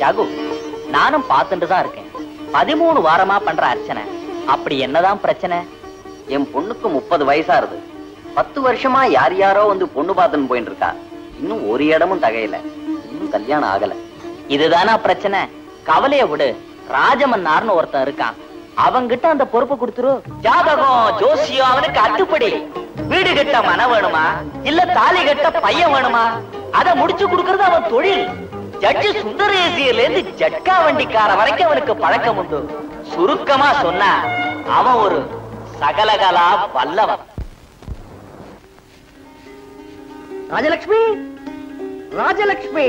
ரகு நானும் பார்த்துட்டு தான் இருக்கேன் பதிமூணு வாரமா பண்ற அர்ச்சனை அப்படி என்னதான் பிரச்சனை என் பொண்ணுக்கு முப்பது வயசாருது பத்து வருஷமா யார் யாரோ வந்து பொண்ணு பார்த்துன்னு போயிட்டு இருக்கா இன்னும் ஒரு இடமும் தகையில இன்னும் கல்யாணம் ஆகல இதுதானா பிரச்சனை கவலைய விடு ராஜமன்னார்னு ஒருத்தன் இருக்கான் அவங்கிட்ட அந்த பொறுப்பு கொடுத்துரு ஜாதகம் ஜோசியம் அவனுக்கு அத்துப்படி வீடு கட்ட மன வேணுமா இல்ல தாலி கட்ட பையன் வேணுமா அத முடிச்சு கொடுக்கறது அவன் தொழில் ஜட்ஜு சுந்தரேசியில இருந்து ஜட்கா வண்டிக்கார வரைக்கும் அவனுக்கு பழக்கம் உண்டு சுருக்கமா சொன்னா அவன் ஒரு சகலகலா வல்லவன் ராஜலட்சுமி ராஜலட்சுமி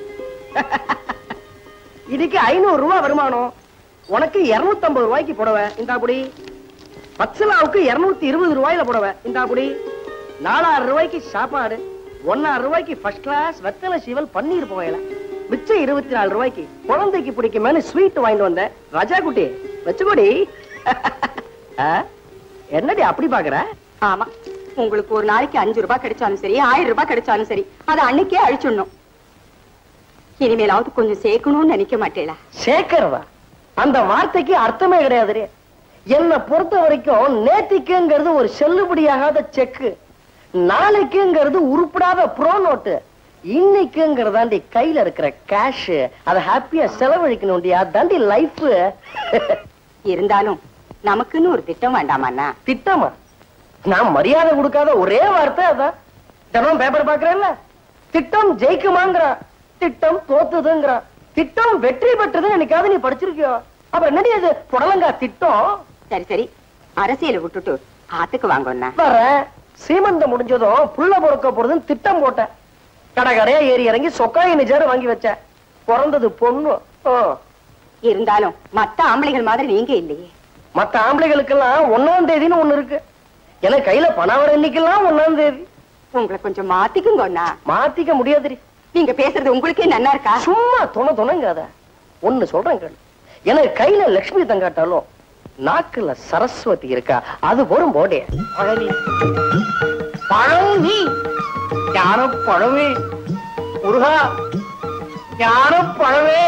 இதுக்கு ஐநூறு ரூபாய் வருமானம் உனக்கு இருநூத்தி ஐம்பது ரூபாய்க்கு புடவை இந்தா குடி பத்சலாவுக்கு இருநூத்தி இருபது ரூபாயில புடவை இந்தா குடி நாலாயிரம் ரூபாய்க்கு சாப்பாடு ஒன்னாயிரம் ரூபாய்க்கு ஃபர்ஸ்ட் கிளாஸ் வெத்தலை சீவல் பன்னீர் புகையில மிச்சம் இருபத்தி நாலு ரூபாய்க்கு குழந்தைக்கு பிடிக்குமேனு ஸ்வீட் வாங்கிட்டு வந்தேன் ராஜா குட்டி வச்சுக்கோடி ஆ? என்னடி அப்படி பாக்குற ஆமா உங்களுக்கு ஒரு நாளைக்கு அஞ்சு ரூபாய் கிடைச்சாலும் சரி ஆயிரம் ரூபாய் கிடைச்சாலும் சரி அதை அன்னைக்கே அழிச்சிடணும் இனிமேலாவது கொஞ்சம் சேர்க்கணும்னு நினைக்க மாட்டேளா சேர்க்கிறதா அந்த வார்த்தைக்கு அர்த்தமே கிடையாது என்னை பொறுத்த வரைக்கும் நேத்திக்குங்கிறது ஒரு செல்லுபடியாகாத செக்கு நாளைக்குங்கிறது உருப்படாத ப்ரோ நோட்டு இன்னைக்குங்கிறதாண்டி கையில இருக்கிற கேஷ் அதை ஹாப்பியா செலவழிக்கணும்டி அதாண்டி லைஃப் இருந்தாலும் நமக்குன்னு ஒரு திட்டம் வேண்டாமாண்ணா திட்டமா நான் மரியாதை கொடுக்காத ஒரே வார்த்தை அதான் தினம் பேப்பர் பாக்குறேன்ல திட்டம் ஜெயிக்குமாங்கிறான் திட்டம் தோத்துதுங்கிறான் திட்டம் வெற்றி பெற்றதுன்னு என்னைக்காவது நீ படிச்சிருக்கியோ அப்புறம் என்னடி அது புடலங்கா திட்டம் சரி சரி அரசியலை விட்டுட்டு ஆத்துக்கு வாங்கண்ணா வரேன் சீமந்தம் முடிஞ்சதும் புள்ள பொறுக்க போறதுன்னு திட்டம் போட்டேன் கடை கடையா ஏறி இறங்கி சொக்காய் நிஜாரு வாங்கி வச்சேன் பிறந்தது பொண்ணு ஓ. இருந்தாலும் மத்த ஆம்பளைகள் மாதிரி நீங்க இல்லையே மத்த ஆம்பளைகளுக்கெல்லாம் ஒன்னாம் தேதின்னு ஒண்ணு இருக்கு எனக்கு கையில பணம் வர இன்னைக்கெல்லாம் ஒன்னாம் தேதி உங்களை கொஞ்சம் மாத்திக்குங்கண்ணா மாத்திக்க முடியாதுடி நீங்க பேசுறது உங்களுக்கே நன்னா இருக்கா சும்மா துணை துணைங்காத ஒண்ணு சொல்றேன் கேளு எனக்கு கையில லட்சுமி தங்காட்டாலும் நாக்குல சரஸ்வதி இருக்கா அது போரும் போடே பழனி பழனி ஞான பழமே முருகா ஞான பழமே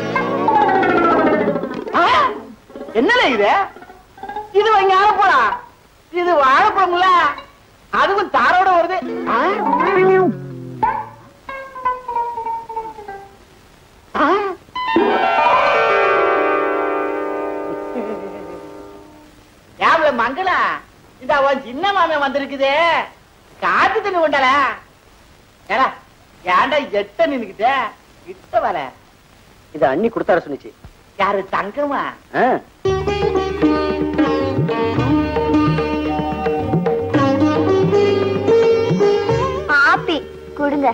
என்னல இது இது ஞானப்பழம் இது வாழைப்பழம்ல அதுவும் தாரோட வருது ஆ? ஆ? ஏப்ல மங்களா இந்த அவன் சின்ன மாமன் வந்திருக்குதே காத்து தண்ணி கொண்டால ஏடா ஏன்டா எட்ட நின்னுக்கிட்ட கிட்ட வர இது அண்ணி கொடுத்தார சொன்னிச்சு யாரு தங்கமா ஆப்பி கொடுங்க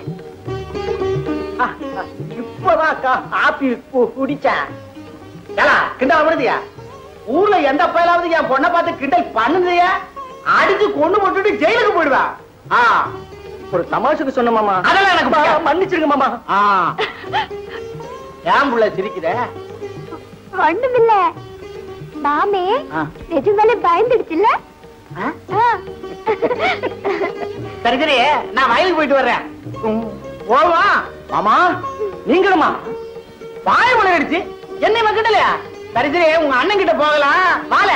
இப்பதான் அக்கா ஆப்பி கு- குடிச்சேன் ஏலா கிண்டல் வருதியா ஊர்ல எந்த பயலாவது என் பொண்ணை பார்த்து கிண்டல் பண்ணுதையா அடிச்சு கொண்டு போட்டுட்டு ஜெயிலுக்கு போயிடுவா ஆ ஒரு தமாஷுக்கு சொன்ன மாமா அதெல்லாம் எனக்கு மன்னிச்சிருங்க மாமா ஆ ஏன் புள்ள சிரிக்குத ஒண்ணுமில்ல மாமே ஆ. நிஜமாலே பயந்துடுச்சுல்ல ஆ? ஆ. சரி சரி நான் வயலுக்கு போயிட்டு வர்றேன் போவா மாமா நீங்களுமா வாய முளையடிச்சு என்னை மக்கட்டலையா சரி சரி உங்க அண்ணன் கிட்ட போகலாம் வாழ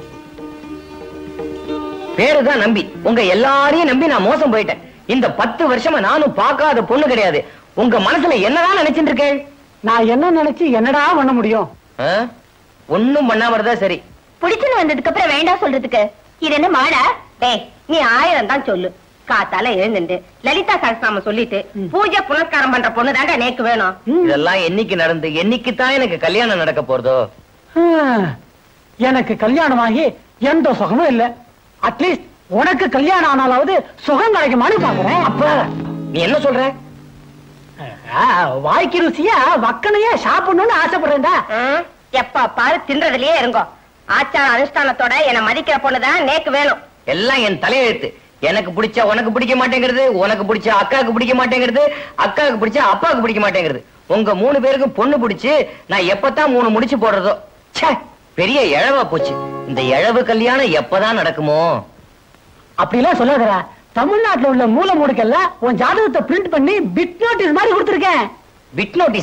பேருதான் நம்பி உங்க எல்லாரையும் நம்பி நான் மோசம் போயிட்டேன் இந்த பத்து வருஷமா நானும் பார்க்காத பொண்ணு கிடையாது உங்க மனசுல என்னதான் நினைச்சிட்டு இருக்கேன் நான் என்ன நினைச்சு என்னடா பண்ண முடியும் ஒண்ணும் பண்ணாம இருந்தா சரி பிடிச்சுன்னு வந்ததுக்கு அப்புறம் வேண்டாம் சொல்றதுக்கு இது என்ன மாடா டேய் நீ ஆயிரம் தான் சொல்லு காத்தால எழுந்துட்டு லலிதா சகஸ்நாம சொல்லிட்டு பூஜை புனஸ்காரம் பண்ற பொண்ணு தாண்டா நேக்கு வேணும் இதெல்லாம் என்னைக்கு நடந்து என்னைக்கு தான் எனக்கு கல்யாணம் நடக்க போறதோ எனக்கு கல்யாணம் ஆகி எந்த சுகமும் இல்ல அட்லீஸ்ட் உனக்கு கல்யாணம் ஆனாலாவது சுகம் கிடைக்குமான்னு பாக்குறேன் அப்ப நீ என்ன சொல்ற வாய்க்கு ருசியா வக்கனையே சாப்பிடணும்னு ஆசைப்படுறேன்டா ம், எப்ப பாரு தின்றதுலயே இருங்கோ ஆச்சார அனுஷ்டானத்தோட என்ன மதிக்கிற பொண்ணுதான் நேக்கு வேணும் எல்லாம் என் தலையெழுத்து எனக்கு பிடிச்சா உனக்கு பிடிக்க மாட்டேங்கிறது உனக்கு பிடிச்ச அக்காவுக்கு பிடிக்க மாட்டேங்கிறது அக்காவுக்கு பிடிச்சா அப்பாவுக்கு பிடிக்க மாட்டேங்கிறது உங்க மூணு பேருக்கும் பொண்ணு பிடிச்சு நான் எப்பதான் மூணு முடிச்சு போடுறதோ ச்சே பெரிய இழவா போச்சு இந்த இழவு கல்யாணம் எப்பதான் நடக்குமோ அப்படிலாம் சொல்லாதடா தமிழ்நாட்டுல உள்ள மூல மூடுக்கெல்லாம் உன் ஜாதகத்தை பிரிண்ட் பண்ணி பிட் நோட்டீஸ் மாதிரி கொடுத்துருக்கேன் பிட் நோட்டீஸா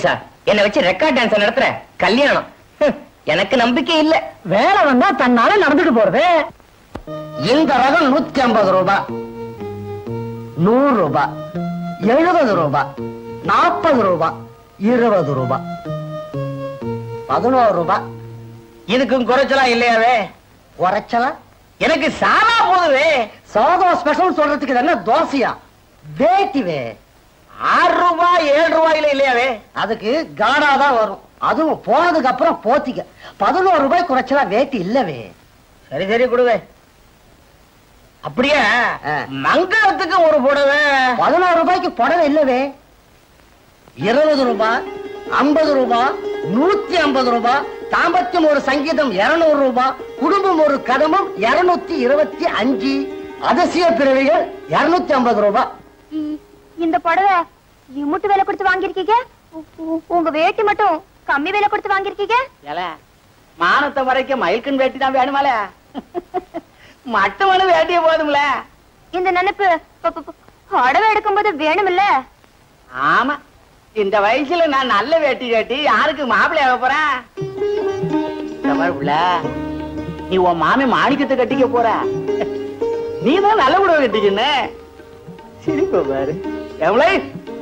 என்னை வச்சு ரெக்கார்ட் டான்ஸ் நடத்துற கல்யாணம் ஹம், எனக்கு நம்பிக்கை இல்ல வேலை வந்தா தன்னால நடந்துட்டு போறது இந்த ரகம் நூத்தி ஐம்பது ரூபாய் நூறு ரூபாய் எழுபது ரூபாய் நாற்பது ரூபாய் இருபது ரூபாய் பதினோரு ரூபாய் இதுக்கும் குறைச்சலா இல்லையாவே குறைச்சலா எனக்கு சாதா போதுவே சாதம் ஸ்பெஷல் சொல்றதுக்கு இது என்ன தோசையா வேட்டிவே ஆறு ரூபாய் ஏழு ரூபாயில இல்லையாவே அதுக்கு காடா தான் வரும் அதுவும் போனதுக்கு அப்புறம் போத்திக்க பதினோரு ரூபாய் குறைச்சலா வேட்டி இல்லவே சரி சரி கொடுவே அப்படியே ஆ. மங்களத்துக்கு ஒரு புடவை பதினோரு ரூபாய்க்கு புடவை இல்லவே இருபது ரூபாய் ஐம்பது ரூபாய் நூத்தி ஐம்பது ரூபாய் தாம்பத்தியம் ஒரு சங்கீதம் இருநூறு ரூபாய் குடும்பம் ஒரு கதமும் இருநூத்தி இருபத்தி அஞ்சு அதிசய பிறவிகள் இருநூத்தி ஐம்பது ரூபாய் இ- இந்த புடவை இம்முட்டு விலை கொடுத்து வாங்கிருக்கீங்க உ- உ- உங்க வேட்டி மட்டும் கம்மி விலை கொடுத்து வாங்கிருக்கீங்க ஏல மானத்தை வரைக்கும் மயில்கன் வேட்டி தான் வேணுமால மட்டமான வேட்டிய போதும்ல இந்த நினைப்பு ப- ப- ப- புடவை எடுக்கும்போது வேணுமில்ல ஆமா இந்த வயசுல நான் நல்ல வேட்டி கட்டி யாருக்கு மாப்பிள்ளை ஆக போறேன் இந்த மாதிரி புள்ள, நீ உன் மாமி மாணிக்கத்தை கட்டிக்க போற நீ தான் நல்ல புடவை கட்டிக்கன்னு சிரிப்ப பாரு எவ்வளவு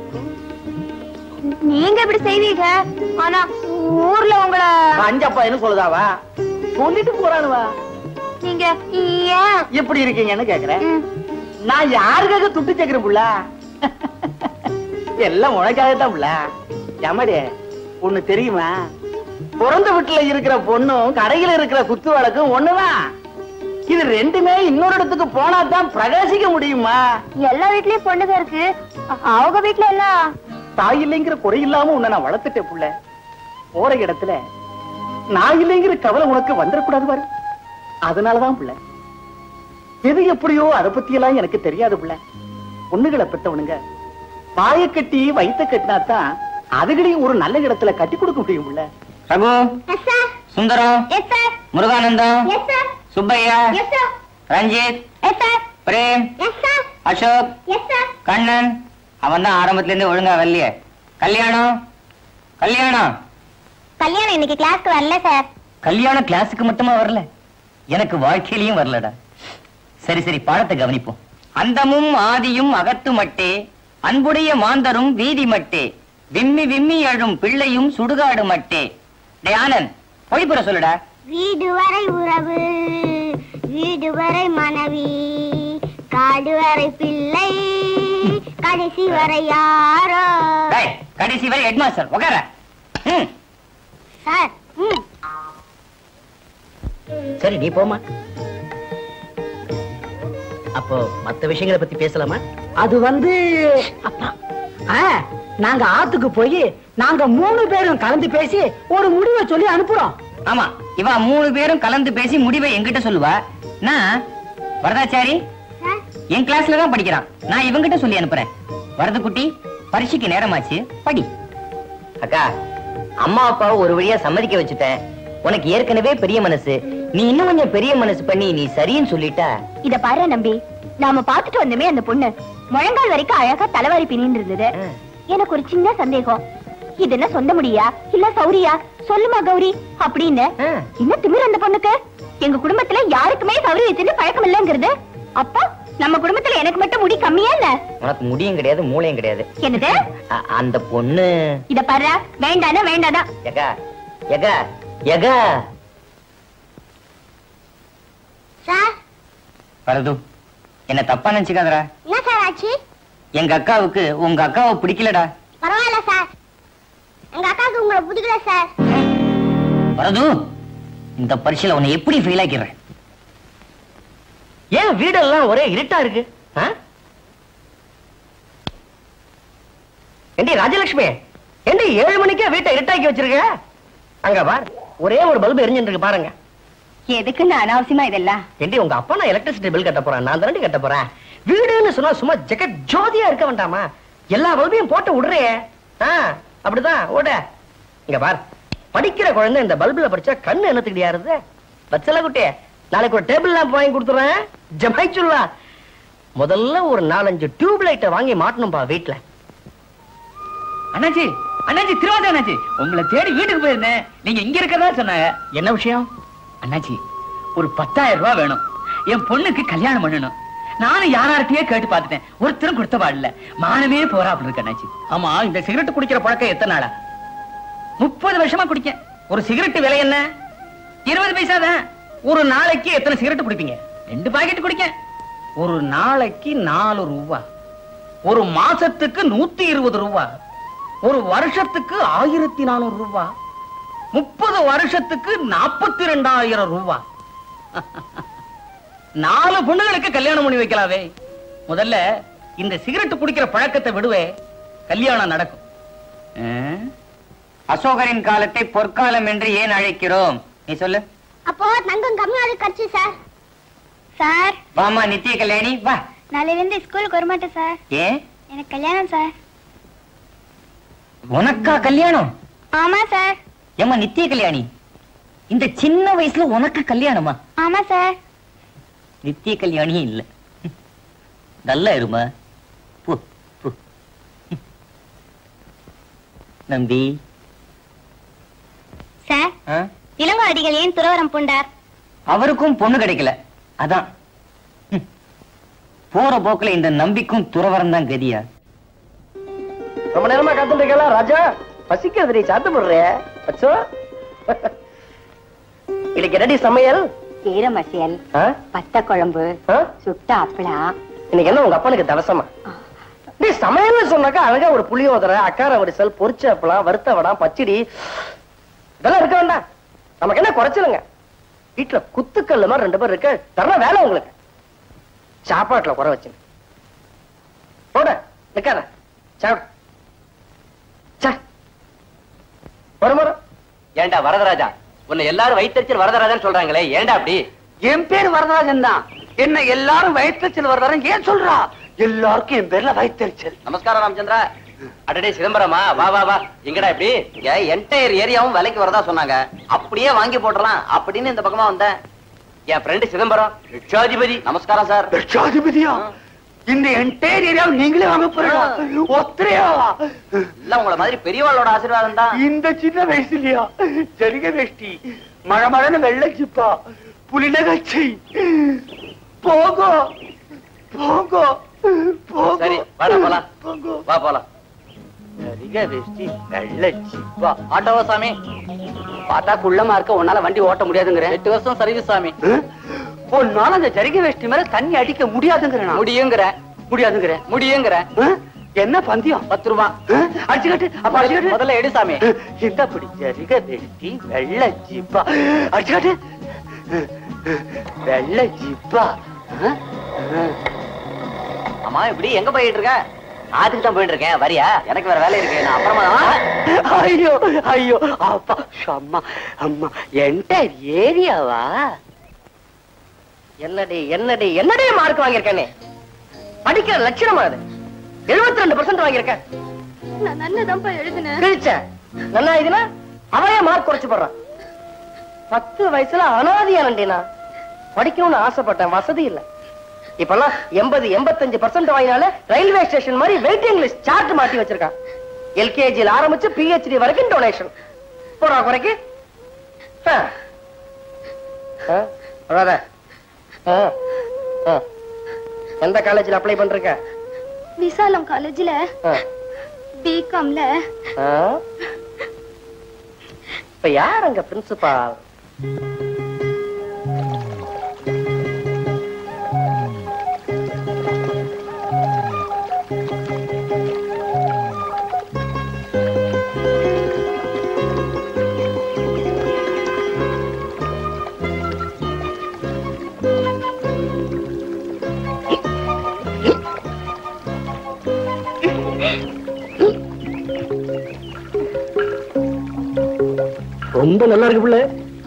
நீங்க இப்படி செய்வீங்க ஆனா ஊர்ல உங்களை பஞ்சப்பையன்னு சொல்லுதாவா சொல்லிட்டு போறானுவா நீங்க ஏன் எப்படி இருக்கீங்கன்னு கேக்குறேன் ம், நான் யாருக்காக துட்டு சேர்க்கிறேன் புள்ள எல்லாம் உனக்காகத்தான் புள்ள எமடி ஒண்ணு தெரியுமா பிறந்த வீட்டுல இருக்கிற பொண்ணும் கடையில இருக்கிற குத்து வழக்கும் ஒண்ணுதான் இது ரெண்டுமே இன்னொரு இடத்துக்கு போனா தான் பிரகாசிக்க முடியுமா எல்லா வீட்லயும் பொண்ணுங்க இருக்கு அ- அவங்க வீட்ல எல்லாம் தாய் இல்லைங்கிற குறை இல்லாம உன்னை நான் வளர்த்துட்டேன் புள்ள போற இடத்துல நான் இல்லைங்கிற கவலை உனக்கு வந்துடக்கூடாது பாரு அதனாலதான் புள்ள எது எப்படியோ அதை பத்தி எல்லாம் எனக்கு தெரியாது புள்ள பொண்ணுகளை பெத்தவனுங்க வாயை கட்டி வயித்த கட்டினாதான் அதுகளையும் ஒரு நல்ல இடத்துல கட்டி கொடுக்க முடியும் புள்ள Raghu yes sir Sundaram yes sir Muruganandam yes sir Subbaiah yes sir Ranjith yes sir Prem yes sir Ashok yes sir Kannan அவன் தான் ஆரம்பத்துல இருந்து ஒழுங்கா வரலையே கல்யாணம் கல்யாணம் கல்யாணம் இன்னைக்கு கிளாஸ்க்கு வரல சார் கல்யாணம் கிளாஸுக்கு மட்டுமா வரல எனக்கு வாழ்க்கையிலயும் வரலடா சரி சரி பாடத்தை கவனிப்போம் அந்தமும் ஆதியும் அகத்து மட்டே அன்புடைய மாந்தரும் வீதி மட்டே விம்மி விம்மி அழும் பிள்ளையும் சுடுகாடு மட்டே டே ஆனந்த் பொய்ப்புற சொல்லுடா வீடு வரை உறவு வீடு வரை மனைவி காடு வரை பிள்ளை கடைசி வரை யாரோ டேய், கடைசி வரை ஹெட்மாஸ்டர் உட்கார ம், சார் ம் சரி நீ போமா அப்போ மத்த விஷயங்களை பத்தி பேசலாமா அது வந்து அப்பா ஆ, நாங்க ஆத்துக்கு போய் நாங்க மூணு பேரும் கலந்து பேசி ஒரு முடிவை சொல்லி அனுப்புறோம் ஆமா இவ மூணு பேரும் கலந்து பேசி முடிவை என்கிட்ட சொல்லுவா நான் வரதாச்சாரி சார் என் கிளாஸ்ல தான் படிக்கிறான் நான் இவங்கிட்ட சொல்லி அனுப்புறேன் வரது குட்டி பரீட்சைக்கு நேரமாச்சு படி அக்கா அம்மா அப்பாவை ஒரு வழியா சம்மதிக்க வச்சுட்டேன் உனக்கு ஏற்கனவே பெரிய மனசு நீ இன்னும் கொஞ்சம் பெரிய மனசு பண்ணி நீ சரின்னு சொல்லிட்டா இத பாரு நம்பி நாம பாத்துட்டு வந்தோமே அந்த பொண்ணு முழங்கால் வரைக்கும் அழகா தலைவாரி பின்னிட்டு இருந்தது ஆ. எனக்கு ஒரு சின்ன சந்தேகம் இது என்ன சொந்த முடியா இல்ல சௌரியா சொல்லுமா கௌரி அப்படின்னு ஆ. என்ன திமிர் அந்த பொண்ணுக்கு எங்க குடும்பத்துல யாருக்குமே சௌரி வச்சுட்டு பழக்கம் இல்லங்கிறது அப்போ நம்ம குடும்பத்துல எனக்கு மட்டும் முடி கம்மியா இல்ல உனக்கு முடியும் கிடையாது மூளையும் கிடையாது என்னது அ- அந்த பொண்ணு இத பாரு வேண்டானா வேண்டாதான் எகா எகா எகா சார் வரது என்ன தப்பா நினைச்சுக்காதடா என்ன சார் ஆச்சு எங்க அக்காவுக்கு உங்க அக்காவை பிடிக்கலடா பரவாயில்ல சார் எங்க அக்காவுக்கு உங்களை பிடிக்கல சார் வரது இந்த பரீட்சையில உன்னை எப்படி ஃபெயில் ஆக்கிடுறேன் ஏன் வீடெல்லாம் ஒரே இருட்டா இருக்கு ஆ? ஏண்டி ராஜலட்சுமி ஏண்டி ஏழு மணிக்கே வீட்டை இருட்டாக்கி வச்சிருக்க அங்க பார் ஒரே ஒரு பல்பு எரிஞ்சுட்டு இருக்கு பாருங்க எதுக்குன்னு அனாவசியமா இதெல்லாம் ஏண்டி உங்க அப்பா நான் எலக்ட்ரிசிட்டி பில் கட்ட போறேன் நான் தானே கட்ட போறேன் வீடுன்னு சொன்னா சும்மா ஜெகத் ஜோதியா இருக்க வேண்டாமா எல்லா பல்பையும் போட்டு விடுறே ஆ அப்படிதான் ஓட இங்க பார் படிக்கிற குழந்தை இந்த பல்புல படிச்சா கண்ணு என்னத்துக்கு யாருது பச்சல குட்டி நாளைக்கு ஒரு டேபிள் லேம்ப் வாங்கி கொடுத்துறேன் ஜமாய்ச்சுல்லா முதல்ல ஒரு நாலஞ்சு டியூப் லைட்டை வாங்கி மாட்டணும்பா வீட்டுல அண்ணாச்சி அண்ணாச்சி திருவாதிரை அண்ணாச்சி உங்களை தேடி வீட்டுக்கு போயிருந்தேன் நீங்க இங்க இருக்கிறதா சொன்னாங்க என்ன விஷயம் அண்ணாச்சி ஒரு பத்தாயிரம் ரூபாய் வேணும் என் பொண்ணுக்கு கல்யாணம் பண்ணணும் நானும் யாரார்கிட்டயே கேட்டு பார்த்துட்டேன் ஒருத்தரும் கொடுத்த பாடல மானமே போறாப்புல இருக்கு அண்ணாச்சி ஆமா இந்த சிகரெட் குடிக்கிற பழக்கம் எத்தனை நாளா முப்பது வருஷமா குடிக்க ஒரு சிகரெட் விலை என்ன இருபது பைசா தான் ஒரு நாளைக்கு எத்தனை சிகரெட் குடிப்பீங்க ரெண்டு பாக்கெட் குடிக்க ஒரு நாளைக்கு நாலு ரூபா ஒரு மாசத்துக்கு நூத்தி இருபது ரூபா ஒரு வருஷத்துக்கு ஆயிரத்தி நானூறு ரூபா முப்பது வருஷத்துக்கு நாற்பத்தி ரெண்டாயிரம் ரூபா நாலு பொண்ணுகளுக்கு கல்யாணம் பண்ணி வைக்கலாவே முதல்ல இந்த சிகரெட் குடிக்கிற பழக்கத்தை விடுவே கல்யாணம் நடக்கும் ஆ? அசோகரின் காலத்தை பொற்காலம் என்று ஏன் அழைக்கிறோம் நீ சொல்லு அப்போ தங்கம் கம்மியாக கட்சி சார் சார் வாமா நித்திய கல்யாணி வா நாளையில இருந்து ஸ்கூலுக்கு வர மாட்டேன் சார் ஏன் எனக்கு கல்யாணம் சார் உனக்கா கல்யாணம் ஆமா சார் ஏமா நித்திய கல்யாணி இந்த சின்ன வயசுல உனக்கு கல்யாணமா ஆமா சார் நித்திய கல்யாணியே இல்ல நல்லா இருமா போ போ நம்பி சார் ஆ? இளங்கோ அடிகள் ஏன் துறவரம் பூண்டார் அவருக்கும் பொண்ணு கிடைக்கல அதான் ம். போற போக்குல இந்த நம்பிக்கும் துறவரம் தான் கதியா ரொம்ப நேரமா காத்துட்டு இருக்கலாம் ராஜா பசிக்கிறது நீ சாத்து போடுற அச்சோ இன்னைக்கு என்னடி சமையல் கீரை மசியல் ஆ? பத்த குழம்பு ஆ? சுட்ட அப்பளம் இன்னைக்கு என்ன உங்க அப்பனுக்கு தவசமா நீ சமையல்னு சொன்னாக்கா அழகா ஒரு புளியோதரை அக்கார வடிசல் பொரிச்ச அப்பளம் வறுத்த வடம் பச்சடி இதெல்லாம் இருக்க வேண்டாம் நமக்கு என்ன குறைச்சிருங்க வீட்டுல குத்துக்கல்ல மாதிரி ரெண்டு பேர் இருக்கு தர வேலை உங்களுக்கு சாப்பாட்டுல குறை வச்சு போட நிக்காத சாப்பிடு சா ஒரு முறை ஏண்டா வரதராஜா உன்னை எல்லாரும் வைத்தறிச்சல் வரதராஜான்னு சொல்றாங்களே ஏண்டா அப்படி என் பேர் வரதராஜன் தான் என்ன எல்லாரும் வயிற்றுச்சல் வரதராஜன் ஏன் சொல்றா எல்லாருக்கும் என் பேர்ல வயிற்றுச்சல் நமஸ்காரம் ராமச்சந்திரா அடடே சிதம்பரமா வா வா வா எங்கடா இப்படி இங்க என்டையர் ஏரியாவும் விலைக்கு வரதா சொன்னாங்க அப்படியே வாங்கி போட்டுறலாம் அப்படின்னு இந்த பக்கமா வந்தேன் என் ஃப்ரெண்டு சிதம்பரம் லட்சாதிபதி நமஸ்காரம் சார் லட்சாதிபதியா இந்த என்டையர் ஏரியா நீங்களே வாங்க போறீங்க ஒத்தரையா இல்ல உங்கள மாதிரி பெரியவாளோட ஆசீர்வாதம் தான் இந்த சின்ன வயசுலயா ஜரிக வேஷ்டி மழை மழைன்னு வெள்ளை சிப்பா புலி நகர்ச்சி போகோ போகோ போகோ சரி, வாடா போலாம். போகோ வா போலாம் ஜரிக வேஷ்டி வெள்ளை சிப்பா ஆட்டோவா சாமி பார்த்தா குள்ளமா இருக்க உன்னால வண்டி ஓட்ட முடியாதுங்கிற எட்டு வருஷம் சர்வீஸ் சாமி உன்னால அந்த ஜரிக வேஷ்டி மேல தண்ணி அடிக்க முடியாதுங்கிற நான். முடியுங்கிற முடியாதுங்கிற முடியுங்கிற ஆ? என்ன பந்தயம் பத்து ரூபா ஆ? அடிச்சுக்கட்டு அப்ப அடிச்சுக்கட்டு முதல்ல எடு சாமி இந்த பிடி ஜரிக வேஷ்டி வெள்ளை ஜிப்பா அடிச்சுக்கட்டு வெள்ளை ஜிப்பா ஆ? ஆ. அம்மா இப்படி எங்க போயிட்டு இருக்க ஆத்துக்கு தான் போயிட்டு இருக்கேன் வரியா எனக்கு வேற வேலை இருக்கு நான் அப்புறமா ஐயோ ஐயோ அப்பா அம்மா அம்மா என்ட ஏரியாவா என்னடி என்னடி என்னடி மார்க் வாங்கியிருக்கேனே படிக்கிற லட்சணமா அது எழுபத்தி ரெண்டு பர்சன்ட் வாங்கியிருக்கேன் நான் நல்லதான்ப்பா எழுதுனேன் கிழிச்ச நல்லா இதுனா அவைய மார்க் குறைச்சு போடுறான் பத்து வயசுல அனாதியானண்டினா படிக்கணும்னு ஆசைப்பட்டேன் வசதி இல்ல இப்பெல்லாம் எண்பது எண்பத்தஞ்சு பர்சன்ட் வாங்கினால ரயில்வே ஸ்டேஷன் மாதிரி வெயிட்டிங் லிஸ்ட் சார்ட் மாட்டி வச்சிருக்கான் எல்கேஜில ஆரம்பிச்சு பிஹெச்டி வரைக்கும் டொனேஷன் போடா குறைக்கு ஆ. ஆ, அவ்வளவுதான். ஆ, ஆ. எந்த காலேஜ்ல அப்ளை பண்றீங்க விசாலம் காலேஜ்ல ஆ. பிகாம்ல ஆ? இப்ப யார் அங்க பிரின்சிபால் ரொம்ப நல்லா இருக்கு பிள்ளை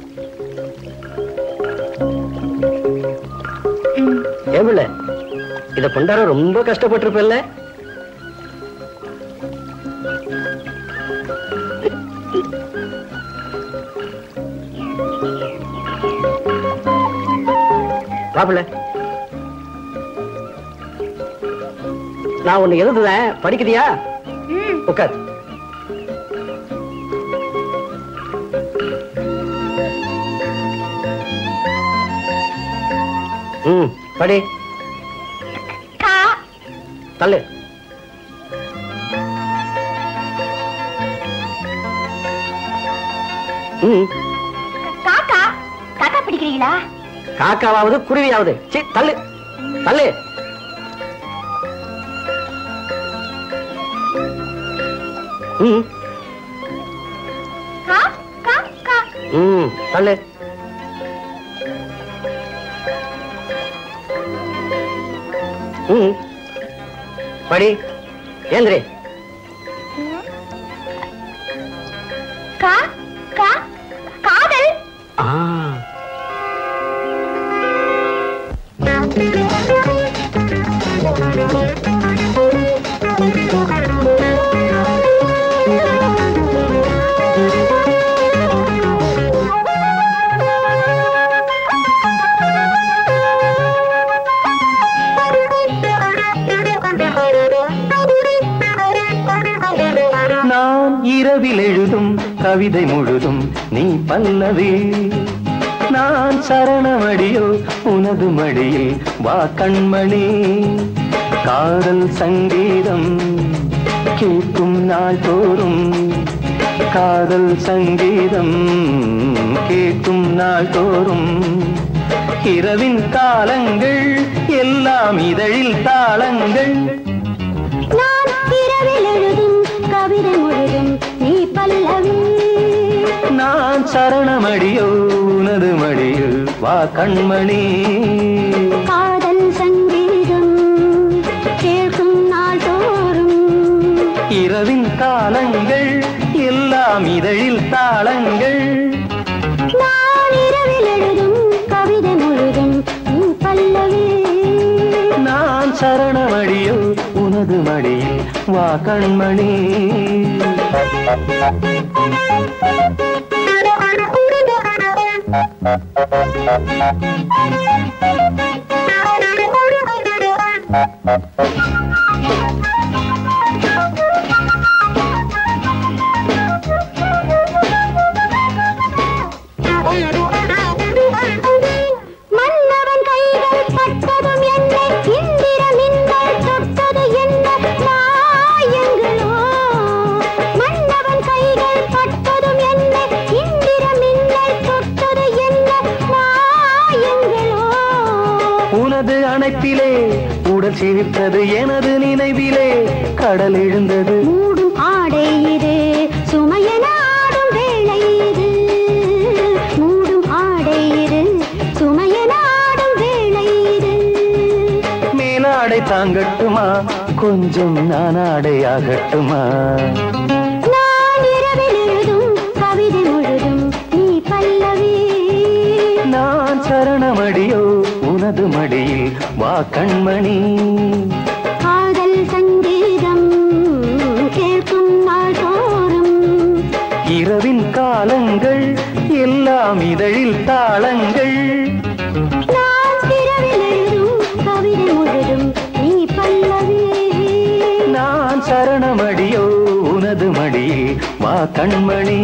ஏன் பிள்ளை இத பண்டார ரொம்ப கஷ்டப்பட்டிருப்பல்ல வா பிள்ளை நான் உன்னை எழுதுதேன் படிக்கிறியா உட்கார் ம் படி கா தள்ளு ம் காக்கா காக்கா பிடிக்கிறீங்களா காக்காவாவது குருவியாவது சி தள்ளு தள்ளு ம் கா கா கா ம் தள்ளு ம் படி ஏந்திரி கா கா காதல் ஆ நான் இரவில் எழுதும் கவிதை முழுதும் நீ பல்லவி நான் சரணமடியோ உனது மடியில் வா கண்மணி காதல் சங்கீதம் கேட்கும் நாள் தோறும் காதல் சங்கீதம் கேட்கும் நாள் தோறும் இரவின் காலங்கள் எல்லாம் இதழில் தாளங்கள் நான் இரவில் எழுதும் கவிதை முழுதும் நீ பல்லவி நான் சரணமடியோ உனது மடியில் வா கண்மணி காதல் சங்கீதம் கேட்கும் நாள் தோறும் இரவின் காலங்கள் எல்லாம் இதழில் தாளங்கள் நான் இரவில் எழுதும் கவிதை முழுதும் நீ பல்லவி நான் சரணமடியோ உனது மடியில் வா கண்மணி மன்னவன் கைகள் பட்டதும் என்ன இந்திர மின்னல் தொட்டது என்ன மாயங்களோ மன்னவன் கைகள் பட்டதும் என்ன இந்திர மின்னல் தொட்டது என்ன மாயங்களோ உனது அணைப்பிலே உடல் சிரித்தது எனது நினைவிலே கடல் எழுந்தது மூடும் ஆடை இது சுமையன ஆடும் வேளை இது மூடும் ஆடை இது சுமையன ஆடும் வேளை இது மேலாடை தாங்கட்டுமா கொஞ்சம் நானாடை ஆகட்டுமா நான் இரவில் எழுதும் கவிதை முழுதும் நீ பல்லவி நான் சரணமடியோ உனது மடியில் வா கண்மணி காதல் சங்கீதம் கேட்கும் நாள் தோறும் இரவின் காலங்கள் எல்லாம் இதழில் தாளங்கள் நான் இரவில் எழுதும் கவிதை முழுதும் நீ பல்லவி நான் சரணமடியோ உனது மடியில் வா கண்மணி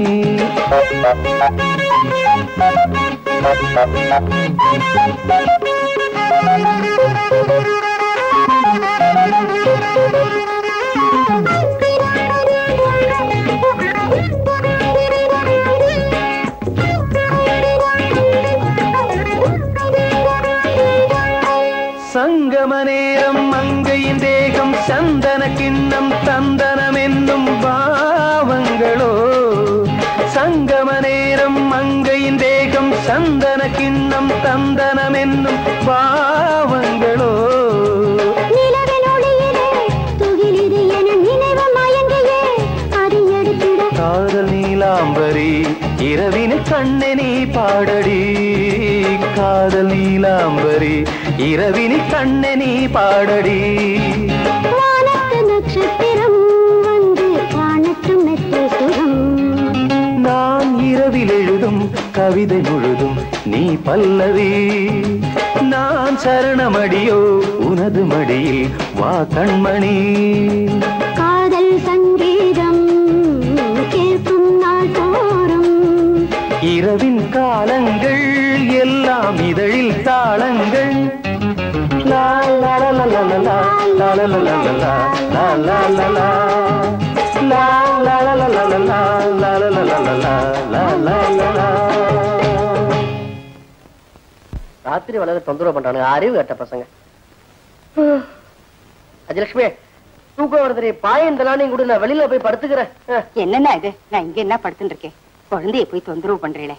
சங்கம நேரம் மங்கையின் தேகம் சந்தன கிண்ணம் தந்தனம் என்னும் பாவங்களோ சங்கம நேரம் மங்கையின் தேகம் சந்தன கிண்ணம் தந்தனம் என்னும் பாவங்களோ நிலவின் ஒளியிலே துகிலிது என நினைவு மயங்கியே அதை எடுத்திட காதல் நீலாம்பரி இரவினு கண்ணே நீ பாடடி காதல் நீலாம்பரி இரவினு கண்ணே நீ பாடடி வானத்து நட்சத்திரம் வந்து காணட்டும் மெத்தை சுகம் நான் இரவில் எழுதும் கவிதை முழுதும் நீ பல்லவி நான் சரணமடியோ உனது மடியில் வா கண்மணி காதல் சங்கீதம் கேட்கும் நாள் தோறும் இரவின் காலங்கள் எல்லாம் இதழில் தாளங்கள் லா லா லா லா லா லா லா லா லா லா லா லா லா லா லா. லா லா லா லா லா லா லா லா லா லா லா லா லா லா லா லா. ராத்திரி வளர தொந்தரவு பண்றானுங்க அறிவு கட்ட பசங்க அஜலட்சுமி தூக்கம் வருது பாயந்தெல்லாம் நீங்க கூட நான் வெளியில போய் படுத்துக்கிறேன் ஆ. என்னண்ணா இது நான் இங்க என்ன படுத்துட்டு இருக்கேன் குழந்தைய போய் தொந்தரவு பண்றீங்களே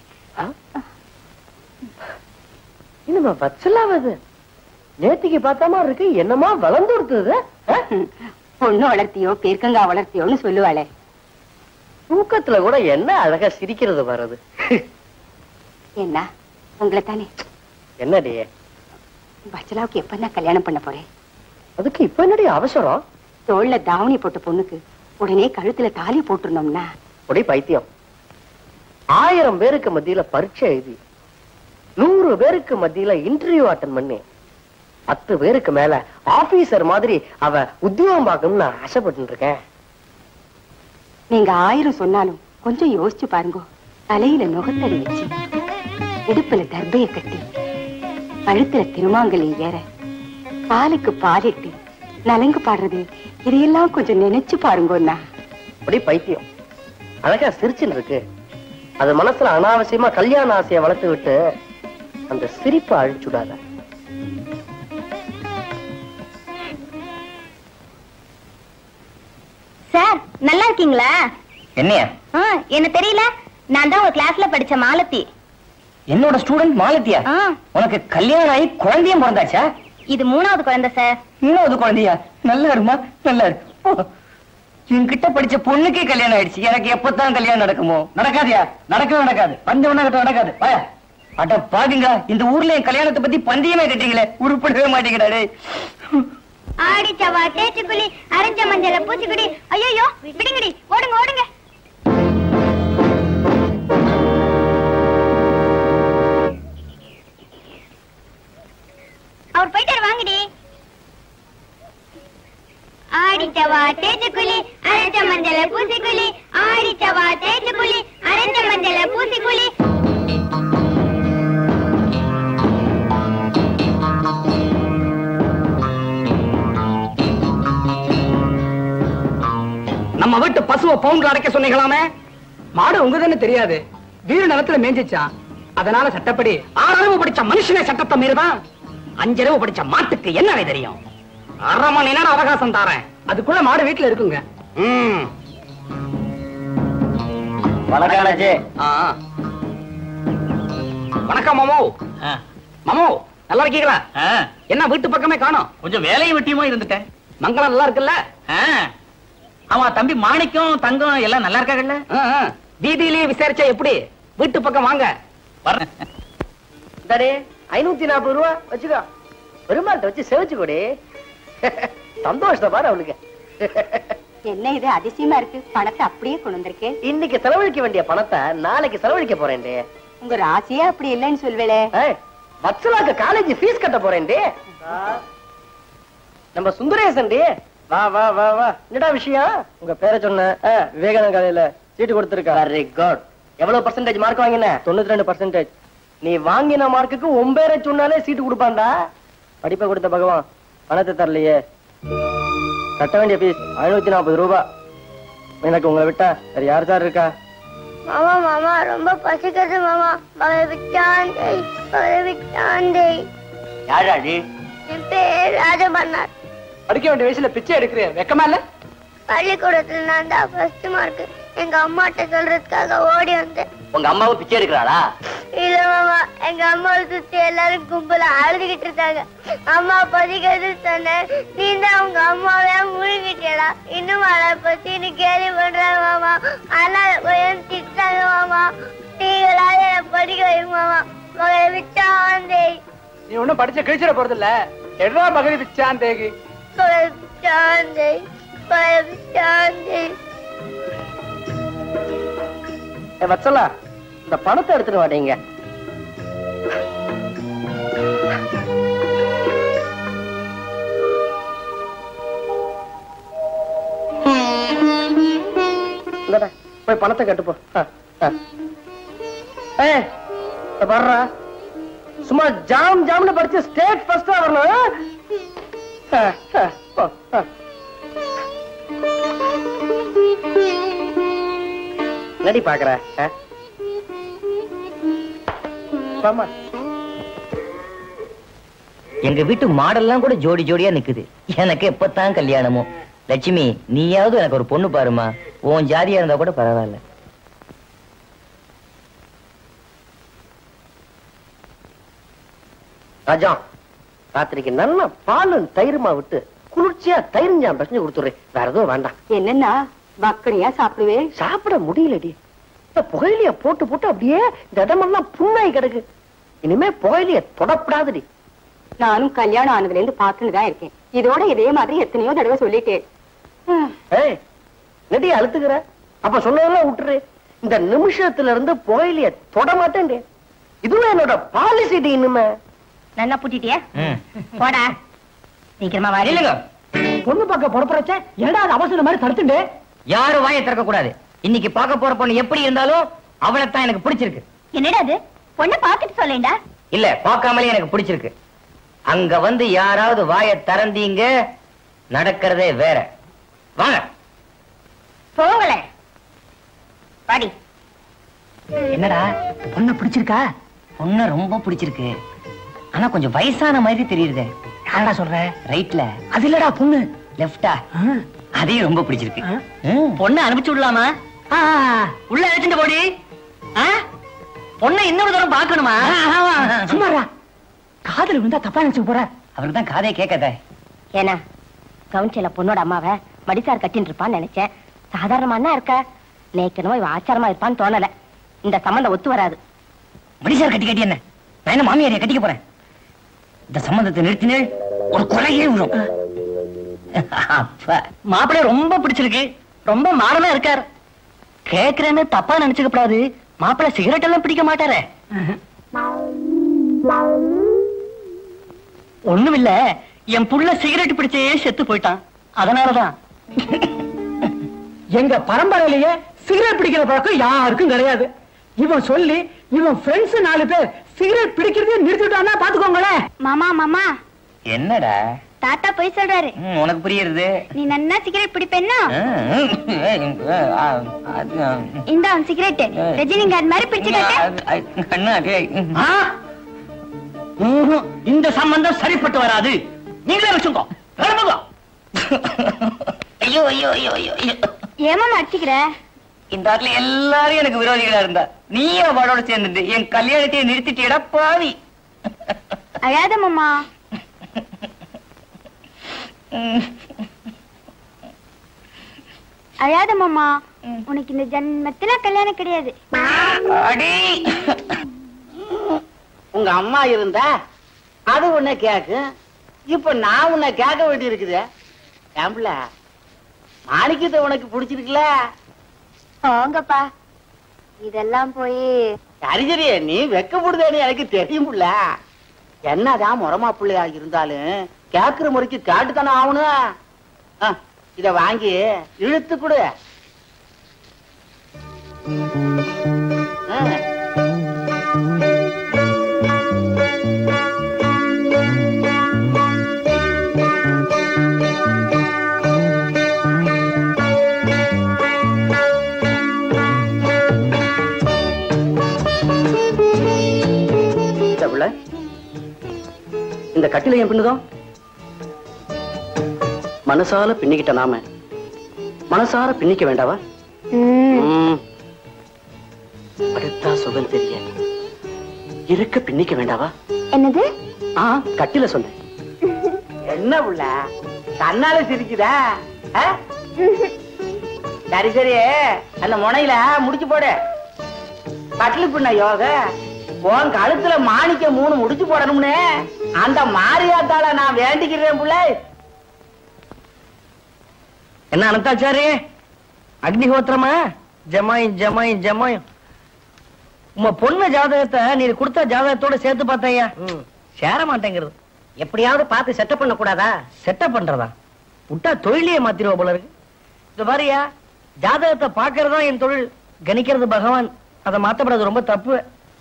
என்னம்மா வச்சலாவது நேத்திக்கு பார்த்தாம இருக்கு என்னமா வளர்ந்து கொடுத்தது பொண்ணு வளர்த்தியோ பேர்க்கங்கா வளர்த்தியோன்னு சொல்லுவாளே தூக்கத்துல கூட என்ன அழகா சிரிக்கிறது வர்றது என்ன உங்களை தானே என்னடி பச்சலாவுக்கு எப்பதான் கல்யாணம் பண்ண போறேன் அதுக்கு இப்ப என்னடி அவசரம் தோல்ல தாவணி போட்ட பொண்ணுக்கு உடனே கழுத்துல தாலி போட்டுருந்தோம்னா ஒரே பைத்தியம் ஆயிரம் பேருக்கு மத்தியில பரீட்சை எழுதி நூறு பேருக்கு மத்தியில இன்டர்வியூ அட்டன் பண்ணி பத்து பேருக்கு மேல ஆபீசர் மாதிரி அவ உத்தியோகம் பார்க்கணும்னு நான் ஆசைப்பட்டு இருக்கேன் நீங்க ஆயிரம் சொன்னாலும் கொஞ்சம் யோசிச்சு பாருங்க தலையில நுகத்தடி வச்சு இடுப்புல தர்பைய கட்டி கழுத்துல திருமாங்கலி ஏற பாலுக்கு பாலிட்டு நலங்கு பாடுறது இதையெல்லாம் கொஞ்சம் நினைச்சு பாருங்கண்ணா அப்படி பைத்தியம் அழகா சிரிச்சுன்னு இருக்கு அது மனசுல அனாவசியமா கல்யாண ஆசையை வளர்த்து விட்டு அந்த சிரிப்பை அழிச்சுடாத சார் நல்லா இருக்கீங்களா என்னையா ஆ, என்ன தெரியல நான் தான் உங்க கிளாஸ்ல படிச்ச மாலத்தி என்னோட ஸ்டூடெண்ட் மாலத்தியா ஆ, உனக்கு கல்யாணம் ஆகி குழந்தையும் பிறந்தாச்சா இது மூணாவது குழந்தை சார் மூணாவது குழந்தையா நல்லா இருமா நல்லா இரு ஓ, என்கிட்ட படிச்ச பொண்ணுக்கே கல்யாணம் ஆயிடுச்சு எனக்கு எப்பதான் கல்யாணம் நடக்குமோ நடக்காதியா நடக்கவே நடக்காது பந்தம் கிட்ட நடக்காது வாயா அட பாருங்க இந்த ஊர்ல என் கல்யாணத்தை பத்தி பந்தயமே கட்டுறீங்களே உருப்படவே மாட்டேங்கிறா டேய் ஆடி சவா தேச்சுக்குழி அரைஞ்ச மஞ்சள பூச்சிக்குடி ஐயோ விடுங்கடி ஓடுங்க ஓடுங்க அவர் போயிட்டாரு வாங்கடி ஆடிச்சவா தேச்சுக்குழி அரைஞ்ச மஞ்சள பூசிக்குழி ஆடிச்சவா தேச்சுக்குழி அரைஞ்ச மஞ்சள பூசிக்குழி நம்ம வீட்டு பசுவை பவுண்டர் அடைக்க சொன்னீங்களாமே மாடு உங்க தானே தெரியாது வீர நிலத்துல மேய்ஞ்சிச்சான் அதனால சட்டப்படி ஆறளவு படிச்ச மனுஷனே சட்டத்தை மீறுதான் அஞ்சளவு படிச்ச மாட்டுக்கு என்ன தெரியும் அரை மணி நேரம் அவகாசம் தாரேன் அதுக்குள்ள மாடு வீட்டுல இருக்குங்க ம் வணக்கம் அண்ணாச்சி. ஆ. வணக்கம் மாமோ மாமோ நல்லா இருக்கீங்களா என்ன வீட்டு பக்கமே காணோம் கொஞ்சம் வேலையும் வெட்டியுமா இருந்துட்டேன் மங்களம் நல்லா இருக்குல்ல ஆ. ஆமா தம்பி மாணிக்கம் தங்கம் எல்லாம் நல்லா இருக்காங்கல்ல ஆ, ஆ. வீதியிலேயே விசாரிச்சா எப்படி வீட்டு பக்கம் வாங்க வர்றேன் இந்தாடே ஐநூத்தி நாற்பது ரூபா வச்சுக்கோ பெருமாள்கிட்ட வச்சு செவச்சு கொடி சந்தோஷத்தை பாரு அவளுக்கு என்ன இது அதிசயமா இருக்கு பணத்தை அப்படியே கொண்டு வந்திருக்கேன் இன்னைக்கு செலவழிக்க வேண்டிய பணத்தை நாளைக்கு செலவழிக்க போறேன்டே உங்க ராசியே அப்படி இல்லைன்னு சொல்வேளே ஏய், வத்சலாக்கு காலேஜ் ஃபீஸ் கட்ட போறேன்டே நம்ம சுந்தரேசன் டி வா வா வா வா என்னடா விஷயம் உங்க பேரை சொன்ன ஆ, விவேகானந்த காலையில சீட்டு கொடுத்துருக்கா வெரி குட் எவ்வளவு பர்சன்டேஜ் மார்க் வாங்கின தொண்ணூத்தி ரெண்டு பர்சன்டேஜ் நீ வாங்கின மார்க்குக்கு ஒன்பேரை சொன்னாலே சீட்டு கொடுப்பான்டா படிப்பை கொடுத்த பகவான் பணத்தை தரலையே கட்ட வேண்டிய ஃபீஸ் ஐநூத்தி நாற்பது ரூபாய் எனக்கு உங்களை விட்டா வேற யார் சார் இருக்கா மாமா மாமா ரொம்ப பசிக்கிறது மாமா மகளை விட்டாண்டே மகளை விட்டாண்டே யாராடி என் பேர் ராஜபன்னார் படிக்க வேண்டிய வயசுல பிச்சை எடுக்கிறேன் வெக்கமா இல்ல பள்ளிக்கூடத்துல நான் தான் ஃபர்ஸ்ட் மார்க் எங்க அம்மாட்ட சொல்றதுக்காக ஓடி வந்தேன் உங்க அம்மாவும் பிச்சை எடுக்கிறாளா இல்ல மாமா எங்க அம்மாவை சுத்தி எல்லாரும் கும்பல அழுதுகிட்டு இருக்காங்க அம்மா பதிக்கிறது சொன்னேன் நீ தான் உங்க அம்மாவே முழுகிட்டா இன்னும் அதை பத்தி நீ கேள்வி பண்றாங்க மாமா ஆனா கொஞ்சம் திட்டாங்க மாமா நீங்களாவது என்னை படிக்க வைங்க மாமா மகளை விட்டாந்தே நீ ஒண்ணும் படிச்ச கிழிச்சிட போறது இல்ல எட்ரா பகதி பிச்சான் தேகி மகளை விட்டாந்தே மகளை விட்டாந்தே ஏ வச்சலா இந்த பணத்தை எடுத்துட்டு வாடீங்க இந்தாடா, போய் பணத்தை கட்டுப்போ ஆ, ஆ. ஏய் இத பாருடா சும்மா ஜாம் ஜாம்னு படிச்சு ஸ்டேட் ஃபர்ஸ்டா வரணும் ஆ? ஆ, ஆ, போ, ஆ. என்னடி பாக்குற ஆ? வாம்மா. எங்க வீட்டு மாடெல்லாம் கூட ஜோடி ஜோடியா நிக்குது எனக்கு எப்பத்தான் கல்யாணமோ லட்சுமி நீயாவது எனக்கு ஒரு பொண்ணு பாருமா உன் ஜாதியா இருந்தா கூட பரவாயில்ல ராஜா ராத்திரிக்கு நல்ல பாலும் தயிருமா விட்டு குளிர்ச்சியா தயிர்ஞ்சாம் பிரச்சனை கொடுத்துடுறேன் வேற எதுவும் வேண்டாம் என்னன்னா வக்கனையா சாப்பிடுவே சாப்பிட முடியலடி இந்த புகையிலைய போட்டு போட்டு அப்படியே இந்த இடமெல்லாம் புண்ணாய் கிடக்கு இனிமே புகையிலைய தொடப்படாதடி நானும் கல்யாணம் ஆனதுல இருந்து பார்த்துட்டு தான் இருக்கேன் இதோட இதே மாதிரி எத்தனையோ தடவை சொல்லிட்டேன் ஹம், ஏய் நெடி அழுத்துக்கிற அப்ப சொன்னதெல்லாம் விட்டுரு இந்த நிமிஷத்துல இருந்து புகையிலைய தொட மாட்டேன் இதுவும் என்னோட பாலிசிடி இனிமே நல்லா பூட்டிட்டியா போடா சீக்கிரமா வா இல்லைங்க பொண்ணு பார்க்க புறப்புறச்ச ஏடா அது அவசரம் மாதிரி தடுத்துண்டு யாரும் வாயை திறக்க கூடாது இன்னைக்கு பார்க்க போற பொண்ணு எப்படி இருந்தாலும் அவளைத்தான் எனக்கு பிடிச்சிருக்கு என்னடா அது பொண்ணை பாத்துட்டு சொல்லேண்டா இல்ல பார்க்காமலே எனக்கு பிடிச்சிருக்கு அங்க வந்து யாராவது வாயை திறந்தீங்க நடக்கிறதே வேற வாங்க போகல பாடி என்னடா பொண்ணு பிடிச்சிருக்கா பொண்ணு ரொம்ப பிடிச்சிருக்கு ஆனா கொஞ்சம் வயசான மாதிரி தெரியுது யாரடா சொல்ற ரைட்ல அது இல்லடா பொண்ணு லெஃப்டா அதையும் ரொம்ப பிடிச்சிருக்கு ம். பொண்ணை அனுப்பிச்சு விடலாமா ஆ, உள்ள அழைச்சிட்டு போடி ஆ? பொண்ணை இன்னொரு தடவை பார்க்கணுமா சும்மாடா காதல் விழுந்தா தப்பா நினைச்சு போற அவருக்கு தான் காதே கேட்காத ஏன்னா கவுன்சில பொண்ணோட அம்மாவை மடிசார் கட்டின்னு இருப்பான்னு நினைச்சேன் சாதாரணமானா இருக்க நேக்கனோ இவ ஆச்சாரமா இருப்பான்னு தோணல இந்த சம்மந்தம் ஒத்து வராது மடிசார் கட்டி கட்டி என்ன நான் என்ன மாமியாரைய கட்டிக்க போறேன் இந்த சம்பந்தத்தை நிறுத்தினே ஒரு கொலையே விழும் அப்ப மாப்பிள்ளை ரொம்ப பிடிச்சிருக்கு ரொம்ப மாடலா இருக்கார் கேக்குறேன்னு தப்பா நினைச்சுக்க கூடாது மாப்பிள்ளை சிகரெட் எல்லாம் பிடிக்க மாட்டாரே ஒண்ணுமில்ல என் புள்ள சிகரெட் பிடிச்சே செத்து போயிட்டான் அதனாலதான் எங்க பரம்பரையிலேயே சிகரெட் பிடிக்கிற பழக்கம் யாருக்கும் கிடையாது இவன் சொல்லி இவன் ஃப்ரெண்ட்ஸ் நாலு பேர் சிகரெட் பிடிக்கிறதே நிறுத்திட்டான்னா பாத்துக்கோங்களேன் மாமா மாமா என்னடா தாத்தா போய் சொல்றாரு ம், உனக்கு புரியுறது நீ நன்னா சிகரெட் பிடிப்பேன்னா ஆ, அது, ஆ, இந்த சிகரெட் ரஜினிகாந்த் மாதிரி பிடிச்சு காட்டு அது, அது, கண்ணா, டேய். ஆ? ம்ஹும். இந்த சம்பந்தம் சரிப்பட்டு வராது நீங்களே வச்சுக்கோ கிளம்புங்க ஐயோ ஐயோ ஐயோ ஐயோ ஐயோ. ஏமாமா அடிச்சுக்கிற இந்த ஆட்ல எல்லாரும் எனக்கு விரோதிகளா இருந்தா நீ அவளோட சேர்ந்துட்டு என் கல்யாணத்தையே நிறுத்திட்டியடா பாவி அழாத மாமா அழாத மாமா உனக்கு இந்த ஜன்மத்துல கல்யாணம் கிடையாது அடி உங்க அம்மா இருந்தா அது உன்னை கேக்கு இப்ப நான் உன்னை கேட்க வேண்டி இருக்குது ஏம்பல மாணிக்கத்தை உனக்கு பிடிச்சிருக்குல போங்கப்பா இதெல்லாம் போய் சரி சரி நீ வெக்கப்படுதேன்னு எனக்கு தெரியும்ல என்னதான் முறமா பிள்ளையா இருந்தாலும் கேக்குற முறைக்கு கேட்டுத்தானே ஆகணும் ஆ, இத வாங்கி இழுத்து கொடு ஆ. இந்த பிள்ளை, இந்த கட்டில என் பின்னுதோ மனசால பின்னிக்கிட்ட நாம மனசார பின்னிக்க வேண்டாவா ம். அடுத்தா சுகம் தெரிய இருக்க பின்னிக்க வேண்டாவா என்னது ஆ கட்டில சொன்னேன் என்ன புள்ள தன்னால சிரிக்குதா ஆ? சரி சரி அந்த முனையில முடிச்சு போடு கட்டிலு பின்ன யோக உன் கழுத்துல மாணிக்க மூணு முடிச்சு போடணும்னு அந்த மாரியாத்தால நான் வேண்டிக்கிறேன் புள்ள என்ன அனந்தாச்சாரி அக்னிஹோத்திரமா ஜமாய் ஜமாய் ஜமாய் உங்க பொண்ணு ஜாதகத்தை நீ கொடுத்த ஜாதகத்தோட சேர்த்து பார்த்தையா சேர மாட்டேங்கிறது எப்படியாவது பார்த்து செட்டப் பண்ண கூடாதா செட்டப் பண்றதா விட்டா தொழிலையே மாத்திருவா போல இருக்கு இது பாரியா ஜாதகத்தை பாக்குறதா என் தொழில் கணிக்கிறது பகவான் அதை மாத்தப்படுறது ரொம்ப தப்பு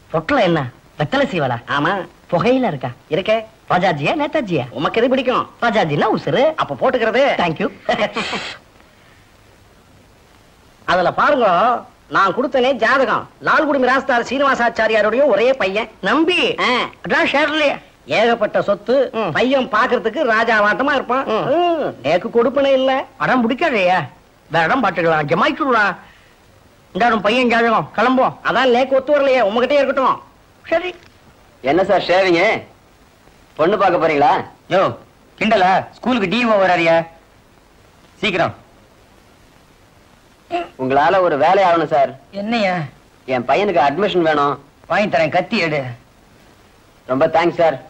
பொட்டலம் என்ன வெத்தலை சீவலா ஆமா புகையில இருக்கா இருக்க ராஜாஜியா நேதாஜியா உமக்கு எது பிடிக்கும் ராஜாஜினா உசுரு அப்ப போட்டுக்கிறது தேங்க்யூ அதுல பாருங்க நான் கொடுத்தனே ஜாதகம் லால்குடி மிராஸ்தார் சீனிவாசாச்சாரியாருடைய ஒரே பையன் நம்பி அதான் ஷேர்லயே ஏகப்பட்ட சொத்து பையன் பாக்குறதுக்கு ராஜாவாட்டமா இருப்பான் ம், நேக்கு கொடுப்பனே இல்ல அடம் பிடிக்காதையா வேற இடம் பாத்துக்கலாம் ஜமாய்ச்சுடா இந்தாடும் பையன் ஜாதகம் கிளம்புவோம் அதான் நேக்கு ஒத்து வரலையே உங்ககிட்டயே இருக்கட்டும் சரி என்ன சார் ஷேவிங்க பொண்ணு பார்க்க போறீங்களா யோ கிண்டலா ஸ்கூலுக்கு டிஓ வராரியா சீக்கிரம் உங்களால ஒரு வேலை ஆகணும் சார் என்னையா என் பையனுக்கு அட்மிஷன் வேணும் வாங்கி தரேன் கத்தி எடு ரொம்ப தேங்க்ஸ் சார்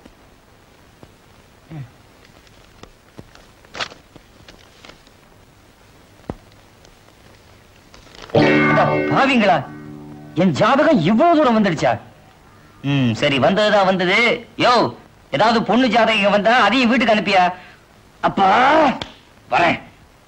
அட பாவிங்களா என் ஜாதகம் இவ்வளவு தூரம் வந்துடுச்சா ம் சரி வந்ததுதான் வந்தது யோ ஏதாவது பொண்ணு ஜாதகம் இங்க வந்தா அதையும் வீட்டுக்கு அனுப்பியா அப்பா வரேன்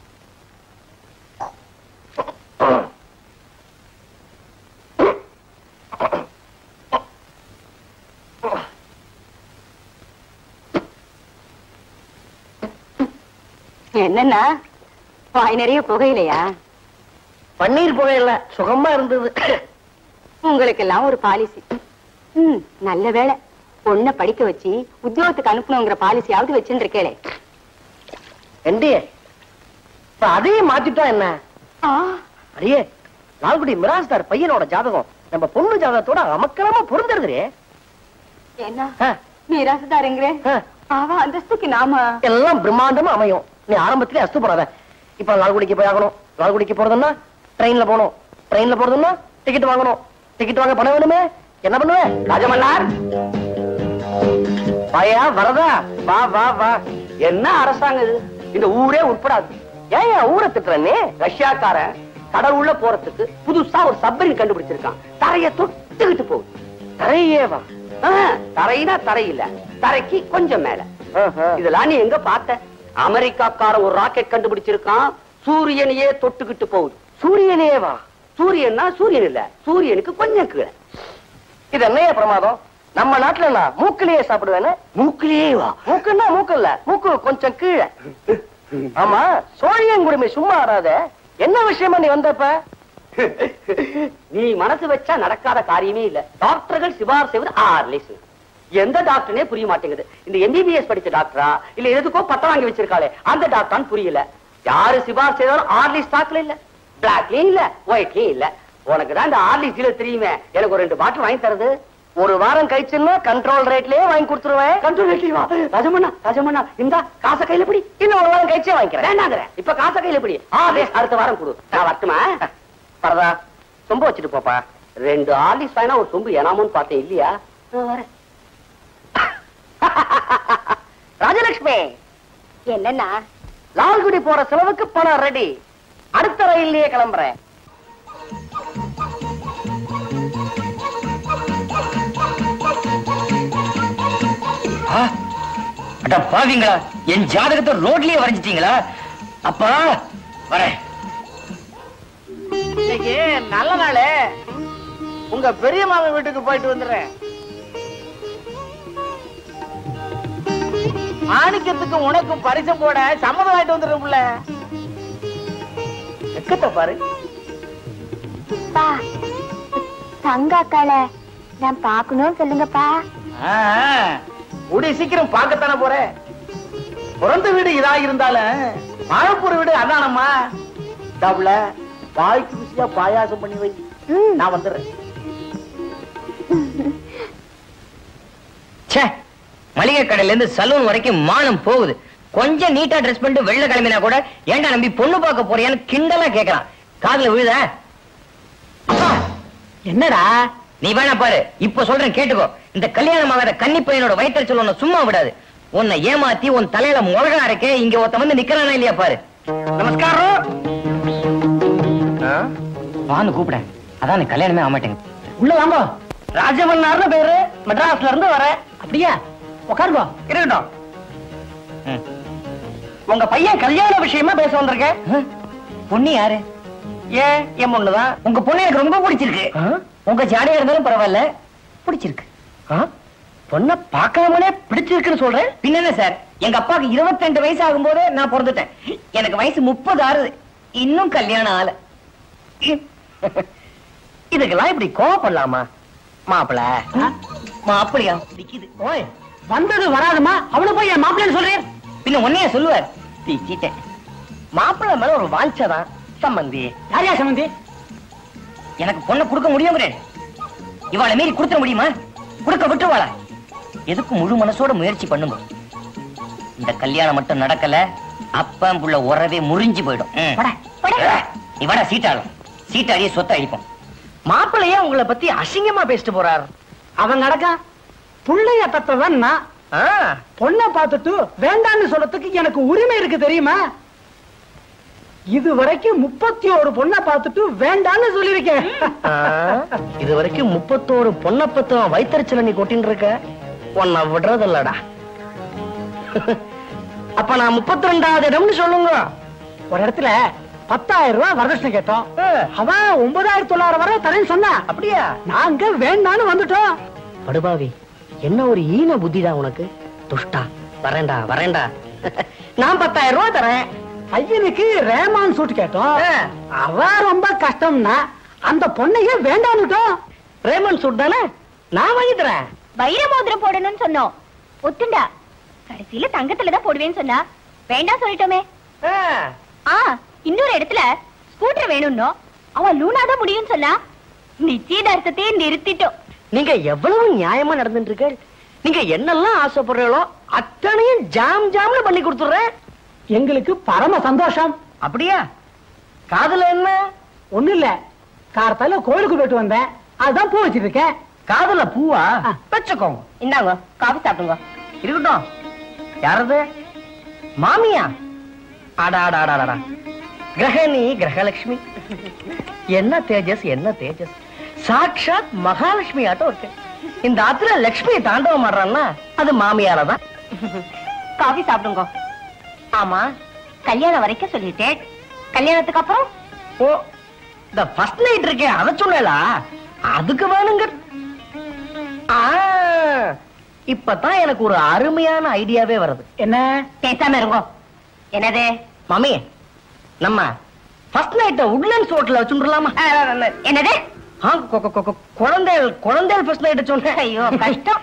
என்னன்னா வாய் நிறைய புகையிலையா பன்னீர் புகையில சுகமா இருந்தது உங்களுக்கு எல்லாம் ஒரு பாலிசி ம் நல்ல வேளை பொண்ணை படிக்க வச்சு உத்தியோகத்துக்கு அனுப்பணுங்கிற பாலிசியாவது வச்சுட்டு இருக்கேளே என்டி இப்ப அதையும் மாத்திட்டா என்ன அடியே லால்குடி மிராஸ்தார் பையனோட ஜாதகம் நம்ம பொண்ணு ஜாதகத்தோட அமக்கலமா பொருந்துருதுரே என்ன மீராசுதாருங்கிறேன் அவ அந்தஸ்துக்கு நாம எல்லாம் பிரம்மாண்டமா அமையும் நீ ஆரம்பத்திலே அஸ்து போடாத இப்ப லால்குடிக்கு போய் ஆகணும் லால்குடிக்கு போறதுன்னா ட்ரெயின்ல போகணும் ட்ரெயின்ல போறதுன்னா டிக்கெட் வாங்கணும் டிக்கெட் வாங்க பணம் வேணுமே என்ன பண்ணுவ ராஜமன்னார் வாயா வரதா வா வா வா என்ன அரசாங்கம் இது இந்த ஊரே உட்படாது ஏன் ஏன் ஊரை திட்டுறனே ரஷ்யாக்காரன் கடவுள்ள போறதுக்கு புதுசா ஒரு சப்மரின் கண்டுபிடிச்சிருக்கான் தரைய தொட்டுக்கிட்டு போகுது தரையே வா தரையினா தரை இல்ல தரைக்கு கொஞ்சம் மேல இதெல்லாம் நீ எங்க பார்த்த அமெரிக்காக்காரன் ஒரு ராக்கெட் கண்டுபிடிச்சிருக்கான் சூரியனையே தொட்டுக்கிட்டு போகுது சூரியனே வா சூரியன்னா சூரியன் இல்ல சூரியனுக்கு கொஞ்சம் கீழே இது என்னைய பிரமாதம் நம்ம நாட்டுல நான் மூக்கிலேயே சாப்பிடுவேன்னு மூக்கிலேயே வா மூக்குன்னா மூக்கு இல்ல மூக்கு கொஞ்சம் கீழே ஆமா சோழியங்குடுமை சும்மா ஆடாத என்ன விஷயமா நீ வந்தப்ப நீ மனசு வச்சா நடக்காத காரியமே இல்ல டாக்டர்கள் சிபார் செய்வது ஆர்லிஸ் எந்த டாக்டர்னே புரிய மாட்டேங்குது இந்த எம்பிபிஎஸ் படிச்ச டாக்டரா இல்ல எதுக்கோ பட்டம் வாங்கி வச்சிருக்காளே அந்த டாக்டரான்னு புரியல யாரு சிபார் செய்தாலும் ஆர்லிஸ் டாக்டர்ல இல்ல பிளாக்லயும் இல்ல ஒயிட்லயும் இல்ல உனக்கு தான் இந்த ஆர்லிஸ் டீல தெரியுமே எனக்கு ஒரு ரெண்டு பாட்டில் வாங்கி தரது ஒரு வாரம் கழிச்சுன்னா கண்ட்ரோல் ரேட்லயே வாங்கி கொடுத்துருவேன் கண்ட்ரோல் ரேட்லயே வா ராஜமண்ணா ராஜமண்ணா இந்த காசை கையில பிடி இன்னும் ஒரு வாரம் கழிச்சே வாங்கிக்கிறேன் வேண்டாங்கிற இப்ப காசை கையில பிடி ஆ பேஸ் அடுத்த வாரம் கொடு நான் வரட்டுமா பரதா சொம்பு வச்சுட்டு போப்பா ரெண்டு ஆர்லிஸ் வாங்கினா ஒரு சொம்பு ஏனாமோன்னு பார்த்தேன் இல்லையா நான் வரேன் ராஜலட்சுமி என்னன்னா லால்குடி போற செலவுக்கு பணம் ரெடி அடுத்த ரயில்லயே கிளம்புறேன் ஆ, அட பாவிங்களா என் ஜாதகத்தை ரோட்லயே வரைஞ்சிட்டீங்களா அப்பா வரேன் இன்னைக்கு நல்ல நாளே உங்க பெரிய மாமன் வீட்டுக்கு போயிட்டு வந்துடுறேன் மாணிக்கத்துக்கு உனக்கும் பரிசம் போட சம்மதம் ஆயிட்டு வந்துடுறேன் புள்ள எக்கத்தை பாரு பா தங்க அக்கால நான் பாக்கணும்னு சொல்லுங்கப்பா ஆ, கூடிய சீக்கிரம் பார்க்கத்தானே போறேன் பிறந்த வீடு இதா இருந்தாலும் வாழப்பூர் வீடு அதானம்மா டபுள வாய்க்கு ருசியா பாயாசம் பண்ணி வை நான் வந்துடுறேன் ச்சே மளிகை கடையில இருந்து சலூன் வரைக்கும் மானம் போகுது கொஞ்சம் நீட்டா ட்ரெஸ் பண்ணிட்டு வெள்ள கிளம்பினா கூட ஏன்டா நம்பி பொண்ணு பார்க்க போறியான்னு கிண்டலா கேக்குறான் காதுல விழுத என்னடா நீ வேணா பாரு இப்ப சொல்றேன் கேட்டுக்கோ இந்த கல்யாணம் ஆகாத கன்னி பையனோட வயிற்றுச்சல் உன்னை சும்மா விடாது உன்னை ஏமாத்தி உன் தலையில முழகா இருக்கே இங்க ஒருத்த வந்து நிக்கிறானா இல்லையா பாரு நமஸ்காரம் வான்னு கூப்பிட அதான் நீ கல்யாணமே ஆக மாட்டேங்க உள்ள வாங்க ராஜமன்னார்னு பேரு மெட்ராஸ்ல இருந்து வரேன் அப்படியா உட்காருங்க இருக்கட்டும் ம். உங்க பையன் கல்யாண விஷயமா பேச வந்திருக்கேன் பொண்ணு யாரு ஏன் என் பொண்ணுதான் உங்க பொண்ணு எனக்கு ரொம்ப பிடிச்சிருக்கு உங்க ஜாடியா இருந்தாலும் பரவாயில்ல பிடிச்சிருக்கு பொண்ண பார்க்காமலே பிடிச்சிருக்குன்னு சொல்றேன் பின்ன என்ன சார் எங்க அப்பாவுக்கு 22 வயசு ஆகும்போதே நான் பிறந்துட்டேன் எனக்கு வயசு முப்பது ஆறுது இன்னும் கல்யாணம் ஆல இதுக்கெல்லாம் இப்படி கோவப்படலாமா மாப்பிள மாப்பிளையா நிக்குது ஓய் வந்தது வராதுமா அவளை போய் என் மாப்பிள்ளைன்னு சொல்றேன் பின்ன உன்னைய சொல்லுவார் பிச்சிட்டேன் மாப்பிள்ளை மேல ஒரு வாஞ்சதான் சம்பந்தி யாரையா சம்பந்தி எனக்கு பொண்ணை கொடுக்க முடியுங்கிறேன் இவாளை மீறி கொடுத்துட முடியுமா கொடுக்க விட்டுருவாளா எதுக்கு முழு மனசோட முயற்சி பண்ணுங்க இந்த கல்யாணம் மட்டும் நடக்கல அப்பம் புள்ள உறவே முறிஞ்சு போயிடும் ம். போடா, போடா. நீ வாடா சீட்டாளும் சீட்டாடியே சொத்தை அழிப்போம் மாப்பிள்ளையே உங்களை பத்தி அசிங்கமா பேசிட்டு போறார் அவன் நடக்கா புள்ளைய தத்தவன் நான் பொண்ணை பார்த்துட்டு வேண்டான்னு சொல்றதுக்கு எனக்கு உரிமை இருக்கு தெரியுமா இது வரைக்கும் முப்பத்தி ஒரு பொண்ணை பார்த்துட்டு வேண்டான்னு சொல்லியிருக்கேன் இது வரைக்கும் முப்பத்தோரு பொண்ணை பத்து வைத்தறிச்சல நீ கொட்டின்னு இருக்க உன்னை விடுறது இல்லடா அப்ப நான் முப்பத்தி ரெண்டாவது இடம்னு சொல்லுங்க ஒரு இடத்துல பத்தாயிரம் ரூபாய் வரதட்சணை கேட்டோம் அவன் ஒன்பதாயிரத்தி தொள்ளாயிரம் வரை தரேன்னு சொன்னா அப்படியா நாங்க வேண்டான்னு வந்துட்டோம் படுபாவி என்ன ஒரு ஈன புத்திதான் உனக்கு துஷ்டா வரேன்டா வரேன்டா நான் பத்தாயிரம் ரூபாய் தரேன் பையனுக்கு ரேமான் சூட் கேட்டோம் அவ ரொம்ப கஷ்டம்னா அந்த பொண்ணையே வேண்டான்னுட்டோம் ரேமான் சூட் தானே நான் வாங்கி தரேன் வைர மோதிரம் போடணும்னு சொன்னோம் ஒத்துண்டா கடைசியில தங்கத்துல தான் போடுவேன்னு சொன்னா வேண்டாம் சொல்லிட்டோமே ஆ இன்னொரு இடத்துல ஸ்கூட்டர் வேணும்னோ அவன் லூனா தான் முடியும்னு சொன்னா நிச்சயதார்த்தத்தையே நிறுத்திட்டோம் நீங்க எவ்வளவு நியாயமா நடந்துட்டு இருக்க நீங்க என்னெல்லாம் ஆசைப்படுறீங்களோ அத்தனையும் ஜாம் ஜாம்னு பண்ணி கொடுத்துடுறேன் எங்களுக்கு பரம சந்தோஷம் அப்படியா காதல என்ன ஒண்ணு இல்ல காரத்தால கோயிலுக்கு போயிட்டு வந்தேன் அதுதான் பூ வச்சிருக்கேன் காதல பூவா வச்சுக்கோங்க இந்தாங்க காபி சாப்பிடுங்க இருக்கட்டும் யாரது மாமியா அடா அடா அடா அடா கிரகணி கிரகலட்சுமி என்ன தேஜஸ் என்ன தேஜஸ் சாக்ஷாத் மகாலட்சுமி ஆட்டம் இருக்கு இந்த ஆத்துல லட்சுமி தாண்டவம் ஆடுறான்னா அது மாமியால தான் காபி சாப்பிடுங்க ஆமா கல்யாணம் வரைக்கும் சொல்லிட்டேன் கல்யாணத்துக்கு அப்புறம் ஓ இந்த ஃபர்ஸ்ட் நைட் இருக்கே அத சொல்லலா அதுக்கு வேணுங்க ஆ, இப்பதான் எனக்கு ஒரு அருமையான ஐடியாவே வருது என்ன பேசாம இருங்கோ என்னது மாமி நம்ம ஃபர்ஸ்ட் நைட்ட உட்லண்ட்ஸ் ஹோட்டல்ல வச்சுடலாமா என்னது ஆ, கொ- கொ- கொ- குழந்தைகள் குழந்தைகள் ஃபர்ஸ்ட் நைட் சொன்னேன் ஐயோ கஷ்டம்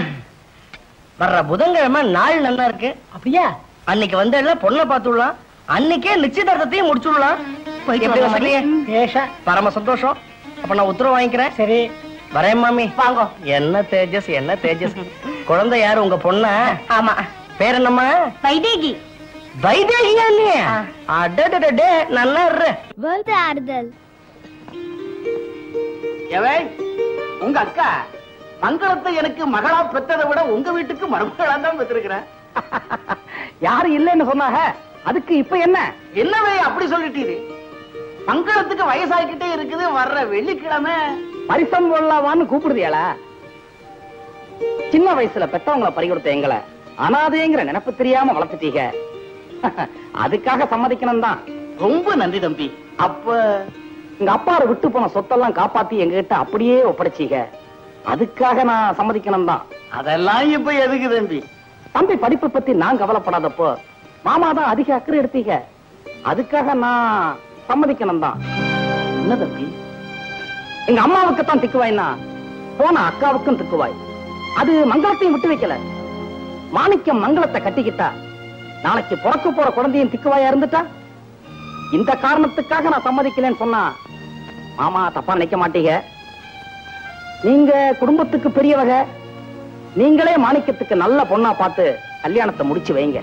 வர்ற புதன்கிழமை நாள் நல்லா இருக்கு அப்படியா அன்னைக்கு வந்து எல்லாம் பொண்ணை பார்த்துடலாம் அன்னைக்கே நிச்சயதார்த்தத்தையும் முடிச்சுடலாம் போயிட்டு எப்படி வாங்க, வசதியே? மாமி. பரம சந்தோஷம் அப்ப நான் உத்தரவு வாங்கிக்கிறேன் சரி வரேன் மாமி வாங்க என்ன தேஜஸ் என்ன தேஜஸ் குழந்தை யாரு உங்க பொண்ண ஆமா பேர் என்னம்மா வைதேகி வைதேகியா நீ அடடடடே நல்லா இருற வேர்ல்டு ஆறுதல் எவை உங்க அக்கா மங்களத்தை எனக்கு மகளா பெற்றதை விட உங்க வீட்டுக்கு மருமகளா தான் பெற்றிருக்கிறேன் யாரு இல்லைன்னு சொன்னாங்க அதுக்கு இப்ப என்ன என்னவே அப்படி சொல்லிட்டீரு மங்களத்துக்கு வயசாகிக்கிட்டே இருக்குது வர்ற வெள்ளிக்கிழமை பரிசம் கொள்ளவான்னு கூப்பிடுதியாளா சின்ன வயசுல பெத்தவங்கள பறி கொடுத்த எங்களை அனாதைங்கிற நினைப்பு தெரியாம வளர்த்துட்டீங்க அதுக்காக சம்மதிக்கணும் தான் ரொம்ப நன்றி தம்பி அப்ப எங்க அப்பாவை விட்டு போன சொத்தெல்லாம் காப்பாத்தி எங்ககிட்ட அப்படியே ஒப்படைச்சீங்க அதுக்காக நான் சம்மதிக்கணும் தான் அதெல்லாம் இப்ப எதுக்கு தம்பி தம்பி படிப்பை பத்தி நான் கவலைப்படாதப்போ மாமா தான் அதிக அக்கறை எடுத்தீங்க அதுக்காக நான் சம்மதிக்கணும் தான் என்ன தம்பி எங்க அம்மாவுக்கு தான் திக்குவாய்னா போன அக்காவுக்கும் திக்குவாய் அது மங்களத்தையும் விட்டு வைக்கல மாணிக்கம் மங்களத்தை கட்டிக்கிட்டா நாளைக்கு பிறக்க போற குழந்தையும் திக்குவாயா இருந்துட்டா இந்த காரணத்துக்காக நான் சம்மதிக்கலன்னு சொன்னா மாமா தப்பா நினைக்க மாட்டீங்க நீங்க குடும்பத்துக்கு பெரியவக நீங்களே மாணிக்கத்துக்கு நல்ல பொண்ணா பார்த்து கல்யாணத்தை முடிச்சு வைங்க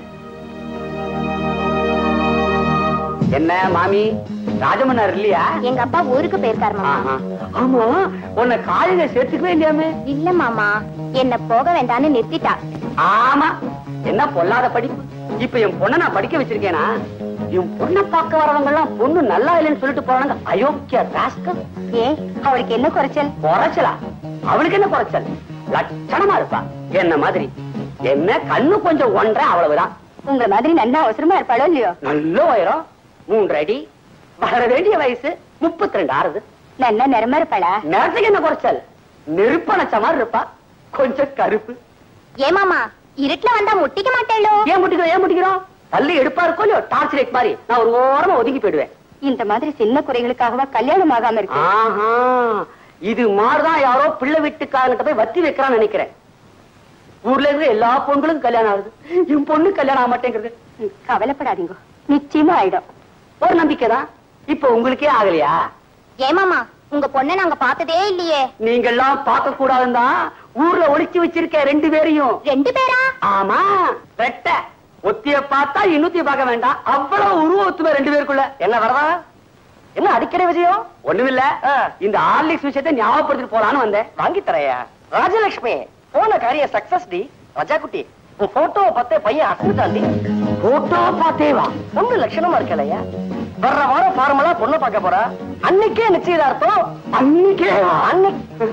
என்ன மாமி ராஜமன்னர் இல்லையா எங்க அப்பா ஊருக்கு போயிருக்காரு மாமா ஆஹா. ஆமா உன்னை காலையில சேர்த்துக்கவே இல்லையாமே இல்ல மாமா என்ன போக வேண்டாம்னு நிறுத்திட்டா ஆமா என்ன பொல்லாத படிப்பு இப்ப என் பொண்ணை நான் படிக்க வச்சிருக்கேனா என் பொண்ணை பார்க்க வரவங்க எல்லாம் பொண்ணு நல்லா இல்லைன்னு சொல்லிட்டு போறாங்க அயோக்கிய ராஸ்கல் ஏன் அவளுக்கு என்ன குறைச்சல் குறைச்சலா அவளுக்கு என்ன குறைச்சல் லட்சணமா இருப்பா என்ன மாதிரி என்ன கண்ணு கொஞ்சம் ஒன்றரை அவ்வளவுதான் உங்க மாதிரி நல்லா அவசரமா இருப்பாளோ இல்லையோ நல்ல உயரம் மூன்று அடி வளர வேண்டிய வயசு முப்பத்தி ரெண்டு ஆறுது நல்ல நிறமா இருப்பாளா நேரத்துக்கு என்ன குறைச்சல் நெருப்பணைச்ச மாதிரி இருப்பா கொஞ்சம் கருப்பு ஏமாமா இருட்டுல வந்தா முட்டிக்க மாட்டேளோ ஏன் முட்டிக்கிறோம் ஏன் முட்டிக்கிறோம் பள்ளி எடுப்பா இருக்கோ இல்லையோ டார்ச் லைட் மாதிரி நான் ஒரு ஓரமா ஒதுங்கி போயிடுவேன் இந்த மாதிரி சின்ன குறைகளுக்காகவா கல்யாணம் ஆகாம இருக்கு ஆஹா இது மாதிரிதான் யாரோ பிள்ளை வீட்டுக்காரங்கிட்ட போய் வத்தி வைக்கிறான்னு நினைக்கிறேன் ஊர்ல இருக்கிற எல்லா பொண்களுக்கும் கல்யாணம் ஆகுது என் பொண்ணு கல்யாணம் ஆக மாட்டேங்கிறது ம், கவலைப்படாதீங்க நிச்சயமா ஆயிடும் ஒரு நம்பிக்கை தான் இப்ப உங்களுக்கே ஆகலையா ஏமாமா உங்க பொண்ணை நாங்க பார்த்ததே இல்லையே நீங்க எல்லாம் பார்க்க கூடாதுதான் ஊர்ல ஒளிச்சு வச்சிருக்க ரெண்டு பேரையும் ரெண்டு பேரா ஆமா ரெட்ட ஒத்திய பார்த்தா இன்னொத்திய பார்க்க வேண்டாம் அவ்வளவு உருவ ஒத்துமை ரெண்டு பேருக்குள்ள என்ன வரதா என்ன அடிக்கடி விஜயம் ஒண்ணுமில்ல இந்த ஹார்லிக்ஸ் விஷயத்தை ஞாபகப்படுத்திட்டு போலான்னு வந்தேன் வாங்கி தரையா ராஜலட்சுமி போன காரியம் சக்சஸ் டி ரஜா குட்டி உன் போட்டோ பார்த்தே பையன் அசந்துட்டாண்டி போட்டோ பார்த்தே வா பொண்ணு லட்சணமா இருக்கலையா வர்ற வாரம் ஃபார்மலா பொண்ணு பார்க்க போறா அன்னைக்கே நிச்சயதார்த்தம் அன்னைக்கே வா. அன்னைக்கு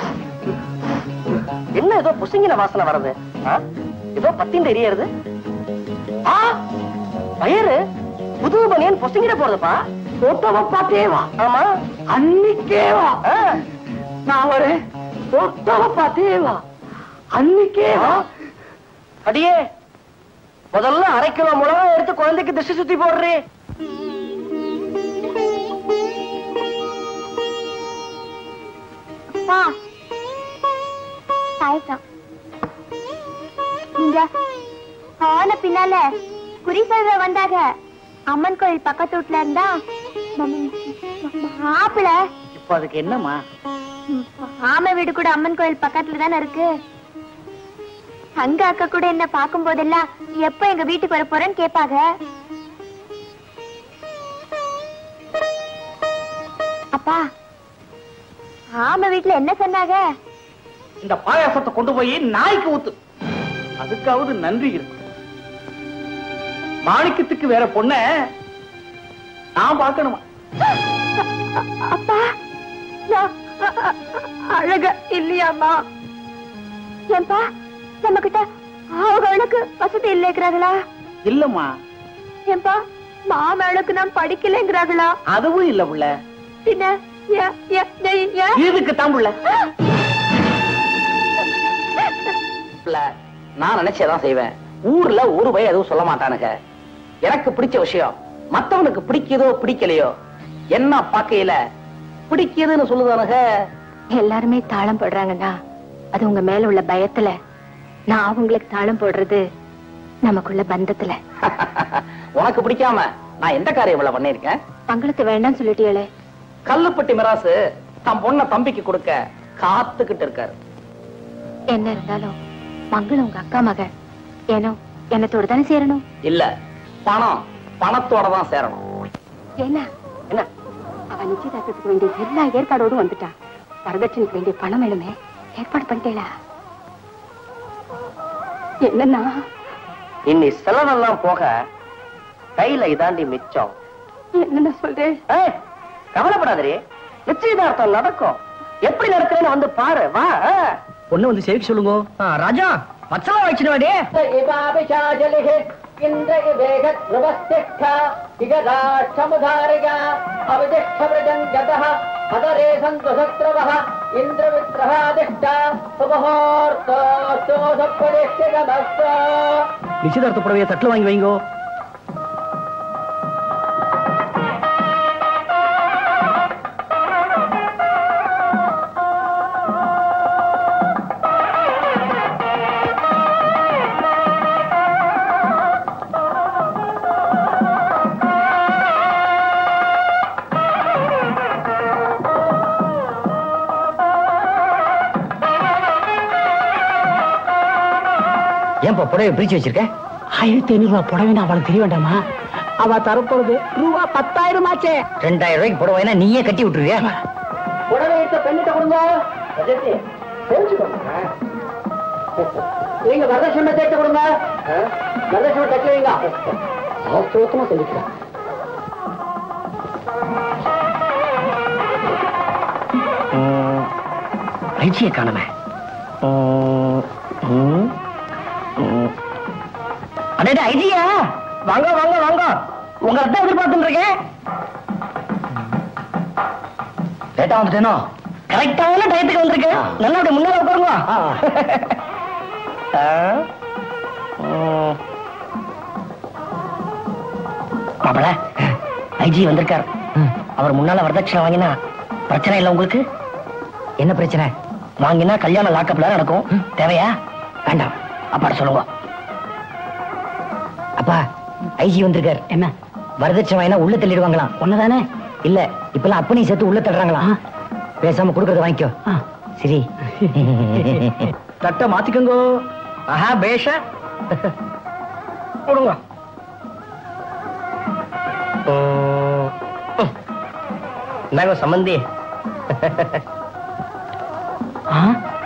என்ன ஏதோ புசுங்கின வாசனை வருது ஆ? ஏதோ பத்தின் எரியறது ஆ வயறு புது பனியன் பொசுங்கிட போறதுப்பா போட்டோவை பார்த்தே வா ஆமா அன்னைக்கே வா ஆ. நான் வரேன் போட்டோவை பார்த்தே வா அன்னைக்கே வா அடியே முதல்ல அரை கிலோ மிளகா எடுத்து குழந்தைக்கு திசை சுத்தி போடுறே அப்பா சாயக்கம் நீங்க ஆன பின்னால குறி சொல்ற வந்தாக அம்மன் கோயில் பக்கத்து வீட்டுல இருந்தா மாப்பிள இப்ப அதுக்கு என்னம்மா ஆமை வீடு கூட அம்மன் கோயில் பக்கத்துல தானே இருக்கு அங்க அக்கா கூட என்ன பார்க்கும் போதெல்லாம் எப்ப எங்க வீட்டுக்கு வர போறேன்னு கேட்பாங்க அப்பா ஆமை வீட்டுல என்ன சொன்னாங்க இந்த பாயாசத்தை கொண்டு போய் நாய்க்கு ஊத்து அதுக்காவது நன்றி இருக்கு மாணிக்கத்துக்கு வேற பொண்ண நான் பார்க்கணுமா அப்பா நான் அ- அ- அழக இல்லையாமா ஏன்பா நம்ம கிட்ட அவங்களுக்கு வசதி இல்லைங்கிறாங்களா இல்லம்மா ஏன்பா மாமேளுக்கு நான் படிக்கலைங்கிறாங்களா அதுவும் இல்ல புள்ள பின்ன ஏ- ஏ- ஏ- ஏன்? இதுக்கு தான் புள்ள புள்ள, நான் நினைச்சதான் செய்வேன் ஊர்ல ஒரு பய எதுவும் சொல்ல மாட்டானுங்க எனக்கு பிடிச்ச விஷயம் மத்தவனுக்கு பிடிக்குதோ பிடிக்கலையோ என்ன பாக்கையில பிடிக்குதுன்னு சொல்லுதானுங்க எல்லாருமே தாளம் போடுறாங்கன்னா அது உங்க மேல உள்ள பயத்துல நான் அவங்களுக்கு தாளம் போடுறது நமக்குள்ள பந்தத்துல உனக்கு பிடிக்காம நான் எந்த காரியம் இவ்வளவு பண்ணிருக்கேன் பங்களுக்கு வேண்டாம் சொல்லிட்டீங்களே கல்லுப்பட்டி மிராசு தன் பொண்ண தம்பிக்கு கொடுக்க காத்துக்கிட்டு இருக்காரு என்ன இருந்தாலும் மங்களம் உங்க அக்கா மக ஏனோ என்னத்தோட தானே சேரணும் இல்ல பணம் பணத்தோட தான் சேரணும் என்ன என்ன அவ நிச்சயதார்த்தத்துக்கு வேண்டிய எல்லா ஏற்பாடோடும் வந்துட்டா வரதட்சணைக்கு வேண்டிய பணம் வேணுமே ஏற்பாடு பண்ணிட்டேளா என்னன்னா இன்னி செலவெல்லாம் போக கையில இதாண்டி மிச்சம் என்னென்ன சொல்றேன் ஏய், கவலைப்படாதே நிச்சயதார்த்தம் நடக்கும் எப்படி நடக்குதுன்னு வந்து பாரு வா பொண்ணு வந்து சேவிக்க சொல்லுங்க ராஜா பச்சளா வச்சுடுவாடே நிச்சயதார்த்த புடவைய தட்டுல வாங்கி வைங்கோ ஏன்பா புடவை பிரிச்சு வச்சிருக்க ஆயிரத்தி ஐநூறு ரூபாய் புடவை அவளுக்கு தெரிய வேண்டாமா அவ தரப்போறது ரூபா பத்தாயிரம் ஆச்சே ரெண்டாயிரம் ரூபாய்க்கு புடவைனா நீயே கட்டி விட்டுருவியா புடவை எடுத்த பெண்ணிட்ட கொடுங்க ரஜத்தி, தெரிஞ்சுக்கோங்க. நீங்க வரதட்சணை தேட்ட கொடுங்க ஆ? வரதட்சணை தட்டு வைங்க அவசரமா சொல்லிக்கிறேன் ஐச்சிய காணல அடே ஐடியா வாங்க வாங்க வாங்க உங்க அத்தை எதிர்பார்த்துட்டு இருக்கேன் லேட்டா வந்துட்டேனோ கரெக்டான டயத்துக்கு வந்திருக்கு நல்லா அப்படி முன்னால உட்காருங்க ஆ. ம். மாப்பிள ஐஜி வந்திருக்கார் அவர் முன்னால வரதட்சணை வாங்கினா பிரச்சனை இல்லை உங்களுக்கு என்ன பிரச்சனை வாங்கினா கல்யாணம் லாக்கப்ல நடக்கும் தேவையா வேண்டாம் அப்பாட சொல்லுங்க அப்பா ஐஜி வந்திருக்கார் என்ன வரதட்சணை வாங்கினா உள்ள தள்ளிடுவாங்களாம் ஒண்ணுதானே இல்ல இப்பெல்லாம் அப்பனையும் சேர்த்து உள்ள தள்ளுறாங்களாம் பேசாம கொடுக்கறத வாங்கிக்கோ சரி தட்டை மாத்திக்கோங்க ஆஹா பேஷா கொடுங்க ம். ம். இந்தாங்க சம்மந்தி ஆ?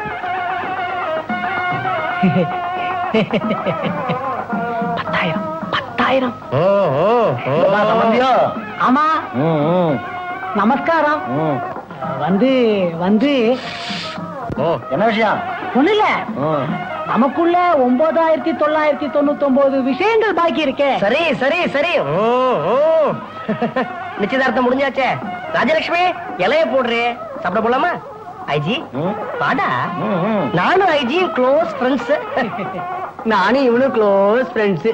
பத்தாயிரம் பத்தாயிரம் சம்மந்தியோ ஆமா நமஸ்காரம் வந்து வந்து என்ன விஷயம் ஒண்ணு இல்ல நமக்குள்ள ஒன்பதாயிரத்தி தொள்ளாயிரத்தி தொண்ணூத்தி ஒன்பது விஷயங்கள் பாக்கி இருக்கே சரி சரி சரி நிச்சயதார்த்தம் முடிஞ்சாச்சே ராஜலட்சுமி இலைய போடுறே சாப்பிட போலாமா ஐஜி வாடா நானும் ஐஜி க்ளோஸ் ஃப்ரெண்ட்ஸ் நானும் இவனும் க்ளோஸ் ஃப்ரெண்ட்ஸ்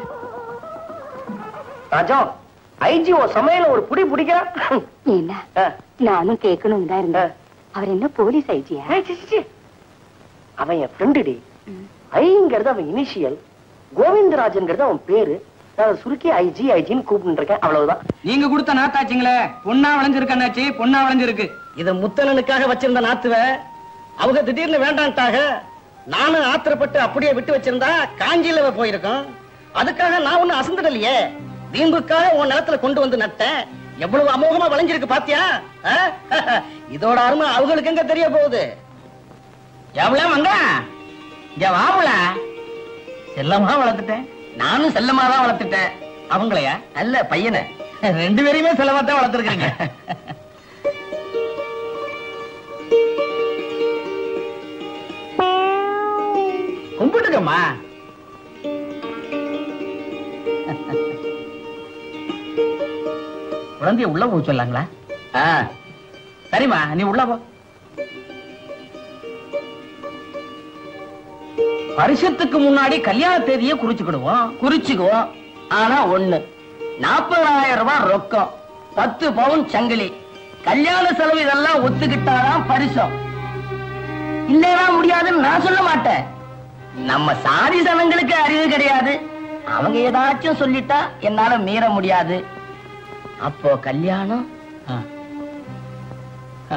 ராஜா ஐஜி உன் சமையல ஒரு புடி பிடிக்கிறான் என்ன நானும் கேட்கணும் தான் இருந்தேன் அவர் என்ன போலீஸ் ஐஜியா ஏய், சி, சி, சி. அவன் என் ஃப்ரெண்டுடி ஐங்கிறது அவன் இனிஷியல் கோவிந்தராஜன்கிறது அவன் பேரு நான் அதை சுருக்கி ஐஜி ஐஜின்னு கூப்பிட்டு இருக்கேன் அவ்வளவுதான் நீங்க கொடுத்த நாத்தாச்சுங்களே பொண்ணா விளைஞ்சிருக்கு அண்ணாச்சி பொண்ணா விளைஞ்சிருக்கு இத முத்தலனுக்காக வச்சிருந்த நாத்துவ அவங்க திடீர்னு வேண்டான்ட்டாக நானும் ஆத்திரப்பட்டு அப்படியே விட்டு வச்சிருந்தா காஞ்சியில போயிருக்கோம் அதுக்காக நான் ஒண்ணு அசந்துடலையே வீம்புக்காக உன் நிலத்துல கொண்டு வந்து நட்டேன் எவ்வளவு அமோகமா விளைஞ்சிருக்கு பாத்தியா ஆ? இதோட அருமை அவங்களுக்கு எங்க தெரிய போகுது எவ்வளவு மங்க இங்க வாமுல செல்லமா வளர்த்துட்டேன் நானும் செல்லமா தான் வளர்த்துட்டேன் அவங்களையா அல்ல பையனை ரெண்டு பேரையுமே செல்லமா தான் வளர்த்துருக்கீங்க கும்பிட்டுக்கம்மா குழந்தைய உள்ள போக சொல்லாங்களா ஆ, சரிம்மா நீ உள்ள போ வருஷத்துக்கு முன்னாடி கல்யாண தேதியை குறிச்சுக்கிடுவோம் குறிச்சுக்குவோம் ஆனா ஒண்ணு நாற்பதாயிரம் ரூபாய் ரொக்கம் பத்து பவுன் சங்கிலி கல்யாண செலவு இதெல்லாம் ஒத்துக்கிட்டாதான் பரிசம் இல்லையா முடியாதுன்னு நான் சொல்ல மாட்டேன் நம்ம சாதி சனங்களுக்கு அறிவு கிடையாது அவங்க ஏதாச்சும் சொல்லிட்டா என்னால மீற முடியாது அப்போ கல்யாணம் ஆ. ஆ.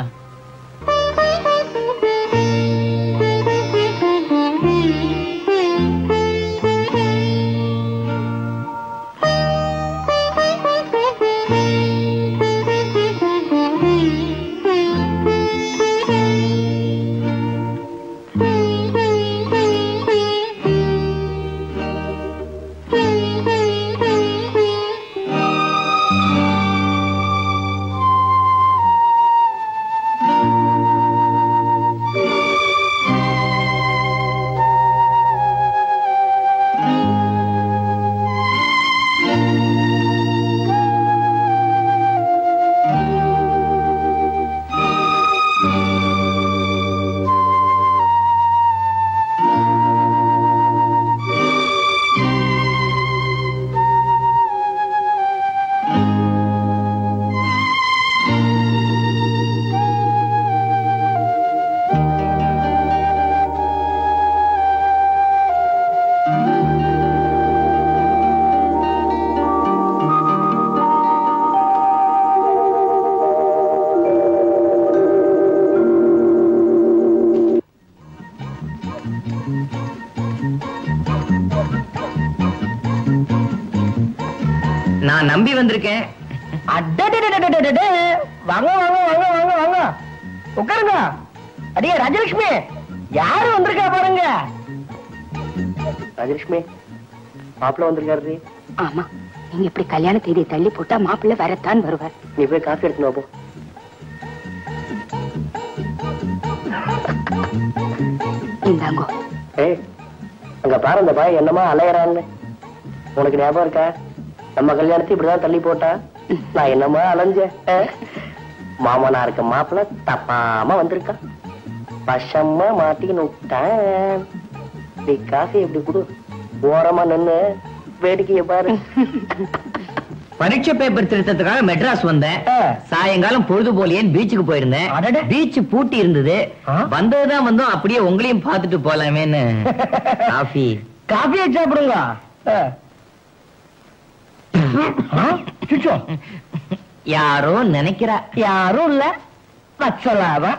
நான் நம்பி வந்திருக்கேன் அடடடடடடடட. வாங்க வாங்க வாங்க வாங்க வாங்க உட்காருங்க அடியே ராஜலட்சுமி யாரு வந்திருக்கா பாருங்க ராஜலட்சுமி மாப்பிள்ள வந்திருக்காரு ஆமா நீங்க இப்படி கல்யாண தேதியை தள்ளி போட்டா மாப்பிள்ளை வரத்தான் வருவார் நீ போய் காஃபி எடுத்துன்னு வா போ இந்தாங்கோ ஏய் அங்க பாரு அந்த பாய் என்னமா அலையறான்னு உனக்கு ஞாபகம் இருக்கா நம்ம கல்யாணத்தை இப்படிதான் தள்ளி போட்டா நான் என்னமா அலைஞ்சேன் ஆ? மாமனா இருக்க மாப்பிள்ள தப்பாம வந்திருக்கான் பஷமா மாட்டின்னு விட்டேன் நீ காஃபி எப்படி கொடு ஓரமா நின்னு வேடிக்கைய பாரு பரீட்சை பேப்பர் திருத்தத்துக்காக மெட்ராஸ் வந்தேன் ஆ. சாயங்காலம் பொழுது போலியேன்னு பீச்சுக்கு போயிருந்தேன் அடடே. பீச் பூட்டி இருந்தது ஆ. வந்ததுதான் வந்தோம் அப்படியே உங்களையும் பார்த்துட்டு போலாமேன்னு காஃபி காஃபி சாப்பிடுங்க யாரோ நினைக்கிறா யாரும் இல்ல வச்சலாதான்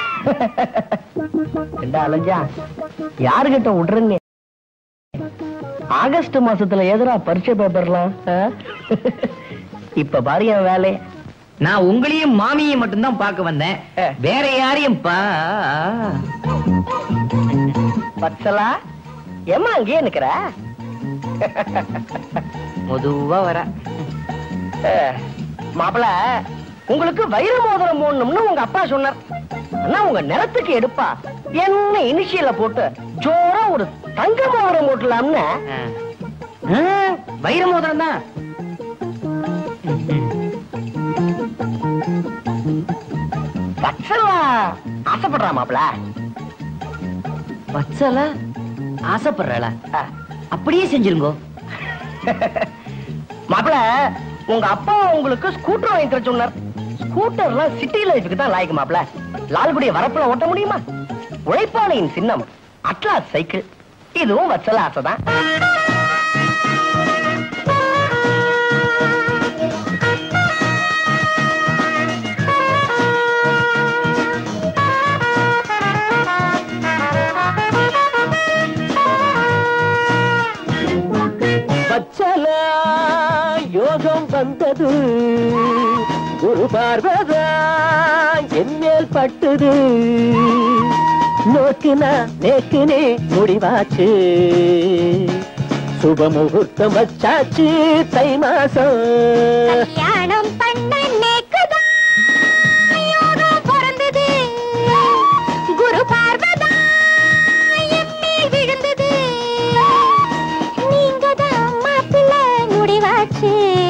என்ன அலைஞ்சா யாருகிட்ட விடுறீங்க ஆகஸ்ட் மாசத்துல எதிரா பரீட்சை பேப்பர்லாம் ஆ? இப்ப பாரு என் வேலை நான் உங்களையும் மாமியையும் மட்டும்தான் பார்க்க வந்தேன் ஆ. வேற யாரையும் பா வச்சலா ஏமா அங்கேயே நிக்கிற மெதுவா வர மாப்பிள உங்களுக்கு வைர மோதிரம் போடணும்னு உங்க அப்பா சொன்னார் ஆனா உங்க நிலத்துக்கு எடுப்பா என்ன இனிஷியல போட்டு ஜோரா ஒரு தங்க மோதிரம் போட்டலாம்னு வைர மோதிரம் தான் வச்சலா ஆசைப்படுறா மாப்பிள வச்சல ஆசைப்படுறாளா அப்படியே செஞ்சிருங்கோ மாப்பிள உங்க அப்பா உங்களுக்கு ஸ்கூட்டர் வாங்கி தர சொன்னார் ஸ்கூட்டர்லாம் சிட்டி லைஃபுக்கு தான் லாய்க்கு மாப்பிள லால்குடிய வரப்புல ஓட்ட முடியுமா உழைப்பாளையின் சின்னம் அட்லாஸ் சைக்கிள் இதுவும் வச்சல ஆசைதான் வச்சல யோகம் வந்தது குரு பார்வதா என்மேல் பட்டது நோக்கினா நேக்கினே முடிவாச்சு சுப முகூர்த்தம் வச்சாச்சு தை மாசம் கல்யாணம் பண்ண நேக்குதான் யோகம் பிறந்தது குரு பார்வதா என் மேல் விழுந்தது நீங்க தான் மாப்பிள்ளை முடிவாச்சு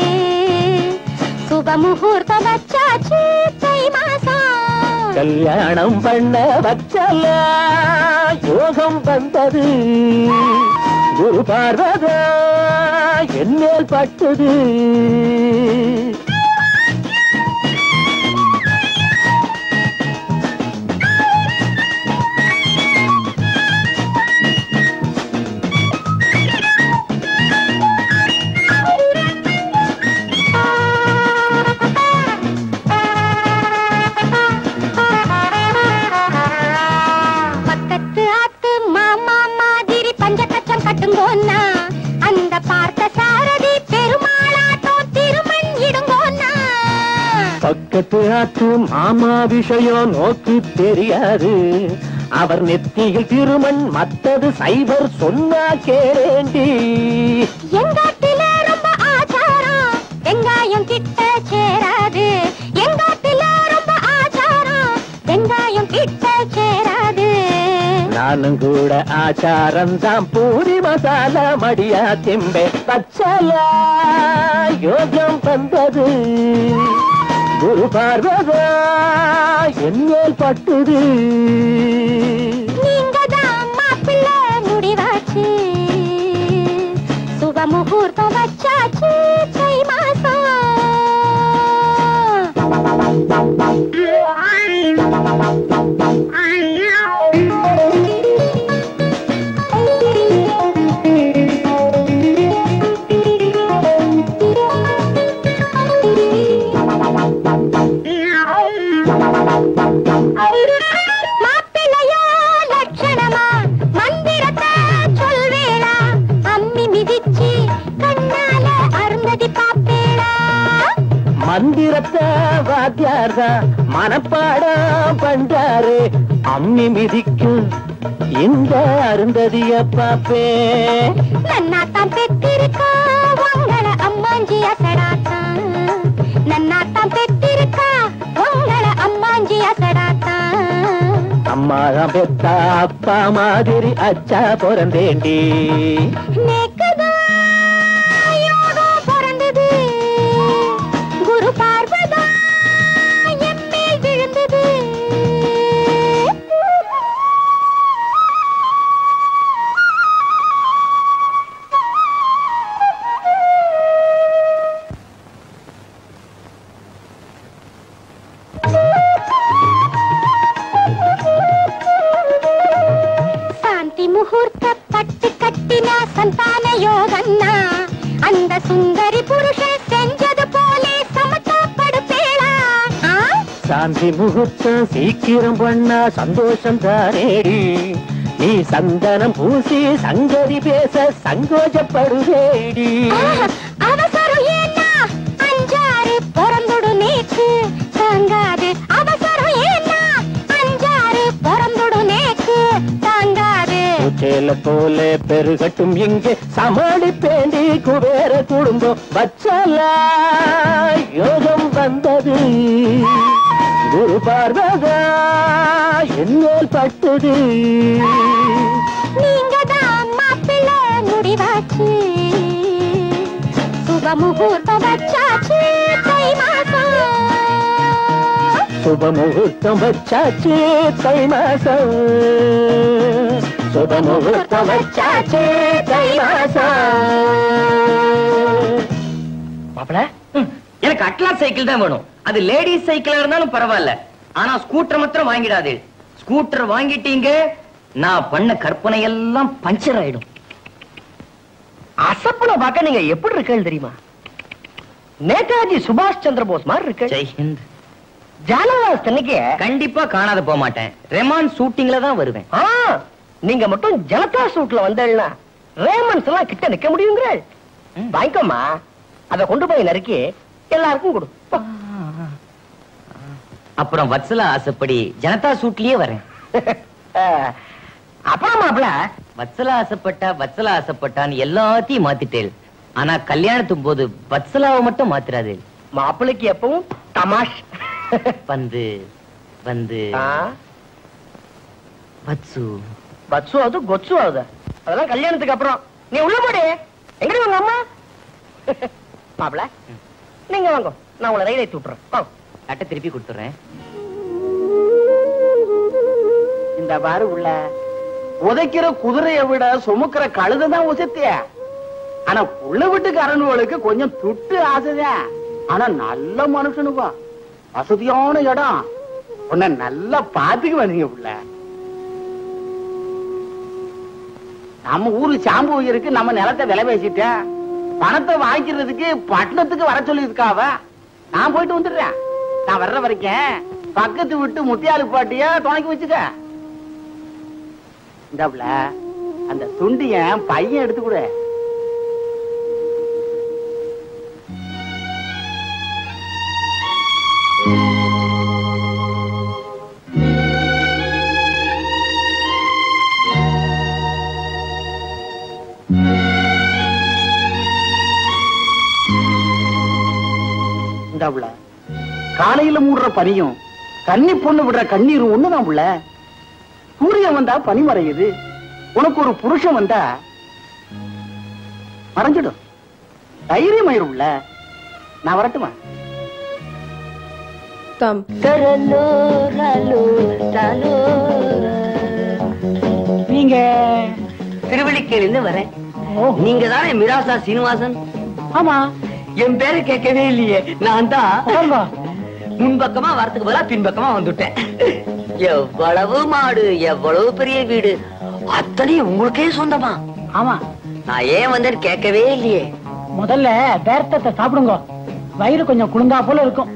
சுப முகூர்த்தம் வச்சாச்சு தை மாசம் கல்யாணம் பண்ண வச்சல யோகம் வந்தது குரு பார்வதா என்மேல் பட்டது பக்கத்து ஆத்து மாமா மாதிரி பஞ்ச கச்சம் கட்டுங்கோன்னா அந்த பார்த்த சாரதி பெருமாளாட்டம் திருமண் இடுங்கோன்னா பக்கத்து ஆத்து மாமா விஷயம் நோக்கு தெரியாது அவர் நெத்தியில் திருமண் மத்தது சைவர் சொன்னா கேளேண்டி எங்காட்டில ரொம்ப ஆச்சாரம் வெங்காயம் கிட்ட சேராது எங்காட்டில ரொம்ப ஆச்சாரம் வெங்காயம் கிட்ட சேராது நானும் கூட ஆச்சாரம் தான் பூரி மசாலா மடியா திம்பே பச்சலா யோகம் வந்தது குரு பார்வதா என்மேல் பட்டுது நீங்க தான் மாப்பிள்ளை முடிவாச்சு சுப முகூர்த்தம் வச்சாச்சு தை மாப்பிள்ளையோ லட்சணமா மந்திரத்தை சொல்வேளா அம்மி மிதிச்சு கண்ணால அருந்ததி பாப்பேளா மந்திரத்தை வாத்தியார் தான் மனப்பாடம் பண்றாரு அம்மி மிதிக்கும் இந்த அருந்ததிய பாப்பே நன்னாத்தான் பெத்திருக்கா உங்கள அம்மாஞ்சி அசடாத்தான் நன்னாத்தான் பெத்திருக்கா உங்கள அம்மாஞ்சி அசடாத்தான் அம்மா தான் பெத்தா அப்பா மாதிரி அச்சா பிறந்தேண்டி நேக்குதான் யோகம் பிறந்தது குரு பார்வதா என் மேல் விழுந்தது முகூர்த்த பட்டு கட்டினா சந்தான யோகன்னா அந்த சுந்தரி புருஷன் செஞ்சது போலே சமத்தா படுப்பேளா ஆ? சாந்தி முகூர்த்தம் சீக்கிரம் பண்ணா சந்தோஷம் தானேடி நீ சந்தனம் பூசி சங்கதி பேச சங்கோஜப்படுவேடி ஆஹா, அவசரம் ஏன்னா அஞ்சாறு பிறந்துடு நேக்கு தாங்காது அவசரம் ஏன்னா அஞ்சாறு பிறந்துடு நேக்கு தாங்காது சேல போல பெருகட்டும் இங்கே சமாளிப்பேண்டி குபேர குடும்பம் வச்சலா யோகம் வந்தது குரு பார்வதா என்னேல் பட்டது நீங்க தான் மாப்பிள்ளை முடிவாச்சு சுப முகூர்த்தம் வச்சாச்சு தை மாசம் சுப முகூர்த்தம் வச்சாச்சு தை மாசம் சுப முகூர்த்தம் வச்சாச்சு தை மாசம் மாப்பிள எனக்கு அட்லாஸ் சைக்கிள் தான் வேணும் அது லேடிஸ் சைக்கிளா இருந்தாலும் பரவாயில்ல ஆனா ஸ்கூட்டர் மாத்திரம் வாங்கிடாது ஸ்கூட்டர் வாங்கிட்டீங்க நான் பண்ண கற்பனை எல்லாம் பஞ்சர் ஆயிடும் அசப்புல பார்க்க நீங்க எப்படி இருக்கீங்க தெரியுமா நேதாஜி சுபாஷ் சந்திர போஸ் மாதிரி இருக்கு ஜெய் ஹிந்த் ஜானவாஸ் தன்னைக்கு கண்டிப்பா காணாத போக மாட்டேன் ரெமான் ஷூட்டிங்ல தான் வருவேன் ஆ, நீங்க மட்டும் ஜனதா சூட்ல வந்தேன்னா ரேமன்ஸ் எல்லாம் கிட்ட நிக்க முடியுங்கிற வாங்கிக்கோமா அத கொண்டு போய் நறுக்கி எல்லாருக்கும் கொடு போ. அப்புறம் வத்சலா ஆசைப்படி ஜனதா சூட்லயே வரேன் அஹ், அப்புறம் மாப்பிள வத்சலா ஆசைப்பட்டா வத்சலா ஆசைப்பட்டான்னு எல்லாத்தையும் மாத்திட்டேன் ஆனா கல்யாணத்தும் போது வத்சலாவை மட்டும் மாத்திராது மாப்பிளைக்கு எப்பவும் தமாஷ் வந்து வந்து ஆ, வத்சு பட்சு ஆகுது கொச்சு ஆகுது அதெல்லாம் கல்யாணத்துக்கு அப்புறம் நீ உள்ள போடு எங்கடி உங்க அம்மா மாப்பிள நீங்க வாங்க நான் உங்களை ரயில் ஏத்தி விட்டுறேன் வாங்க. அட்டை திருப்பி கொடுத்துறேன் இந்த பாரு உள்ள உதைக்கிற குதிரையை விட சுமக்கிற கழுதை தான் உசத்திய ஆனா புள்ள வீட்டுக்காரனுகளுக்கு கொஞ்சம் துட்டு ஆசைதான் ஆனா நல்ல மனுஷனுப்பா வசதியான இடம் உன்னை நல்லா பாத்துக்கு வந்தீங்க புள்ள நம்ம ஊரு சாம்பு இருக்கு நம்ம நிலத்தை விலை பேசிட்டேன் பணத்தை வாங்கிக்கிறதுக்கு பட்டணத்துக்கு வர சொல்லியிருக்காவ நான் போயிட்டு வந்துடுறேன் நான் வர்ற வரைக்கும் பக்கத்து விட்டு முத்தியாலு பாட்டிய துணைக்கு வச்சுக்க இந்தாப்புல அந்த துண்டு என் பையன் எடுத்து கொடு இந்தாப்புல காலையில மூடுற பனியும் கன்னி பொண்ணு விடுற கண்ணீரும் ஒண்ணுதான் புள்ள சூரியன் வந்தா பனி மறையுது உனக்கு ஒரு புருஷன் வந்தா மறைஞ்சிடும் தைரியம் ஆயிரும்ல நான் வரட்டுமா தம் நீங்க திருவள்ளிக்கேணின்னு வரேன் நீங்க தானே மிராசா சீனிவாசன் ஆமா என் பேரு கேட்கவே இல்லையே நான் தான் ஆமா. முன்பக்கமா வரத்துக்கு பதிலா பின்பக்கமா வந்துட்டேன் எவ்வளவு மாடு எவ்வளவு பெரிய வீடு அத்தனையும் உங்களுக்கே சொந்தமா ஆமா நான் ஏன் வந்தேன்னு கேட்கவே இல்லையே முதல்ல பேர்த்தத்தை சாப்பிடுங்க வயிறு கொஞ்சம் குளுந்தா போல இருக்கும்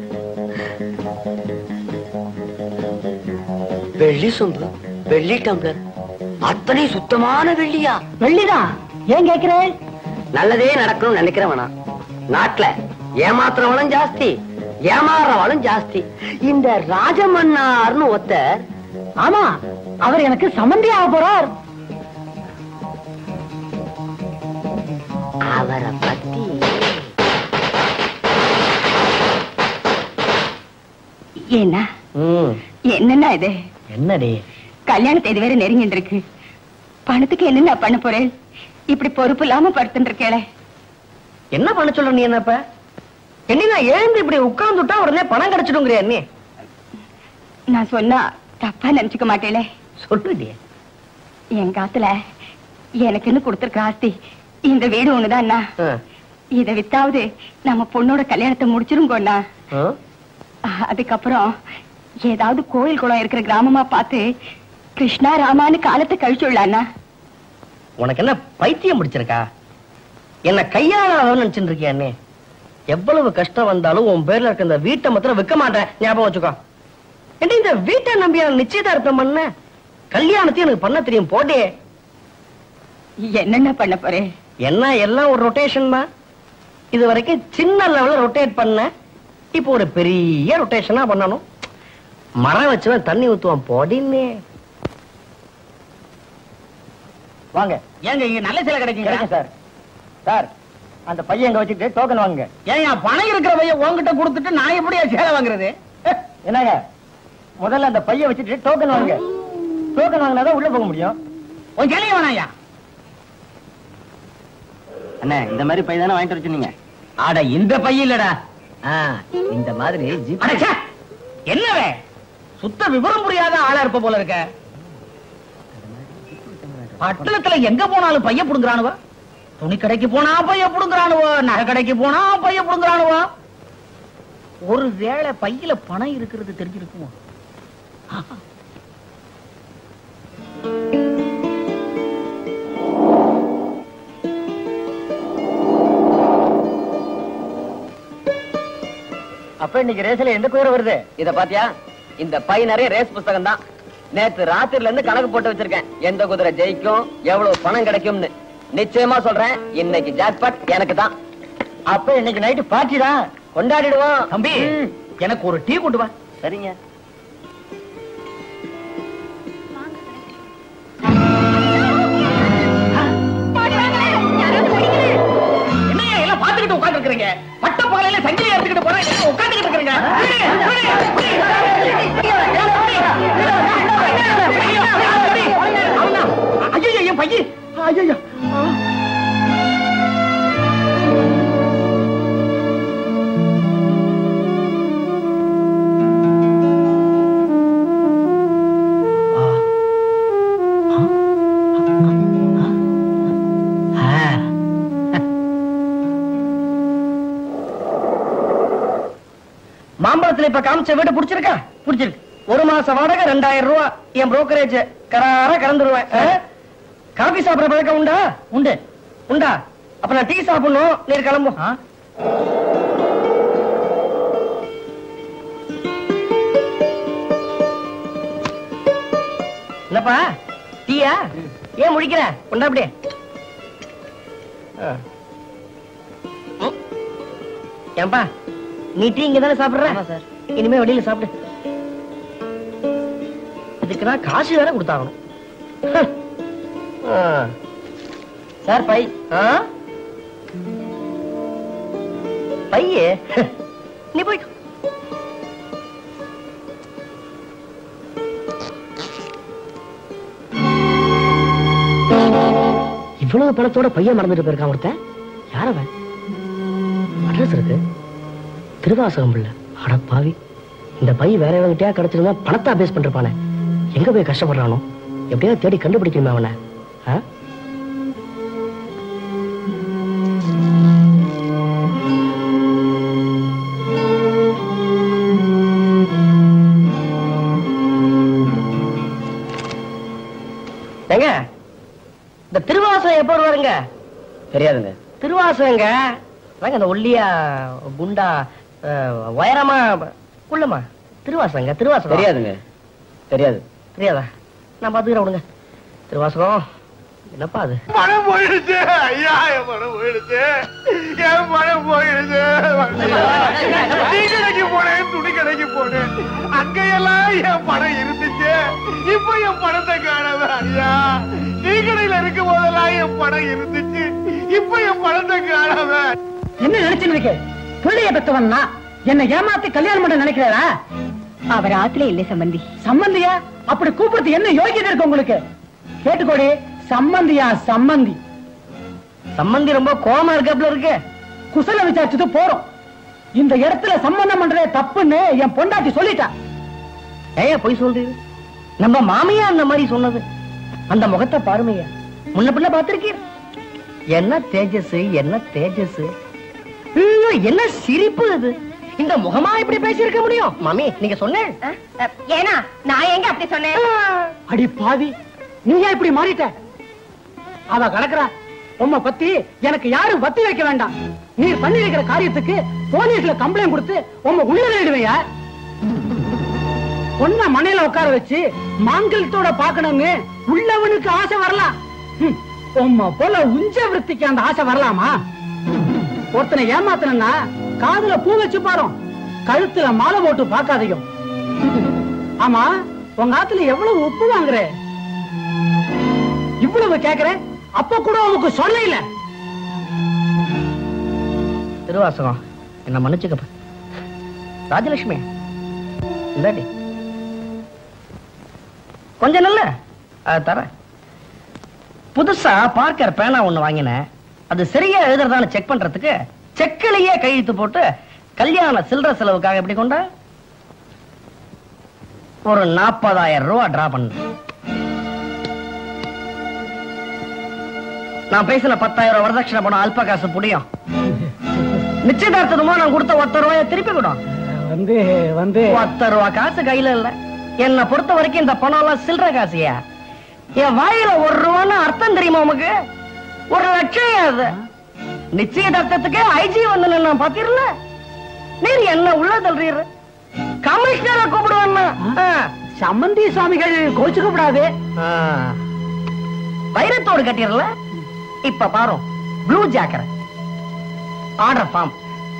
வெள்ளி சொம்பு வெள்ளி டம்ளர் அத்தனை சுத்தமான வெள்ளியா வெள்ளிதான் ஏன் கேக்குறேன் நல்லதே நடக்கணும்னு நினைக்கிறவனா நாட்டுல ஏமாத்துறவனும் ஜாஸ்தி ஏமாறுறவனும் ஜாஸ்தி இந்த ராஜமன்னார்னு ஒருத்தர் ஆமா அவர் எனக்கு சம்மந்தி ஆக போறார் அவரை பத்தி ஏன்னா என்னன்னா இது என்னடி கல்யாண தேதி வேற நெருங்கிட்டு இருக்கு பணத்துக்கு என்னென்ன பண்ண போறேன் இப்படி பொறுப்பு இல்லாம படுத்துட்டு இருக்கேளே என்ன பண்ண சொல்ற நீ என்னப்ப என்ன நான் எழுந்து இப்படி உட்கார்ந்துட்டா உடனே பணம் கிடைச்சிடுங்கிறியா நீ நான் சொன்னா தப்பா நினைச்சுக்க மாட்டேளே சொல்லுடி என் காத்துல எனக்குன்னு கொடுத்திருக்க ஆஸ்தி இந்த வீடு ஒண்ணுதான்னா இத வித்தாவது நம்ம பொண்ணோட கல்யாணத்தை முடிச்சிருங்கோண்ணா அதுக்கப்புறம் ஏதாவது கோயில் குளம் இருக்கிற கிராமமா பார்த்து கிருஷ்ணா ராமான்னு காலத்தை கழிச்சுள்ளாண்ணா உனக்கு என்ன பைத்தியம் பிடிச்சிருக்கா என்ன கையாளாதவன் நினைச்சுட்டு இருக்கியா அண்ணே எவ்வளவு கஷ்டம் வந்தாலும் உன் பேர்ல இருக்க இந்த வீட்டை மாத்திரம் விற்க மாட்டேன் ஞாபகம் வச்சுக்கோ ஏண்டி இந்த வீட்டை நம்பி நான் நிச்சயதார்த்தம் பண்ண கல்யாணத்தையும் எனக்கு பண்ண தெரியும் போட்டே என்னென்ன பண்ண போறேன் என்ன எல்லாம் ஒரு ரொட்டேஷன் தான் இது வரைக்கும் சின்ன லெவல்ல ரொட்டேட் பண்ண இப்போ ஒரு பெரிய ரொட்டேஷனா பண்ணணும் மரம் வச்சுவன் தண்ணி ஊத்துவான் போடின்னு வாங்க ஏங்க இங்க நல்ல சிலை கிடைக்குங்க கிடைக்கும் சார் சார் அந்த பையன் எங்க வச்சுட்டு டோக்கன் வாங்குங்க ஏன் பணம் இருக்கிற பையன் உன்கிட்ட கொடுத்துட்டு நான் எப்படியா சேலை வாங்குறது என்னங்க முதல்ல அந்த பையன் வச்சுட்டு டோக்கன் வாங்குங்க டோக்கன் வாங்கினாதான் உள்ள போக முடியும் உன் சேலையை வேணாயா அண்ணே இந்த மாதிரி பை தானே வாங்கிட்டு வச்சிருந்தீங்க அட இந்த பையன் இல்லடா ஆ, இந்த மாதிரி ஜிப் அட ச்சே! என்னவே சுத்த விவரம் புரியாத ஆளா இருப்ப போல இருக்க பட்டணத்துல எங்க போனாலும் பைய புடுங்குறானுவா துணி கடைக்கு போனா பைய புடுங்குறானுவோ நகை கடைக்கு போனா பைய புடுங்குறானுவோ ஒரு வேளை பையில பணம் இருக்கிறது தெரிஞ்சிருக்குமோ அப்ப இன்னைக்கு ரேஸ்ல எந்த குதிரை வருது இத பாத்தியா இந்த பை நிறைய ரேஸ் புஸ்தகம் தான் நேத்து ராத்திரில இருந்து கணக்கு போட்டு வச்சிருக்கேன் எந்த குதிரை ஜெயிக்கும் எவ்வளவு பணம் கிடைக்கும்னு நிச்சயமா சொல்றேன் இன்னைக்கு ஜாக்பாட் எனக்கு தான் அப்ப இன்னைக்கு நைட்டு பார்ட்டி தான் கொண்டாடிடுவோம் தம்பி எனக்கு ஒரு டீ கொண்டு வா சரிங்க என்னையா எல்லாம் பாத்துக்கிட்டு உட்கார்ந்து இருக்கிறீங்க பட்ட பகலையில சங்கிலி எடுத்துக்கிட்டு போறேன் உட்கார்ந்துகிட்டு இருக்கிறீங்க ஐயோ என் பையன் ஐயோ மாம்பழத்துல இப்ப காமிச்ச வீடு பிடிச்சிருக்கா புடிச்சிருக்கு ஒரு மாச வாடகை ரெண்டாயிரம் ரூபாய் என் புரோக்கரேஜ் கராரா கறந்துருவேன் ஆ? காபி சாப்பிடுற பழக்கம் உண்டா உண்டு உண்டா அப்ப நான் டீ சாப்பிடணும் நீர் கிளம்பும் ஆ? என்னப்பா டீயா ஏன் முழிக்கிற உண்டா அப்படியே ஆ. ம். ஏன்பா நீ டீ இங்க தானே சாப்பிடுற இனிமே வெளியில சாப்பிடு இதுக்குதான் காசு வேற கொடுத்தாகணும் ஹம். ஆ. சார் பை ஆ? பையே நீ போய் இவ்வளவு பணத்தோட பையன் மறந்துட்டு போயிருக்கான் ஒருத்தன் யார் அவன் அட்ரஸ் இருக்கு திருவாசகம் பிள்ளை அட பாவி இந்த பை வேற எவங்கிட்டயா கிடைச்சிருந்தா பணத்தை அபேஸ் பண்ணிருப்பானே எங்க போய் கஷ்டப்படுறானோ எப்படியாவது தேடி கண்டுபிடிக்கணுமே அவனை ஆ? ஏங்க இந்த திருவாசகம் எப்போ வருவாருங்க தெரியாதுங்க திருவாசகங்க அதாங்க அந்த ஒல்லியா குண்டா அஹ், உயரமா குள்ளமா திருவாசகங்க திருவாசகம் தெரியாதுங்க தெரியாது தெரியாதா நான் பாத்துக்கிறேன் விடுங்க திருவாசகம் என்னப்பா அது பணம் போயிடுச்சு ஐயா என் பணம் போயிடுச்சு என் பணம் போயிடுச்சு டீ கடைக்கு போனேன் துணி கடைக்கு போனேன் அங்கெல்லாம் என் பணம் இருந்துச்சு இப்ப என் பணத்தை காணவே ஐயா டீ கடையில இருக்கும் போதெல்லாம் என் பணம் இருந்துச்சு இப்ப என் பணத்தை காணவே என்ன நினைச்சுன்னு இருக்க பிள்ளைய பெத்தவன்னா என்ன ஏமாத்தி கல்யாணம் பண்ண நினைக்கிறாரா அவர் ஆத்துல இல்ல சம்பந்தி சம்பந்தியா அப்படி கூப்பிடுறது என்ன யோகியதை இருக்கு உங்களுக்கு கேட்டுக்கோடி சம்பந்தியா சம்பந்தி சம்பந்தி ரொம்ப கோமா இருக்காப்ல இருக்கு குசல விசாரிச்சுட்டு போறோம் இந்த இடத்துல சம்பந்தம் பண்றதே தப்புன்னு என் பொண்டாட்டி சொல்லிட்டா ஏன் போய் சொல்றீங்க நம்ம மாமியா அந்த மாதிரி சொன்னது அந்த முகத்தை பாருமையா முன்ன பின்ன பார்த்திருக்கீர் என்ன தேஜஸ் என்ன தேஜஸ் ஐயோ, என்ன சிரிப்பு இது இந்த முகமா இப்படி பேசியிருக்க முடியும் மாமி நீங்க சொன்னேன் ஏனா நான் எங்க அப்படி சொன்னேன் அடி பாவி நீ ஏன் இப்படி மாறிட்ட அவ கலக்குறா உம்மை பத்தி எனக்கு யாரும் வத்தி வைக்க வேண்டாம் நீர் பண்ணி வைக்கிற காரியத்துக்கு போலீஸ்ல கம்ப்ளைண்ட் கொடுத்து உம்மை உள்ள தேடுவையா பொண்ண மனையில உட்கார வச்சு மாங்கல்யத்தோட பாக்கணும்னு உள்ளவனுக்கு ஆசை வரலாம் ஹம், உம்மை போல உஞ்ச விருத்திக்கு அந்த ஆசை வரலாமா ஒருத்தனை ஏமாத்தனா காதுல பூ வச்சு பாரு கழுத்துல மாலை போட்டு பார்க்காதீங்க ஆமா உங்க ஆத்துல எவ்வளவு உப்பு வாங்குற இவ்வளவு கேக்குற அப்ப கூட உனக்கு சொல்ல இல்ல திருவாசகம் என்ன மன்னிச்சுக்கப்ப ராஜலட்சுமி இந்தாடி கொஞ்சம் நல்ல தரேன் புதுசா பார்க்கர் பேனா ஒண்ணு வாங்கினேன் அது சரியா எழுதுறதான்னு செக் பண்றதுக்கு செக்கிலேயே கையெழுத்து போட்டு கல்யாண சில்லற செலவுக்காக எப்படி கொண்ட ஒரு நாற்பதாயிரம் ரூபாய் டிரா பண்ண நான் பேசின பத்தாயிரம் வரதட்சணை பணம் அல்ப காசு புடியும் நிச்சயதார்த்தமா நான் கொடுத்த ஒத்த ரூபாய திருப்பி கொடு வந்து வந்து ஒத்த ரூபா காசு கையில இல்ல என்ன பொறுத்த வரைக்கும் இந்த பணம் எல்லாம் சில்லற காசியா என் வாயில ஒரு ரூபான்னு அர்த்தம் தெரியுமா உமக்கு ஒரு லட்சம் அது நிச்சயதார்த்தத்துக்கு ஐஜி வந்து நான் பாத்தீர்ல நீர் என்ன உள்ள தள்ளுறீர் கமிஷனரை கூப்பிடுவேன் சம்மந்தி சுவாமிகள் கோச்சுக்கப்படாது வைரத்தோடு கட்டிடல இப்ப பாரு blue jacket order form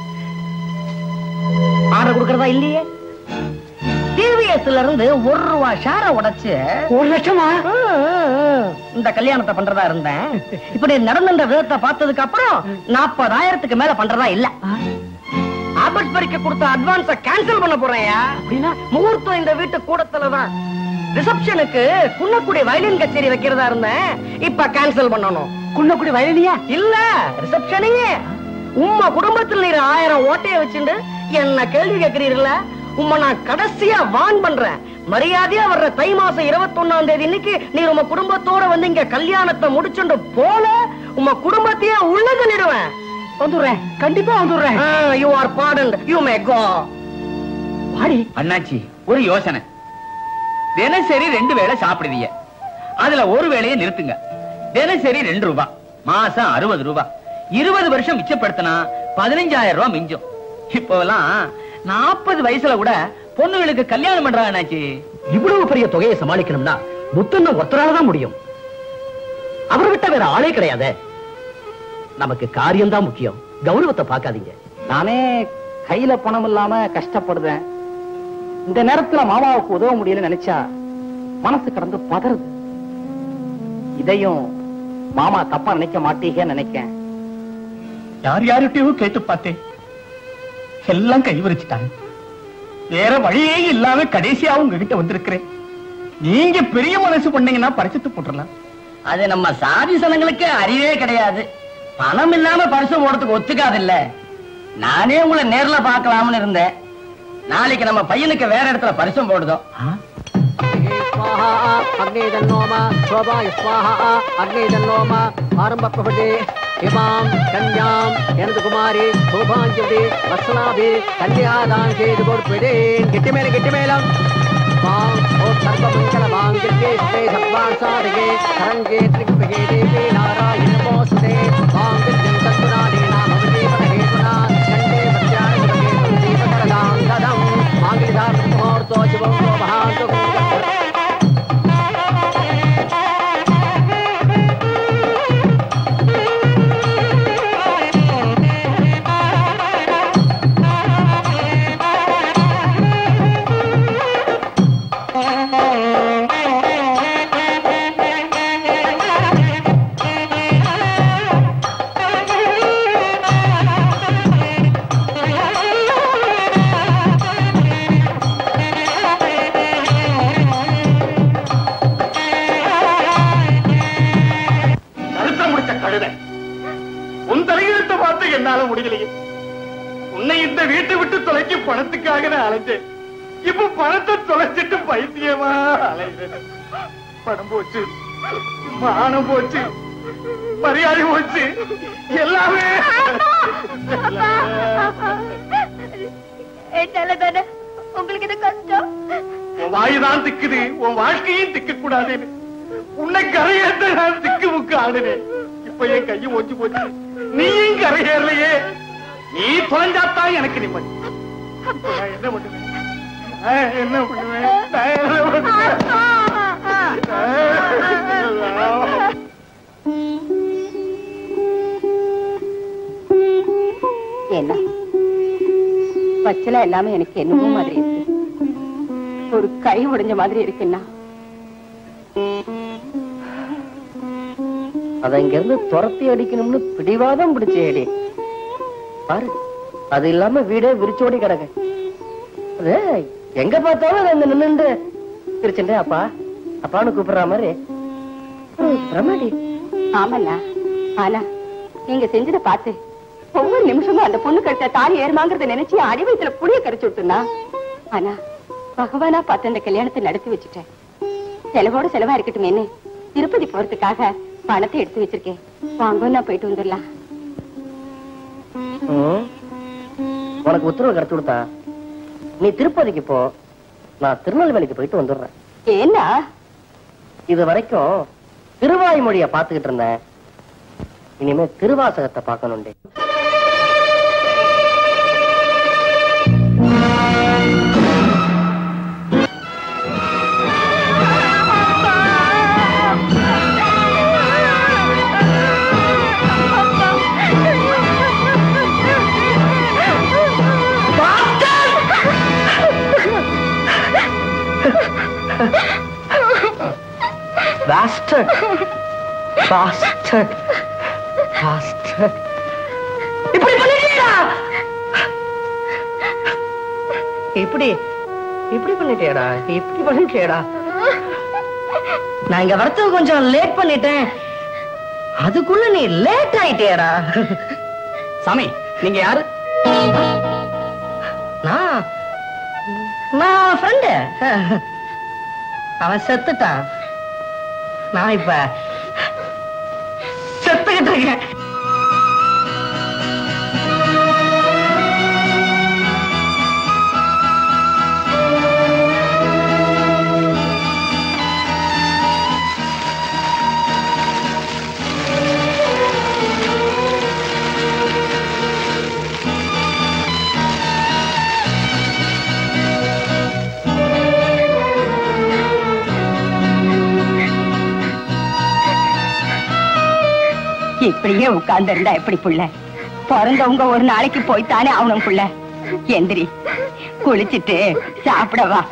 order கொடுக்கறதா இல்லையே டிவிஎஸ்ல இருந்து ஒரு ரூபா ஷேர உடைச்சு ஒரு லட்சமா இந்த கல்யாணத்தை பண்றதா இருந்தேன் இப்படி நடந்த விதத்தை பார்த்ததுக்கு அப்புறம் நாற்பதாயிரத்துக்கு மேல பண்றதா இல்ல ஆபட்பரிக்கு கொடுத்த அட்வான்ஸ கேன்சல் பண்ண போறேன் அப்படின்னா முகூர்த்தம் இந்த வீட்டு கூடத்துலதான் ரிசப்ஷனுக்கு குன்னக்குடி வயலின் கச்சேரி வைக்கிறதா இருந்தேன் இப்ப கேன்சல் பண்ணணும் குன்னக்குடி வயலியா இல்ல ரிசப்ஷனிங்க உம்ம குடும்பத்தில் நீர் ஆயிரம் ஓட்டைய வச்சுண்டு என்ன கேள்வி கேட்கிறீர்கள உம்ம நான் கடைசியா வான் பண்றேன் மரியாதையா வர்ற தை மாசம் இருபத்தொன்னாம் தேதி இன்னைக்கு நீர் உங்க குடும்பத்தோட வந்து இங்க கல்யாணத்தை முடிச்சுண்டு போல உம்ம குடும்பத்தையே உள்ள தள்ளிடுவேன் வந்துடுறேன் கண்டிப்பா வந்துடுறேன் you are pardoned you may go வாடி அண்ணாச்சி ஒரு யோசனை தினசரி ரெண்டு வேளை சாப்பிடுவீங்க அதுல ஒரு வேளையை நிறுத்துங்க தினசரி ரெண்டு ரூபாய் மாசம் அறுபது ரூபாய் இருபது வருஷம் மிச்சப்படுத்தினா பதினஞ்சாயிரம் ரூபாய் மிஞ்சும் இப்போலாம் நாற்பது வயசுல கூட பொண்ணுகளுக்கு கல்யாணம் பண்றாங்க அண்ணாச்சி இவ்வளவு பெரிய தொகையை சமாளிக்கணும்னா முத்தண்ண ஒத்தரால தான் முடியும் அவரை விட்ட வேற ஆளே கிடையாது நமக்கு காரியம் தான் முக்கியம் கௌரவத்தை பார்க்காதீங்க நானே கையில பணம் இல்லாம கஷ்டப்படுறேன் இந்த நேரத்துல மாமாவுக்கு உதவ முடியல நினைச்சா மனசு கடந்து பதறுது இதையும் மாமா தப்பா நினைக்க மாட்டீங்கன்னு நினைக்கேன் யார் யார்கிட்டயோ கேட்டு பார்த்தேன் எல்லாம் கைவரிச்சுட்டாங்க வேற வழியே இல்லாம கடைசியா உங்ககிட்ட வந்திருக்கிறேன் நீங்க பெரிய மனசு பண்ணீங்கன்னா பரிசத்து போட்டுடலாம் அது நம்ம சாதி சனங்களுக்கு அறிவே கிடையாது பணம் இல்லாம பரிசு போடுறதுக்கு ஒத்துக்காது இல்ல நானே உங்களை நேர்ல பார்க்கலாம்னு இருந்தேன் நாளைக்கு நம்ம பையனுக்கு வேற இடத்துல பரிசம் போடுதோம் அக்னேதன்னோம சோபாய ஸ்வாஹா அக்னேதன்னோம ஆரம்ப பிரபதே இமாம் கன்யாம் எனது குமாரி சோபாஞ்சதி வத்சலாபி கல்யாதான் செய்து கொடுப்பதேன் கெட்டி மேல கெட்டி மேலம் மாம் ஓ சர்வமங்கல மாங்கிருக்கே ஸ்ரே சத்வான் சாதகே சரங்கே திரிகுபகே தேவி நாராயண மோஸ்தே மாங்கிருக்கம் தத்புராணே நாம ஜீவன ஹேதுனா கண்டே பத்யாய சுபகே தீபகரதாம் கதம் மாங்கிரிதார் முகூர்த்தோ சிவோ மகாந்தோ கருத்த முடிச்ச கழுத உன் தலையெழுத்த பார்த்து என்னால முடியலையே உன்னை இந்த வீட்டை விட்டு தொலைக்க பணத்துக்காக நான் அலைஞ்சேன் இப்ப பணத்தை தொலைச்சிட்டு பைத்தியமா அலைகிறேன் பணம் போச்சு மானம் போச்சு மரியாதை போச்சு எல்லாமே என்னால தானே உங்களுக்கு இது கஷ்டம் உன் வாயுதான் திக்குது உன் வாழ்க்கையும் திக்க கூடாதுன்னு உன்னை கரையேற்ற நான் திக்கு முக்கு ஆடுனேன் இப்ப என் கையும் ஒஞ்சு போச்சு நீயும் கரையேறலையே நீ தொலைஞ்சாத்தான் எனக்கு நிம்மதி இப்ப நான் என்ன பண்ணுவேன் நான் என்ன பண்ணுவேன் நான் என்ன பண்ணுவேன் என்ன பச்சல எல்லாமே எனக்கு என்னமோ மாதிரி இருக்கு ஒரு கை உடைஞ்ச மாதிரி இருக்குன்னா அத இங்க இருந்து துரத்தி அடிக்கணும்னு பிடிவாதம் பிடிச்சேடி பாரு அது இல்லாம வீடே விரிச்சோடி கிடக்கு அது எங்க பார்த்தாலும் அது அங்க நின்னுண்டு திருச்சண்டே அப்பா அப்பான்னு கூப்பிடுற மாதிரி ஒரு பிரமடி ஆமண்ணா ஆனா நீங்க செஞ்சதை பார்த்து ஒவ்வொரு நிமிஷமும் அந்த பொண்ணு கட்ட தாலி ஏறுமாங்கிறத நினைச்சு அடி வயிற்றுல புளிய கரைச்சு விட்டுனா ஆனா பகவானா பார்த்து அந்த கல்யாணத்தை நடத்தி வச்சுட்டேன் செலவோட செலவா இருக்கட்டுமேன்னு திருப்பதி போறதுக்காக பணத்தை எடுத்து வச்சிருக்கேன் வாங்க நான் போயிட்டு வந்துடலாம் ம். உனக்கு உத்தரவு கிடைச்சு கொடுத்தா நீ திருப்பதிக்கு போ நான் திருநெல்வேலிக்கு போயிட்டு வந்துடுறேன் ஏன்னா இது வரைக்கும் திருவாய்மொழிய பாத்துக்கிட்டு இருந்தேன் இனிமே திருவாசகத்தை பார்க்கணும்டே Bastard! Bastard! Bastard! இப்படி பண்ணிட்டியடா இப்படி இப்படி பண்ணிட்டியடா இப்படி பண்ணிட்டியடா நான் இங்க வரத்துக்கு கொஞ்சம் லேட் பண்ணிட்டேன் அதுக்குள்ள நீ லேட் ஆயிட்டியடா சாமி நீங்க யாரு நான் நான் ஃப்ரெண்டு அவன் செத்துட்டான் நான் இப்ப செத்துக்கிட்டு இருக்கேன் இப்படியே உட்கார்ந்து இருந்தா எப்படி புள்ள பிறந்தவங்க ஒரு நாளைக்கு போய்த்தானே அவனும் புள்ள எந்திரி குளிச்சிட்டு சாப்பிடவா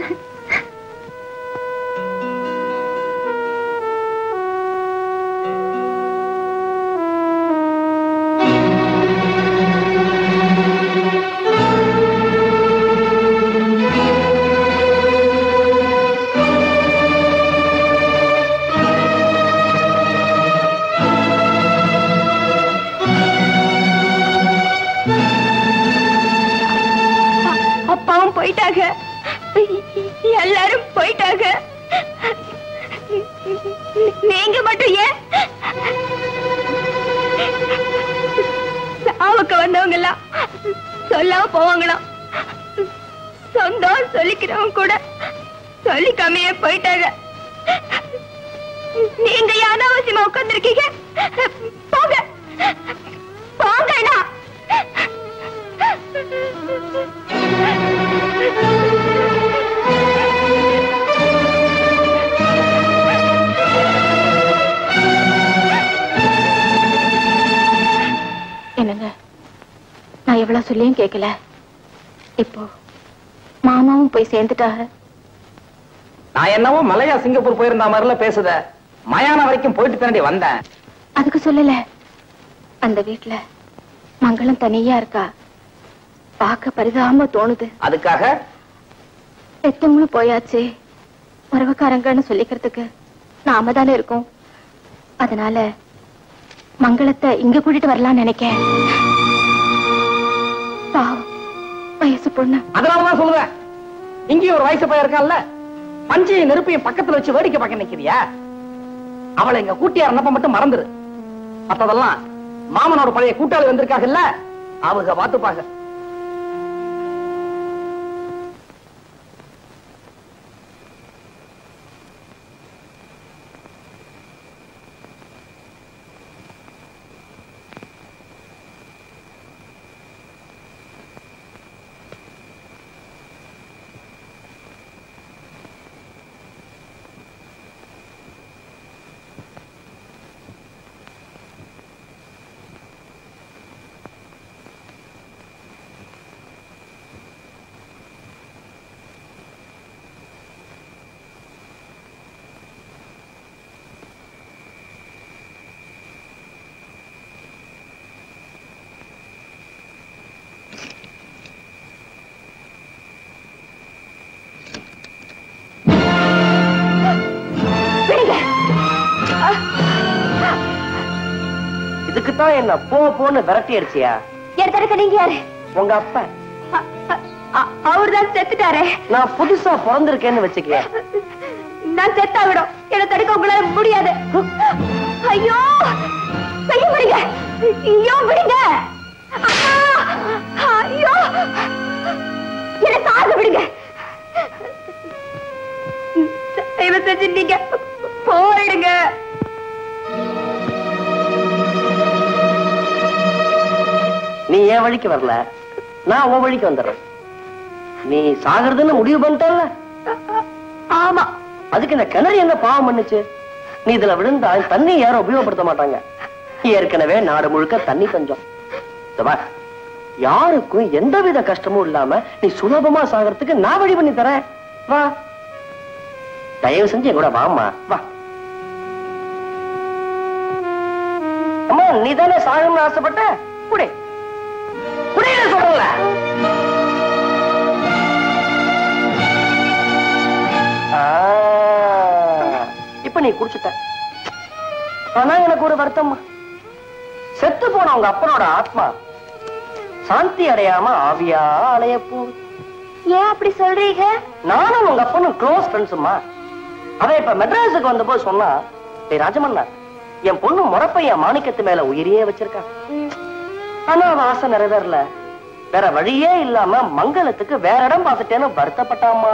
அப்பாவும் போயிட்டாங்க எல்லாரும் போயிட்டாங்க நீங்க மட்டும் ஏன் சாவுக்கு வந்தவங்க எல்லாம் சொல்லாம போவாங்களாம் சொந்தம் சொல்லிக்கிறவங்க கூட சொல்லிக்காமையே போயிட்டாங்க நீங்க அனாவசியமா உட்கார்ந்துருக்கீங்க போங்க போங்கண்ணா என்னங்க நான் எவ்வளவு சொல்லியும் கேட்கல இப்போ மாமாவும் போய் சேர்ந்துட்டாக நான் என்னவோ மலையா சிங்கப்பூர் போயிருந்த மாதிரில பேசுத மயான வரைக்கும் போயிட்டு தாண்டி வந்தேன் அதுக்கு சொல்லல அந்த வீட்ல மங்களம் தனியா இருக்கா பார்க்க பரிதாபமா தோணுது அதுக்காக பெத்தவங்களும் போயாச்சு உறவுக்காரங்கன்னு சொல்லிக்கிறதுக்கு நாம தானே இருக்கோம் அதனால மங்களத்தை இங்க கூட்டிட்டு வரலாம்னு நினைக்கேன் பாவம் வயசு பொண்ணு அதனாலதான் சொல்லுவேன் இங்கேயும் ஒரு வயசு பையன் இருக்கான்ல பஞ்சையும் நெருப்பையும் பக்கத்துல வச்சு வேடிக்கை பார்க்க நிக்கிறியா அவளை எங்க கூட்டியார் அனுப்ப மட்டும் மறந்துரு மத்ததெல்லாம் மாமனோட பழைய கூட்டாளி வந்திருக்காங்கல்ல அவங்க பாத்துப்பாங்க இதுக்குத்தான் என்ன போ போன்னு விரட்டி அடிச்சியா எடுத்தடுக்க நீங்க யாரு உங்க அப்பா அவர் தான் செத்துட்டாரே நான் புதுசா பிறந்திருக்கேன்னு வச்சுக்க நான் செத்தா விடும் என்ன தடுக்க உங்களால முடியாது ஐயோ கைய விடுங்க ஐயோ விடுங்க அம்மா! ஐயோ என்ன சாக விடுங்க தயவு செஞ்சு நீங்க போயிடுங்க நீ என் வழிக்கு வரல நான் உன் வழிக்கு வந்துடுறேன் நீ சாகிறதுன்னு முடிவு பண்ணிட்டல்ல ஆமா அதுக்கு இந்த கிணறு என்ன பாவம் பண்ணுச்சு நீ இதுல விழுந்தா தண்ணி யாரும் உபயோகப்படுத்த மாட்டாங்க ஏற்கனவே நாடு முழுக்க தண்ணி பஞ்சம் இதோ பார், யாருக்கும் எந்தவித கஷ்டமும் இல்லாம நீ சுலபமா சாகிறதுக்கு நான் வழி பண்ணி தரேன் வா தயவு செஞ்சு என் கூட வாம்மா வா அம்மா நீ தானே சாகணும்னு ஆசைப்பட்ட குடி குடியில சொல்றல இப்ப நீ குடிச்சிட்ட ஆனா எனக்கு ஒரு வருத்தம்மா செத்து போன உங்க அப்பனோட ஆத்மா சாந்தி அடையாம ஆவியா அலைய போகுது ஏன் அப்படி சொல்றீங்க நானும் உங்க அப்பனும் க்ளோஸ் ஃப்ரெண்ட்ஸுமா அவன் இப்ப மெட்ராஸுக்கு வந்தபோது சொன்னா டேய் ராஜமன்னா என் பொண்ணு முறப்பையன் மாணிக்கத்து மேல உயிரியே வச்சிருக்கா ஆனா அவன் ஆசை நிறைவேறல வேற வழியே இல்லாம மங்களத்துக்கு வேற இடம் பார்த்துட்டேன்னு வருத்தப்பட்டாமா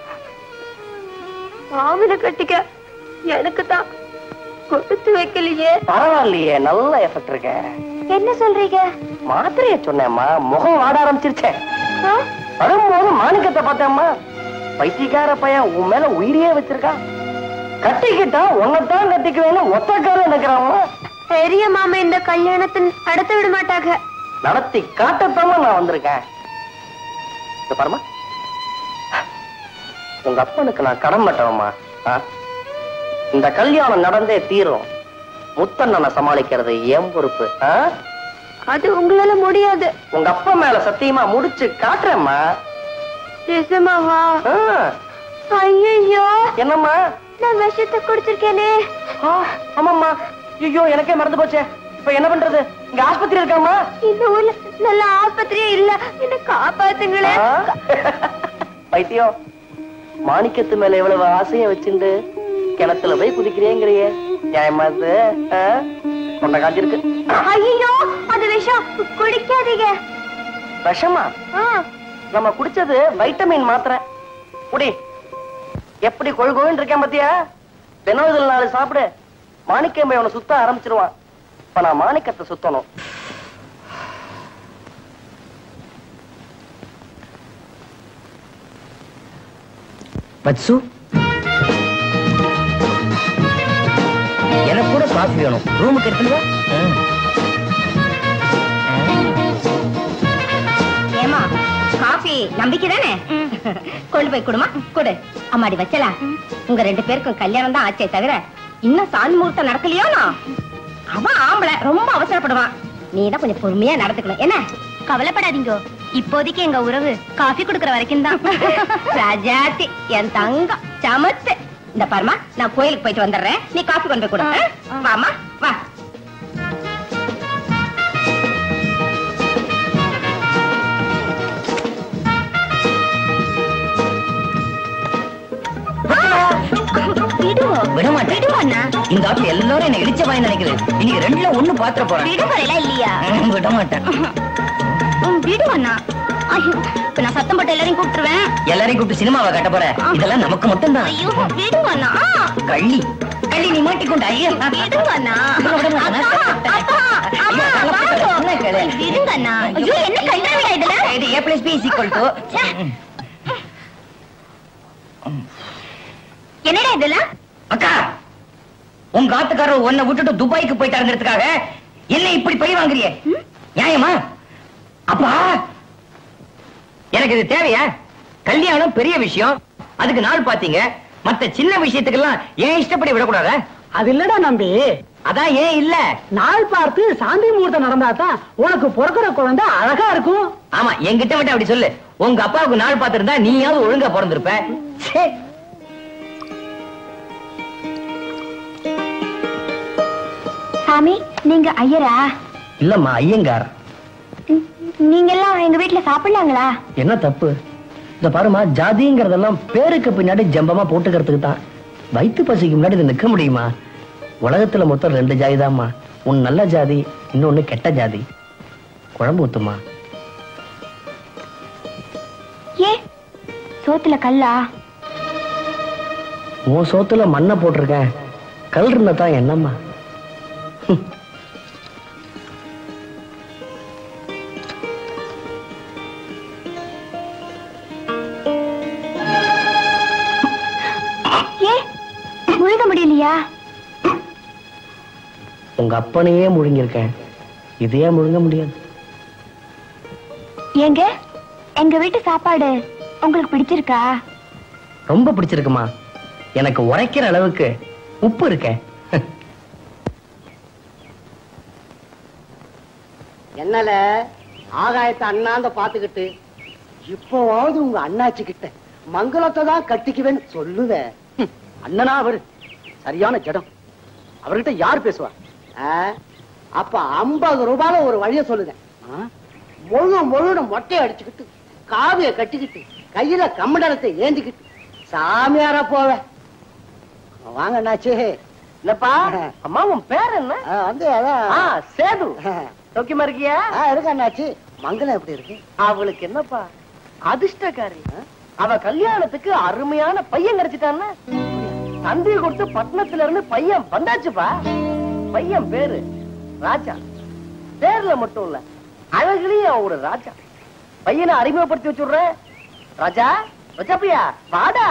மாமனை கட்டிக்க எனக்கு தான் கொடுத்து வைக்கலையே பரவாயில்லையே நல்ல எஃபெக்ட் இருக்க என்ன சொல்றீங்க மாத்திரைய சொன்னேம்மா முகம் வாட ஆரம்பிச்சிருச்சே ஆ? வரும்போது மாணிக்கத்தை பார்த்தேம்மா பைத்தியக்கார பையன் உன் மேல உயிரியே வச்சிருக்கான் கட்டிக்கிட்டா உன்னைத்தான் கட்டிக்குவேன்னு ஒத்தக்கார நினைக்கிறாமா பெரிய மாமா இந்த கல்யாணத்தை நடத்த விட மாட்டாங்க நடத்தி காட்டத்தாம நான் வந்திருக்கேன் இத பாரும்மா உங்க அப்பனுக்கு நான் கடன் பட்டவம்மா ஆ? இந்த கல்யாணம் நடந்தே தீரும் முத்தண்ணனை சமாளிக்கிறது என் பொறுப்பு ஆ? அது உங்களால முடியாது உங்க அப்பா மேல சத்தியமா முடிச்சு காட்டுறேம்மா நிஜமாவா ஆ. ஐயோ என்னம்மா நான் விஷத்தை குடிச்சிருக்கேனே ஆ, ஆமாம்மா ஐயோ எனக்கே மறந்து போச்சே இப்ப என்ன பண்றது இங்க ஆஸ்பத்திரி இருக்காமா இந்த ஊர்ல நல்ல ஆஸ்பத்திரியே இல்ல என்ன காப்பாத்துங்களே பைத்தியம் மாணிக்கத்து மேல எவ்வளவு ஆசைய வச்சுண்டு கிணத்துல போய் குதிக்கிறேங்கிறியே நியாயமா இது ஆ? கொண்ட காஞ்சிருக்கு ஐயோ அது விஷம் குடிக்காதீங்க விஷமா ஆ, நம்ம குடிச்சது வைட்டமின் மாத்திரை குடி எப்படி கொழு கொழுன்னு இருக்கேன் பாத்தியா தினம் இதில் நாலு சாப்பிடு மாணிக்கம் போய் அவனை சுத்த ஆரம்பிச்சிருவான் இப்ப நான் மாணிக்கத்தை சுத்தணும் வத்சு எனக்கு கூட காஃபி வேணும் ரூமுக்கு எடுத்துட்டு வா ஏமா காஃபி நம்பிக்கை தானே கொண்டு போய் கொடுமா கொடு அம்மாடி வச்சலாம் உங்க ரெண்டு பேருக்கும் கல்யாணம் தான் ஆச்சே தவிர இன்னும் சாமி முகூர்த்தம் நடக்கலையோனா அவன் ஆம்பளை ரொம்ப அவசரப்படுவான் நீ தான் கொஞ்சம் பொறுமையா நடந்துக்கணும் என்ன கவலைப்படாதீங்க இப்போதைக்கு எங்க உறவு காஃபி குடுக்கற வரைக்கும் தான் ராஜாத்தி என் தங்கம் சமத்து இந்த பாருமா நான் கோயிலுக்கு போயிட்டு வந்துடுறேன் நீ காஃபி கொண்டு போய் கொடு ஆ? வாம்மா வா விட மாட்டேன் இந்த ஆட்கள் எல்லாரும் என்ன இடிச்ச வாய் நினைக்குது இன்னைக்கு ரெண்டுல ஒண்ணு பாத்திர போறேன் விடுமுறைலாம் இல்லையா ம், விட மாட்டேன் உம், விடு அண்ணா ஐயோ இப்ப நான் சத்தம் போட்டு எல்லாரையும் கூப்பிட்டுருவேன் எல்லாரையும் கூப்பிட்டு சினிமாவை கட்ட போற இதெல்லாம் நமக்கு மட்டும்தான் ஐயோ விடுங்க அண்ணா கள்ளி கள்ளி நீ மாட்டிக்கொண்ட ஐயா விடுங்க அண்ணா விட மாட்டேன். அப்பா, அப்பா, அம்மா, ஐயா, வாங்கோ. என்ன கேளு? விடுங்க அண்ணா ஐயோ என்ன கண்டாவிடா இதுல இது A plus B equal to என்னடா இதுல அக்கா உங்க ஆத்துக்காரர் உன்னை விட்டுட்டு துபாய்க்கு போயிட்டாருங்கிறதுக்காக என்ன இப்படி பழி வாங்குறியே நியாயமா அப்பா எனக்கு இது தேவையா கல்யாணம் பெரிய விஷயம் அதுக்கு நாள் பாத்தீங்க மத்த சின்ன விஷயத்துக்கெல்லாம் ஏன் இஷ்டப்படி விடக்கூடாதா அது இல்லடா நம்பி அதான் ஏன் இல்ல நாள் பார்த்து சாந்தி முகூர்த்தம் நடந்தாதான் உனக்கு பிறக்கிற குழந்தை அழகா இருக்கும் ஆமா என்கிட்ட மட்டும் அப்படி சொல்லு உங்க அப்பாவுக்கு நாள் பார்த்திருந்தா நீயாவது ஒழுங்கா பிறந்திருப்ப ச்சே. சாமி நீங்க ஐயரா இல்லம்மா ஐயங்கார் ம், நீங்க எல்லாம் எங்க வீட்டுல சாப்பிடலாங்களா என்ன தப்பு இந்த பாருமா ஜாதிங்கிறதெல்லாம் பேருக்கு பின்னாடி ஜம்பமா போட்டுக்கிறதுக்கு தான் வயிற்று பசிக்கு முன்னாடி இது நிக்க முடியுமா உலகத்துல மொத்தம் ரெண்டு ஜாதி தான்மா ஒன்னு நல்ல ஜாதி இன்னொன்னு கெட்ட ஜாதி குழம்பு ஊத்துமா ஏ சோத்துல கல்லா உன் சோத்துல மண்ணை போட்டிருக்கேன் கல் இருந்தா தான் என்னம்மா ஹம். ஏ முழுக முடியலையா உங்க அப்பனையே முழுங்கிருக்கேன் இதையே முழுங்க முடியாது ஏங்க எங்க வீட்டு சாப்பாடு உங்களுக்கு பிடிச்சிருக்கா ரொம்ப பிடிச்சிருக்குமா எனக்கு உரைக்கிற அளவுக்கு உப்பு இருக்கே என்னல ஆகாயத்தை அண்ணாந்த பாத்துக்கிட்டு இப்போவாவது உங்க அண்ணாச்சி கிட்ட மங்களத்தை தான் கட்டிக்குவேன்னு சொல்லுத அண்ணனா அவரு சரியான ஜடம் அவர்கிட்ட யார் பேசுவா ஆ? அப்ப ஐம்பது ரூபாயில ஒரு வழிய சொல்லுங்க முழு முழுன மொட்டை அடிச்சுக்கிட்டு காவிய கட்டிக்கிட்டு கையில கம்மண்டலத்தை ஏந்திக்கிட்டு சாமியாரா போவ வாங்க அண்ணாச்சி இல்லப்பா அம்மா உன் பேர் என்ன ஆ, வந்து அதான் ஆ, சேது சௌக்கியமா இருக்கியா ஆ, இருக்கு அண்ணாச்சி மங்களம் எப்படி இருக்கு அவளுக்கு என்னப்பா அதிர்ஷ்டக்காரி அவ கல்யாணத்துக்கு அருமையான பையன் கிடைச்சிட்டான்னா தந்தி கொடுத்து பட்டணத்துல இருந்து பையன் வந்தாச்சுப்பா பையன் பேரு ராஜா பேர்ல மட்டும் இல்ல அழகுலயும் அவன் ஒரு ராஜா பையனை அறிமுகப்படுத்தி வச்சுடுறேன் ராஜா ராஜாப்பியா வாடா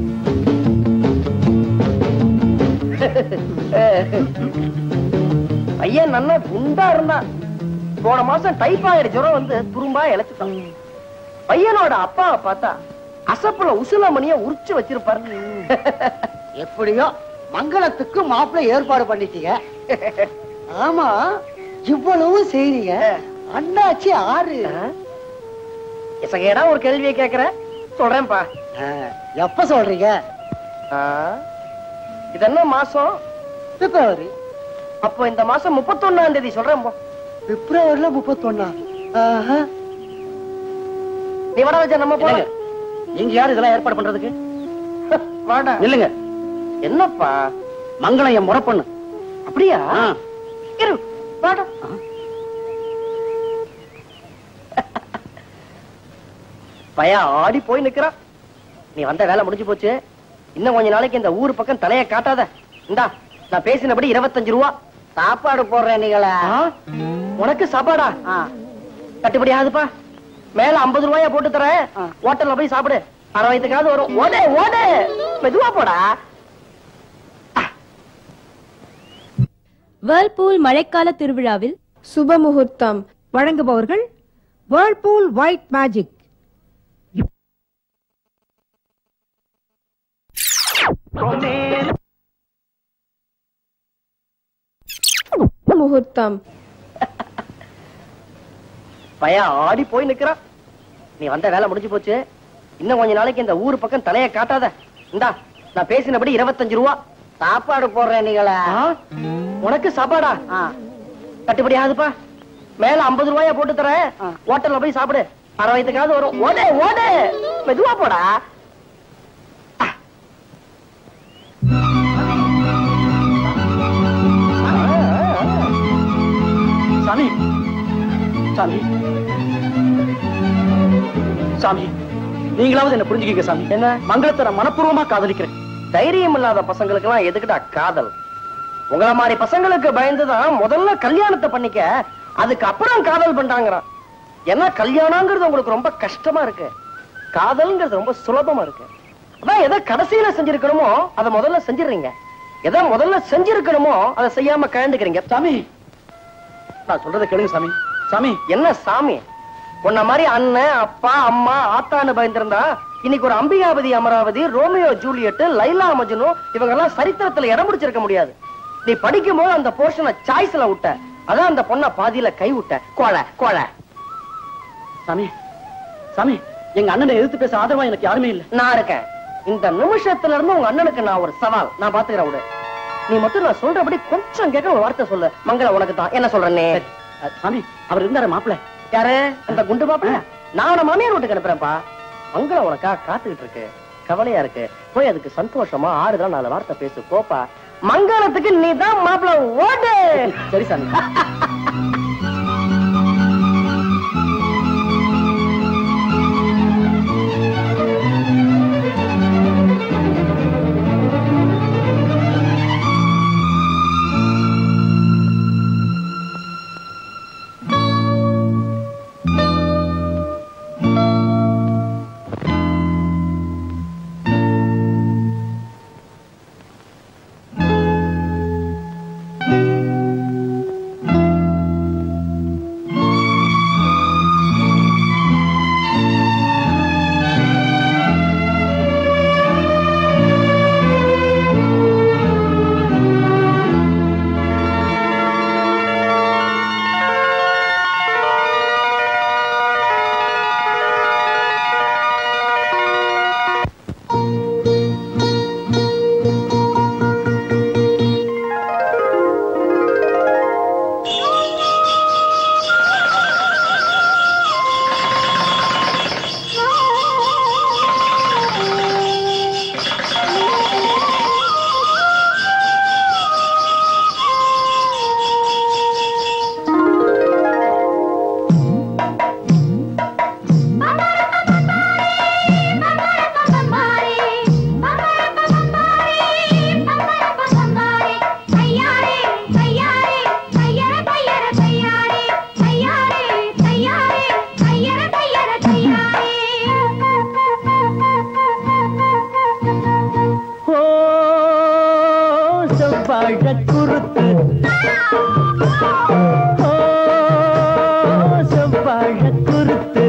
பையன் நல்லா குண்டா இருந்தான் போன மாசம் டைபாய்டு ஜுரம் வந்து துரும்பா இழைச்சுட்டான் பையனோட அப்பாவை பார்த்தா அசப்புல உசுலமணிய உரிச்சு வச்சிருப்பாரு எப்படியோ மங்களத்துக்கு மாப்பிள்ளை ஏற்பாடு பண்ணிட்டீங்க ஆமா இவ்வளவு செய்றீங்க அண்ணாச்சி ஆறு இசகையடா ஒரு கேள்வியை கேக்குறேன் சொல்றேன்ப்பா ஆ, எப்ப சொல்றீங்க ஆ, இது என்ன மாசம் பிப்ரவரி அப்போ இந்த மாசம் முப்பத்தொன்னாம் தேதி சொல்றேன் போ. பிப்ரவரியில முப்பத்தொன்னா நீ வட வச்ச நம்ம போல நீங்க யாரு இதெல்லாம் ஏற்பாடு பண்றதுக்கு வாடா இல்லங்க என்னப்பா மங்களம் என் முறை பண்ணு அப்படியா ஆ. இரு வாடா பையன் ஆடி போய் நிக்கிறான் நீ வந்த வேலை முடிஞ்சு போச்சு இன்னும் கொஞ்ச நாளைக்கு இந்த ஊர் பக்கம் தலைய காட்டாத இந்தா நான் பேசினபடி இருபத்தஞ்சு ரூபா சாப்பாடு போடுறேன் நீங்களா ஆ? உனக்கு சாப்பாடா கட்டுப்படி ஆகுதுப்பா மேல ஐம்பது ரூபாய போட்டு தரேன் ஹோட்டல்ல போய் சாப்பிடு அரை வயதுக்காவது வரும் ஓடு ஓடு மெதுவா போடா வேர்ல்பூல் மழைக்கால திருவிழாவில் சுப முகூர்த்தம் வழங்குபவர்கள் வேர்ல்பூல் ஒயிட் மேஜிக் முகூர்த்தம் பையன் ஆடி போய் நிக்கிறான் நீ வந்த வேலை முடிஞ்சு போச்சு இன்னும் கொஞ்ச நாளைக்கு இந்த ஊர் பக்கம் தலைய காட்டாத இந்தா நான் பேசினபடி இருபத்தஞ்சு ரூபா சாப்பாடு போடுறேன் நீங்களா ஆ? உனக்கு சாப்பாடா கட்டுப்படி ஆகுதுப்பா மேல ஐம்பது ரூபாய போட்டு தரேன் ஹோட்டல்ல போய் சாப்பிடு அரை வயதுக்காவது வரும் ஓடு ஓடு மெதுவா போடா சாமி சாமி சாமி நீங்களாவது என்ன புரிஞ்சுக்கீங்க சாமி என்ன மங்களத்தை நான் மனப்பூர்வமா காதலிக்கிறேன் தைரியம் இல்லாத பசங்களுக்கு எல்லாம் எதுக்குடா காதல் உங்கள மாதிரி பசங்களுக்கு பயந்துதான் முதல்ல கல்யாணத்தை பண்ணிக்க அதுக்கு அப்புறம் காதல் பண்றாங்கறான் ஏன்னா கல்யாணங்கிறது உங்களுக்கு ரொம்ப கஷ்டமா இருக்கு காதல்ங்கிறது ரொம்ப சுலபமா இருக்கு அதான் எதை கடைசியில செஞ்சிருக்கணுமோ அதை முதல்ல செஞ்சிடுறீங்க எதை முதல்ல செஞ்சிருக்கணுமோ அதை செய்யாம கழண்டுக்கிறீங்க சாமி நான் சொல்றதை கேளுங்க சாமி சாமி என்ன சாமி உன்ன மாதிரி அண்ணன் அப்பா அம்மா ஆத்தான்னு பயந்திருந்தா இன்னைக்கு ஒரு அம்பிகாபதி அமராவதி ரோமியோ ஜூலியட் லைலா மஜ்னு இவங்க எல்லாம் சரித்திரத்துல இடம் பிடிச்சிருக்க முடியாது நீ படிக்கும் போது அந்த போர்ஷனை சாய்ஸ்ல விட்ட அதான் அந்த பொண்ண பாதியில கை விட்ட கோழை கோழை சாமி சாமி எங்க அண்ணனை எதிர்த்து பேச ஆதரவா எனக்கு யாருமே இல்ல நான் இருக்கேன் இந்த நிமிஷத்துல இருந்து உங்க அண்ணனுக்கு நான் ஒரு சவால் நான் பாத்துக்கிறேன் விடு நீ மட்டும் நான் சொல்றபடி கொஞ்சம் கேட்க ஒரு வார்த்தை சொல்லு மங்கள உனக்கு தான் என்ன சொல்றேனே சாமி அவர் இருந்தாரு மாப்பிள்ள யாரு அந்த குண்டு மாப்பிள்ள நான் அவன மாமியார் வீட்டுக்கு அனுப்புறேன்ப்பா மங்கள உனக்கா காத்துக்கிட்டு இருக்கு கவலையா இருக்கு போய் அதுக்கு சந்தோஷமா ஆறுதலா நாலு வார்த்தை பேசு போப்பா மங்களத்துக்கு நீ தான் மாப்பிள்ள ஓடு சரி சாமி ஓ செவ்வாழ குருத்து ஓ செவ்வாழ குருத்து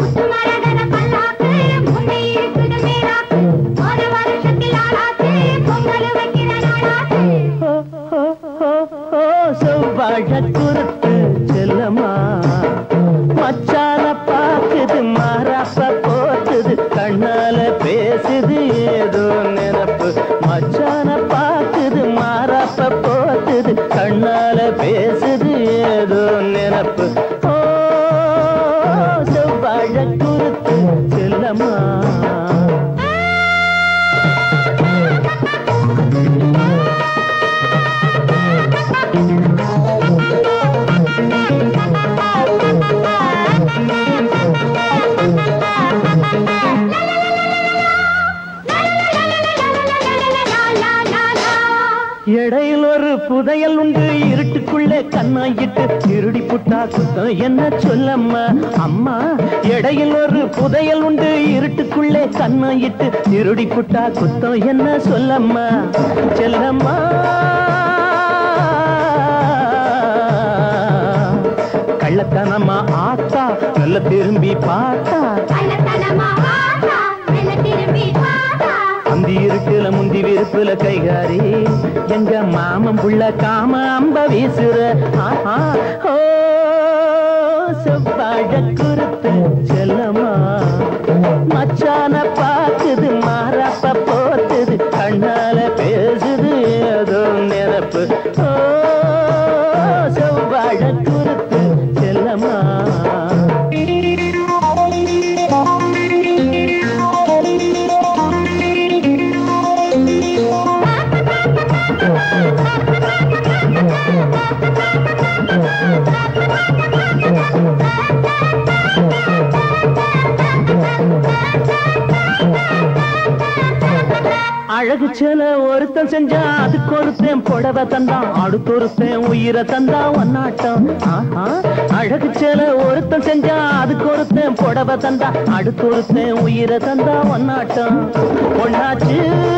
ஓ, ஓ, ஓ, ஓ, செவ்வாழ குருத்து செல்லம்மா மச்சான பாக்குது மாறாப்ப போத்துது கண்ணால பேசுது ஏதோ நினப்பு மச்சான பாக்குது மாறாப்ப போத்துது கண்ணால பேசுது ஏதோ நினப்பு ஓ செவ்வாழ குருத்து செல்லம்மா இடையில் ஒரு புதையல் உண்டு இருட்டுக்குள்ளே கண்ணாயிட்டு திருடி புட்டா குத்தம் என்ன சொல்லம்மா அம்மா இடையில் ஒரு புதையல் உண்டு இருட்டுக்குள்ளே கண்ணாயிட்டு திருடி புட்டா குத்தம் என்ன சொல்லம்மா செல்லம்மா கள்ளத்தனமா ஆத்தா நல்ல திரும்பி பார்த்தா அந்தி இருக்குல முந்தி விருப்புல கைகாரி எங்க மாமன் புள்ள காம அம்ப வீசுற ஆஹா, ஓ செவ்வாழ குருத்து செல்லம்மா மச்சான பாக்குது மாறாப்ப போத்துது கண்ணால பேசுது ஏதோ நினப்பு ஓ செவ்வாழ குருத்து செல்லம்மா அழகு சில ஒருத்தன் செஞ்சா அதுக்கு ஒருத்தன் புடவை தந்தான் அடுத்தொருத்தன் உயிரை தந்தா ஒன்னாட்டம் ஆஹா. அழகு சில ஒருத்தன் செஞ்சா அதுக்கு ஒருத்தன் புடவை தந்தா அடுத்தொருத்தன் உயிரை தந்தா ஒன்னாட்டம் ஒன்னாச்சு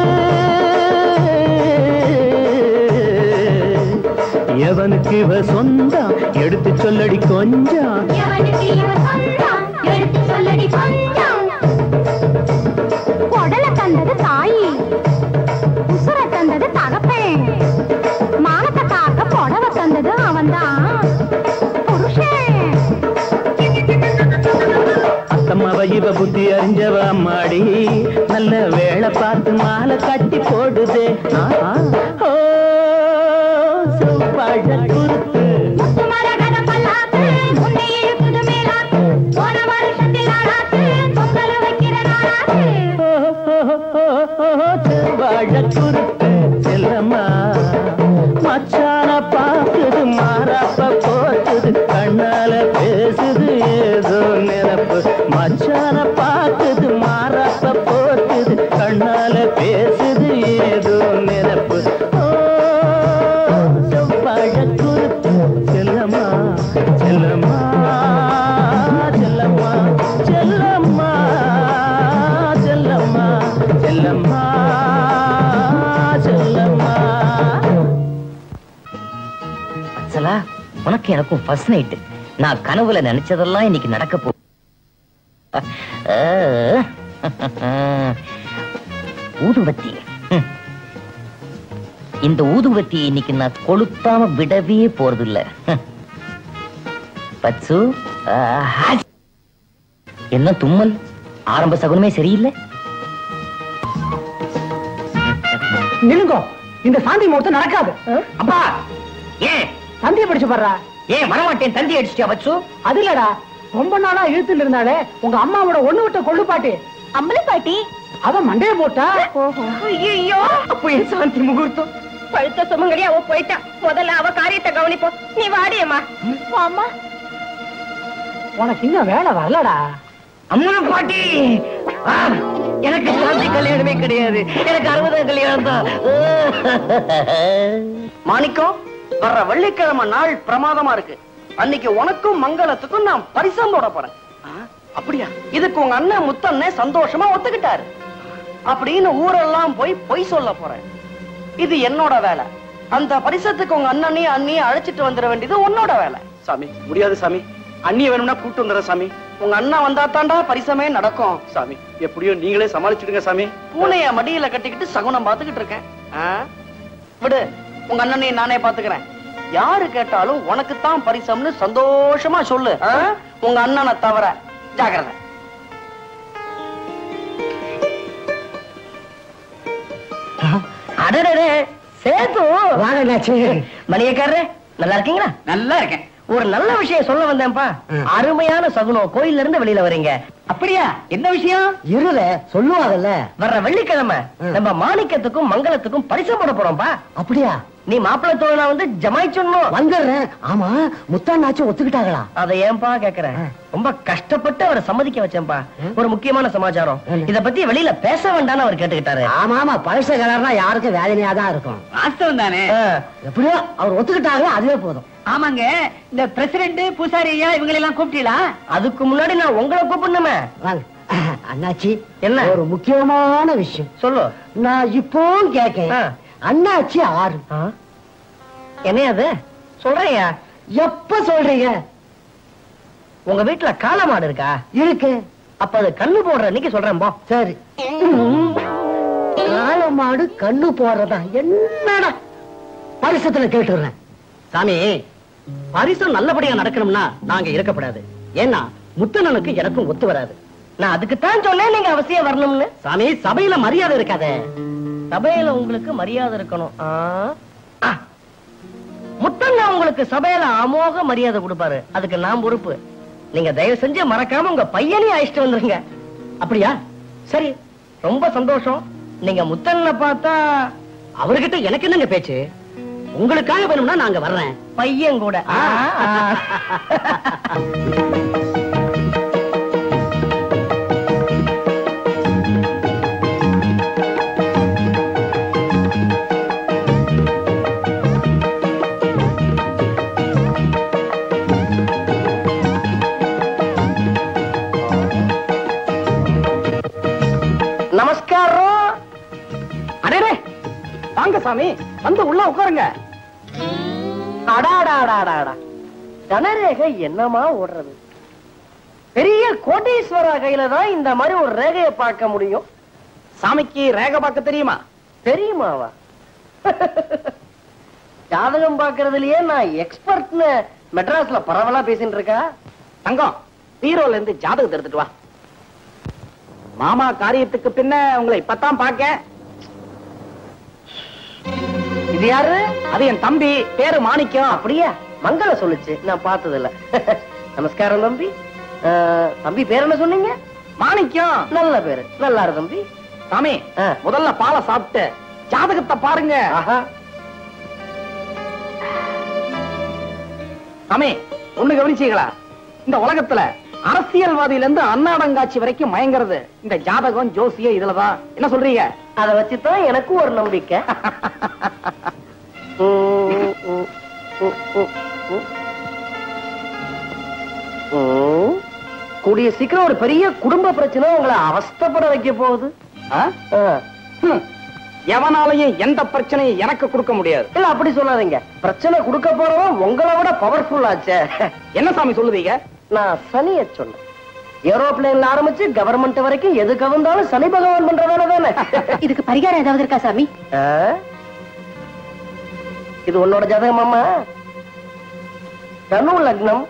எவனுக்கு இவ சொந்தம் எடுத்து சொல்லடி கொஞ்சம் கொடல தந்தது தாயி உசுர தந்தது தகப்பேன் மானத்தை காக்க புடவை தந்தது அவன்தான் புருஷன் அத்தம்மாவ இவ புத்தி அறிஞ்சவ அம்மாடி நல்ல வேலை பார்த்து மாலை கட்டி போடுதே ஆஹா. ஓ உனக்கு எனக்கும் ஃபர்ஸ்ட் நைட் நான் கனவுல நினைச்சதெல்லாம் இன்னைக்கு நடக்க போ ஊதுவத்தி ஹம். இந்த ஊதுவத்தி இன்னைக்கு நான் கொளுத்தாம விடவே போறது இல்ல பச்சு ஆஹா. என்ன தும்மல் ஆரம்ப சகுனமே சரியில்லை நில்லுங்கோ இந்த சாந்தி முகூர்த்தம் நடக்காது அப்பா ஏன் சந்தியை படிச்சு பாடுறா ஏன் வரமாட்டேன் தந்தி அடிச்சிட்டியா பச்சு அது இல்லடா ரொம்ப நாளா இழுத்துட்டு இருந்தாலே உங்க அம்மாவோட ஒண்ணு விட்ட கொள்ளு பாட்டு அம்பல பாட்டி அத மண்டைய போட்டா ஐயோ அப்போ என் சாந்தி முகூர்த்தம் பழுத்த சுமங்கடி அவ போயிட்டா முதல்ல அவ காரியத்தை கவனிப்போம் நீ வாடியம்மா அம்மா உனக்கு இன்னும் வேலை வரலடா அம்மா பாட்டி ஆ, எனக்கு சாந்தி கல்யாணமே கிடையாது எனக்கு அறுபதாம் கல்யாணம் தான் மாணிக்கம் வர்ற வெள்ளிக்கிழமை நாள் பிரமாதமா இருக்கு அன்னைக்கு உனக்கும் மங்களத்துக்கும் நான் பரிசம் போட போறேன் ஆ, அப்படியா இதுக்கு உங்க அண்ணன் முத்தண்ணே சந்தோஷமா ஒத்துக்கிட்டாரு அப்படின்னு ஊரெல்லாம் போய் பொய் சொல்ல போறேன் இது என்னோட வேலை அந்த பரிசத்துக்கு உங்க அண்ணனையும் அண்ணியும் அழைச்சிட்டு வந்துட வேண்டியது உன்னோட வேலை சாமி முடியாது சாமி அண்ணிய வேணும்னா கூட்டு வந்துடுறேன் சாமி உங்க அண்ணா வந்தா தாண்டா பரிசமே நடக்கும் சாமி எப்படியோ நீங்களே சமாளிச்சுடுங்க சாமி பூனைய மடியில கட்டிக்கிட்டு சகுனம் பாத்துக்கிட்டு இருக்கேன் ஆ? விடு உங்க அண்ணனையும் நானே பாத்துக்கிறேன் யாரு கேட்டாலும் உனக்கு தான் பரிசம்னு சந்தோஷமா சொல்லு ஆ? உங்க அண்ணனை தவிர ஜாக்கிரதை அடடே சேது வாங்க என்னாச்சு மணியக்காரரே நல்லா இருக்கீங்களா நல்லா இருக்கேன் ஒரு நல்ல விஷயம் சொல்ல வந்தேன்ப்பா அருமையான சகுனம் கோயில்ல இருந்து வெளியில வரீங்க அப்படியா என்ன விஷயம் இருல சொல்லுவாங்கல்ல வர்ற வெள்ளிக்கிழமை நம்ம மாணிக்கத்துக்கும் மங்களத்துக்கும் பரிசு போட போறோம்ப்பா அப்படியா நீ மாப்பிள்ளை தோழனா வந்து ஜமாய்ச்சொன்னும் வந்துடுறேன் ஆமா முத்தாண்ணாச்சும் ஒத்துக்கிட்டாங்களா அதை ஏன்பா கேக்குறேன் ரொம்ப கஷ்டப்பட்டு அவரை சம்மதிக்க வச்சேன்பா ஒரு முக்கியமான சமாச்சாரம் இத பத்தி வெளியில பேச வேண்டாம்னு அவர் கேட்டுக்கிட்டாரு ஆமா ஆமா பழச கலர்னா யாருக்கும் வேதனையா தான் இருக்கும் வாஸ்தவம் தானே ஆ, எப்படியோ அவர் ஒத்துக்கிட்டாங்களோ அதுவே போதும் ஆமாங்க இந்த பிரசிடண்ட் பூசாரி ஐயா இவங்களை எல்லாம் கூப்பிட்டீங்களா அதுக்கு முன்னாடி நான் உங்களை கூப்பிடணுமே வாங்க அண்ணாச்சி என்ன? ஒரு முக்கியமான விஷயம் சொல்லு நான் இப்போ கேக்கேன் ஆ. அண்ணாச்சி ஆறு ஆ? என்ன அது சொல்றேயா எப்ப சொல்றீங்க உங்க வீட்டுல காளை மாடு இருக்கா இருக்கு அப்ப அது கண்ணு போடுற அன்னைக்கு சொல்றேன் போ சரி காளை மாடு கண்ணு போடுறதா என்னடா பரிசத்துல கேட்டுறேன் சாமி பரிசம் நல்லபடியா நடக்கணும்னா நாங்க இருக்கப்படாது ஏன்னா முத்தண்ணனுக்கு எனக்கும் ஒத்து வராது நான் அதுக்கு தான் சொன்னேன் நீங்க அவசியம் வரணும்னு சாமி சபையில மரியாதை இருக்காதே சபையில உங்களுக்கு மரியாதை இருக்கணும் ஆ? ஆ. முத்தண்ணா உங்களுக்கு சபையில அமோக மரியாதை கொடுப்பாரு அதுக்கு நான் பொறுப்பு நீங்க தயவு செஞ்சு மறக்காம உங்க பையனையும் அழைச்சிட்டு வந்துருங்க அப்படியா சரி ரொம்ப சந்தோஷம் நீங்க முத்தண்ணனை பார்த்தா அவர்கிட்ட எனக்கு என்னங்க பேச்சு உங்களுக்காக வேணும்னா நாங்க வர்றேன் பையன் கூட ஆ, ஆ. நமஸ்காரம் அடே வாங்க சாமி வந்து உள்ள உட்காருங்க அடாடாடாடாடா தனரேகை என்னமா ஓடுறது பெரிய கோட்டீஸ்வரா கையில தான் இந்த மாதிரி ஒரு ரேகையை பார்க்க முடியும் சாமிக்கு ரேக பார்க்க தெரியுமா தெரியுமாவா ஜாதகம் பார்க்கறதுலயே நான் எக்ஸ்பர்ட்னு மெட்ராஸ்ல பரவலா பேசிட்டு இருக்கா தங்கம் பீரோல இருந்து ஜாதகத்தை எடுத்துட்டு வா மாமா காரியத்துக்கு பின்ன உங்களை இப்பதான் பாக்க இது யாரு அது என் தம்பி பேரு மாணிக்கம் அப்படியா மங்கள சொல்லுச்சு நான் பார்த்தது இல்ல நமஸ்காரம் தம்பி அஹ், தம்பி பேர் என்ன சொன்னீங்க மாணிக்கம் நல்ல பேரு நல்லா இரு தம்பி சாமி ஆ. முதல்ல பாலை சாப்பிட்டு ஜாதகத்தை பாருங்க ஆஹா சாமி ஒண்ணு கவனிச்சீங்களா இந்த உலகத்துல அரசியல்வாதியில இருந்து அன்னாடங்காட்சி வரைக்கும் மயங்கிறது இந்த ஜாதகம் ஜோசிய இதுலதான் என்ன சொல்றீங்க அத வச்சுதான் எனக்கும் ஒரு நம்பிக்கை உம், உம், உம், உம், உம். உம். கூடிய சீக்கிரம் ஒரு பெரிய குடும்ப பிரச்சனை உங்களை அவஸ்தைப்பட வைக்க போகுது ஆ? ஆ. ஹம். எவனாலையும் எந்த பிரச்சனையும் எனக்கு கொடுக்க முடியாது இல்ல அப்படி சொல்லாதீங்க பிரச்சனை கொடுக்க போறவன் உங்களை விட பவர்ஃபுல் ஆச்சே என்ன சாமி சொல்லுவீங்க நான் சனிய சொன்னேன் ஏரோப்ளேன்ல ஆரம்பிச்சு கவர்மெண்ட் வரைக்கும் எது கவர்ந்தாலும் சனி பகவான் பண்ற வேலை தானே இதுக்கு பரிகாரம் ஏதாவது இருக்கா சாமி ஆ? இது உன்னோட ஜாதகமாமா தனு லக்னம்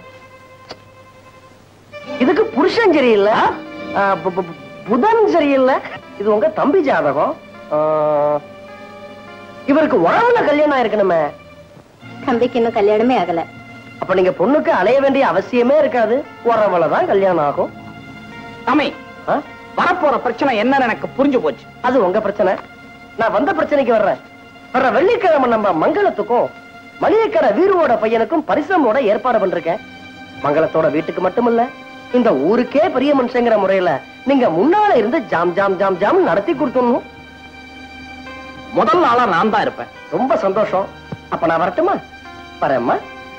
இதுக்கு புருஷன் சரியில்லை ஆ, பு- பு- புதன் சரியில்லை இது உங்க தம்பி ஜாதகம் ஆ, இவருக்கு உறவுல கல்யாணம் ஆயிருக்கணுமே தம்பிக்கு இன்னும் கல்யாணமே ஆகல அப்ப நீங்க பொண்ணுக்கு அலைய வேண்டிய அவசியமே இருக்காது உறவுல தான் கல்யாணம் ஆகும் சாமி ஆ? வரப்போற பிரச்சனை என்னன்னு எனக்கு புரிஞ்சு போச்சு அது உங்க பிரச்சனை நான் வந்த பிரச்சனைக்கு வர்றேன் வர்ற வெள்ளிக்கிழமை நம்ம மங்களத்துக்கும் மளிகைக்கடை வீருவோட பையனுக்கும் பரிசமோட ஏற்பாடு பண்றேன் மங்களத்தோட வீட்டுக்கு மட்டுமில்ல இந்த ஊருக்கே பெரிய மனுஷங்கிற முறையில நீங்க முன்னால இருந்து ஜாம் ஜாம் ஜாம் ஜாம் நடத்தி கொடுத்துடணும் முதல் நாளா நான் தான் இருப்பேன் ரொம்ப சந்தோஷம் அப்ப நான் வரட்டுமா வரேம்மா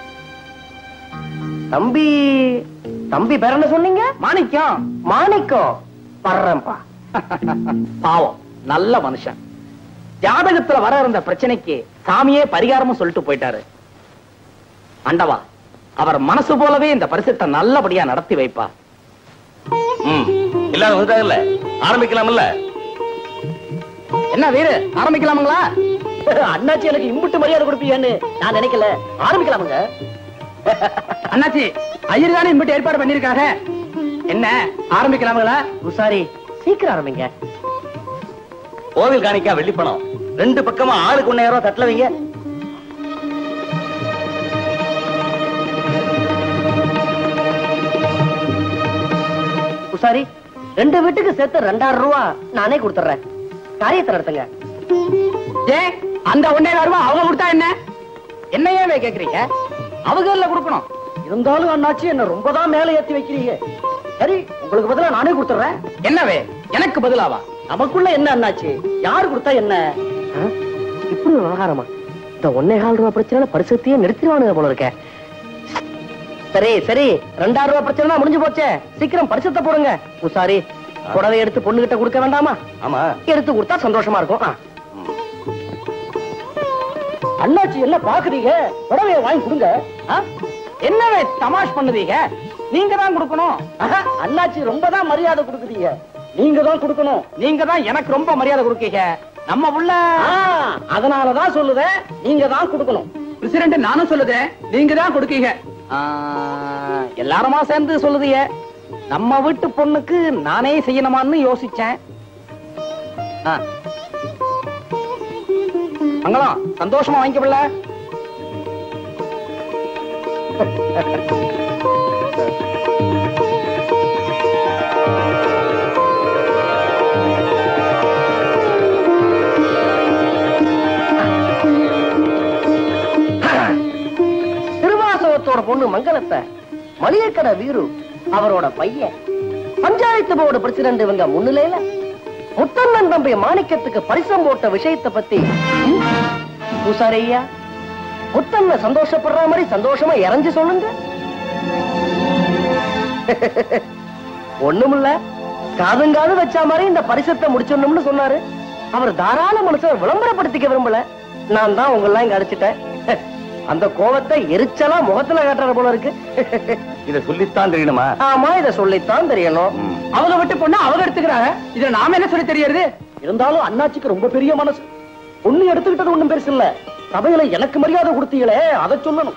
தம்பி தம்பி பேர் என்ன சொன்னீங்க மாணிக்கம் மாணிக்கம் வர்றேன்ப்பா பாவம் நல்ல மனுஷன் ஜாதகத்துல வர இருந்த பிரச்சனைக்கு சாமியே பரிகாரமும் சொல்லிட்டு போயிட்டாரு ஆண்டவா அவர் மனசு போலவே இந்த பரிசுத்தை நல்லபடியா நடத்தி வைப்பா ம் எல்லாரும் வந்துட்டாங்கல்ல ஆரம்பிக்கலாம்ல என்ன வீரு ஆரம்பிக்கலாமுங்களா அண்ணாச்சி எனக்கு இம்புட்டு மரியாதை கொடுப்பீங்கன்னு நான் நினைக்கல ஆரம்பிக்கலாமுங்க அண்ணாச்சி ஐயர் தானே இம்பிட்டு ஏற்பாடு பண்ணிருக்காங்க என்ன ஆரம்பிக்கலாமுங்களா உசாரி சீக்கிரம் ஆரம்பிங்க கோவில் காணிக்கா வெள்ளிப்பணம் ரெண்டு பக்கமா ஆளுக்கு ஒன்னாயிரம் ரூபாய் தட்டல வைங்க உசாரி ரெண்டு வீட்டுக்கு சேர்த்து ரெண்டாயிரம் ரூபா நானே கொடுத்துறேன் காரியத்தை நடத்துங்க ஏ அந்த ஒன்னே ரூபாய் அவங்க கொடுத்தா என்ன என்ன ஏன் கேக்குறீங்க அவங்க கொடுக்கணும் இருந்தாலும் அண்ணாச்சி என்ன ரொம்ப தான் மேல ஏத்தி வைக்கிறீங்க சரி உங்களுக்கு பதிலா நானே கொடுத்துறேன் என்னவே எனக்கு பதிலாவா நமக்குள்ள என்ன அண்ணாச்சி யாரு கொடுத்தா என்ன ஆ? இப்படி ஒரு விவகாரமா இந்த ஒன்னே கால் ரூபா பிரச்சனை பரிசத்தையே நிறுத்திடுவானுங்க போல இருக்க சரி சரி ரெண்டாயிரம் ரூபாய் பிரச்சனை முடிஞ்சு போச்சே சீக்கிரம் பரிசத்தை போடுங்க உசாரி புடவை எடுத்து பொண்ணுகிட்ட கொடுக்க வேண்டாமா ஆமா எடுத்து கொடுத்தா சந்தோஷமா இருக்கும் ஆ. அண்ணாச்சி என்ன பாக்குறீங்க புடவைய வாங்கி கொடுங்க ஆ? என்னவே தமாஷ் பண்ணுதீங்க நீங்க தான் கொடுக்கணும் ஆஹா, அண்ணாச்சி ரொம்ப தான் மரியாதை கொடுக்குறீங்க நீங்க தான் கொடுக்கணும் நீங்க தான் எனக்கு ரொம்ப மரியாதை கொடுக்கீங்க நம்ம உள்ள ஆ, அதனாலதான் சொல்லுதேன் நீங்க தான் கொடுக்கணும் பிரசிடண்ட் நானும் சொல்லுதேன் நீங்க தான் கொடுக்கீங்க ஆ, எல்லாருமா சேர்ந்து சொல்லுதீங்க நம்ம வீட்டு பொண்ணுக்கு நானே செய்யணுமான்னு யோசிச்சேன் ஆ. மங்களம் சந்தோஷமா வாங்கிக்கல திருவாசகத்தோட பொண்ணு மங்களத்தை மளிகைக்கடை வீரு அவரோட பையன் பஞ்சாயத்து போர்டு பிரசிடண்ட் இவங்க முன்னிலையில முத்தண்ணன் தம்பி மாணிக்கத்துக்கு பரிசம் போட்ட விஷயத்தை பத்தி ம், பூசாரி ஐயா முத்தண்ண சந்தோஷப்படுற மாதிரி சந்தோஷமா இறங்கி சொல்லுங்க ஒண்ணுமில்ல காதுங்காது வச்ச மாதிரி இந்த பரிசத்தை முடிச்சிடணும்னு சொன்னாரு அவர் தாராள மனுஷன் விளம்பரப்படுத்திக்க விரும்பல நான் தான் உங்களெல்லாம் இங்க அடிச்சிட்டேன் அந்த கோவத்தை எரிச்சலா முகத்துல காட்டுற போல இருக்கு இத சொல்லித்தான் தெரியணுமா ஆமா இத சொல்லித்தான் தெரியணும் அவங்க விட்டு பொண்ணு அவங்க எடுத்துக்கிறாங்க இதுல நாம என்ன சொல்லி தெரியறது இருந்தாலும் அண்ணாச்சிக்கு ரொம்ப பெரிய மனசு பொண்ணு எடுத்துக்கிட்டது ஒண்ணும் பெருசு இல்ல சபையில எனக்கு மரியாதை கொடுத்தீங்களே அதை சொல்லணும்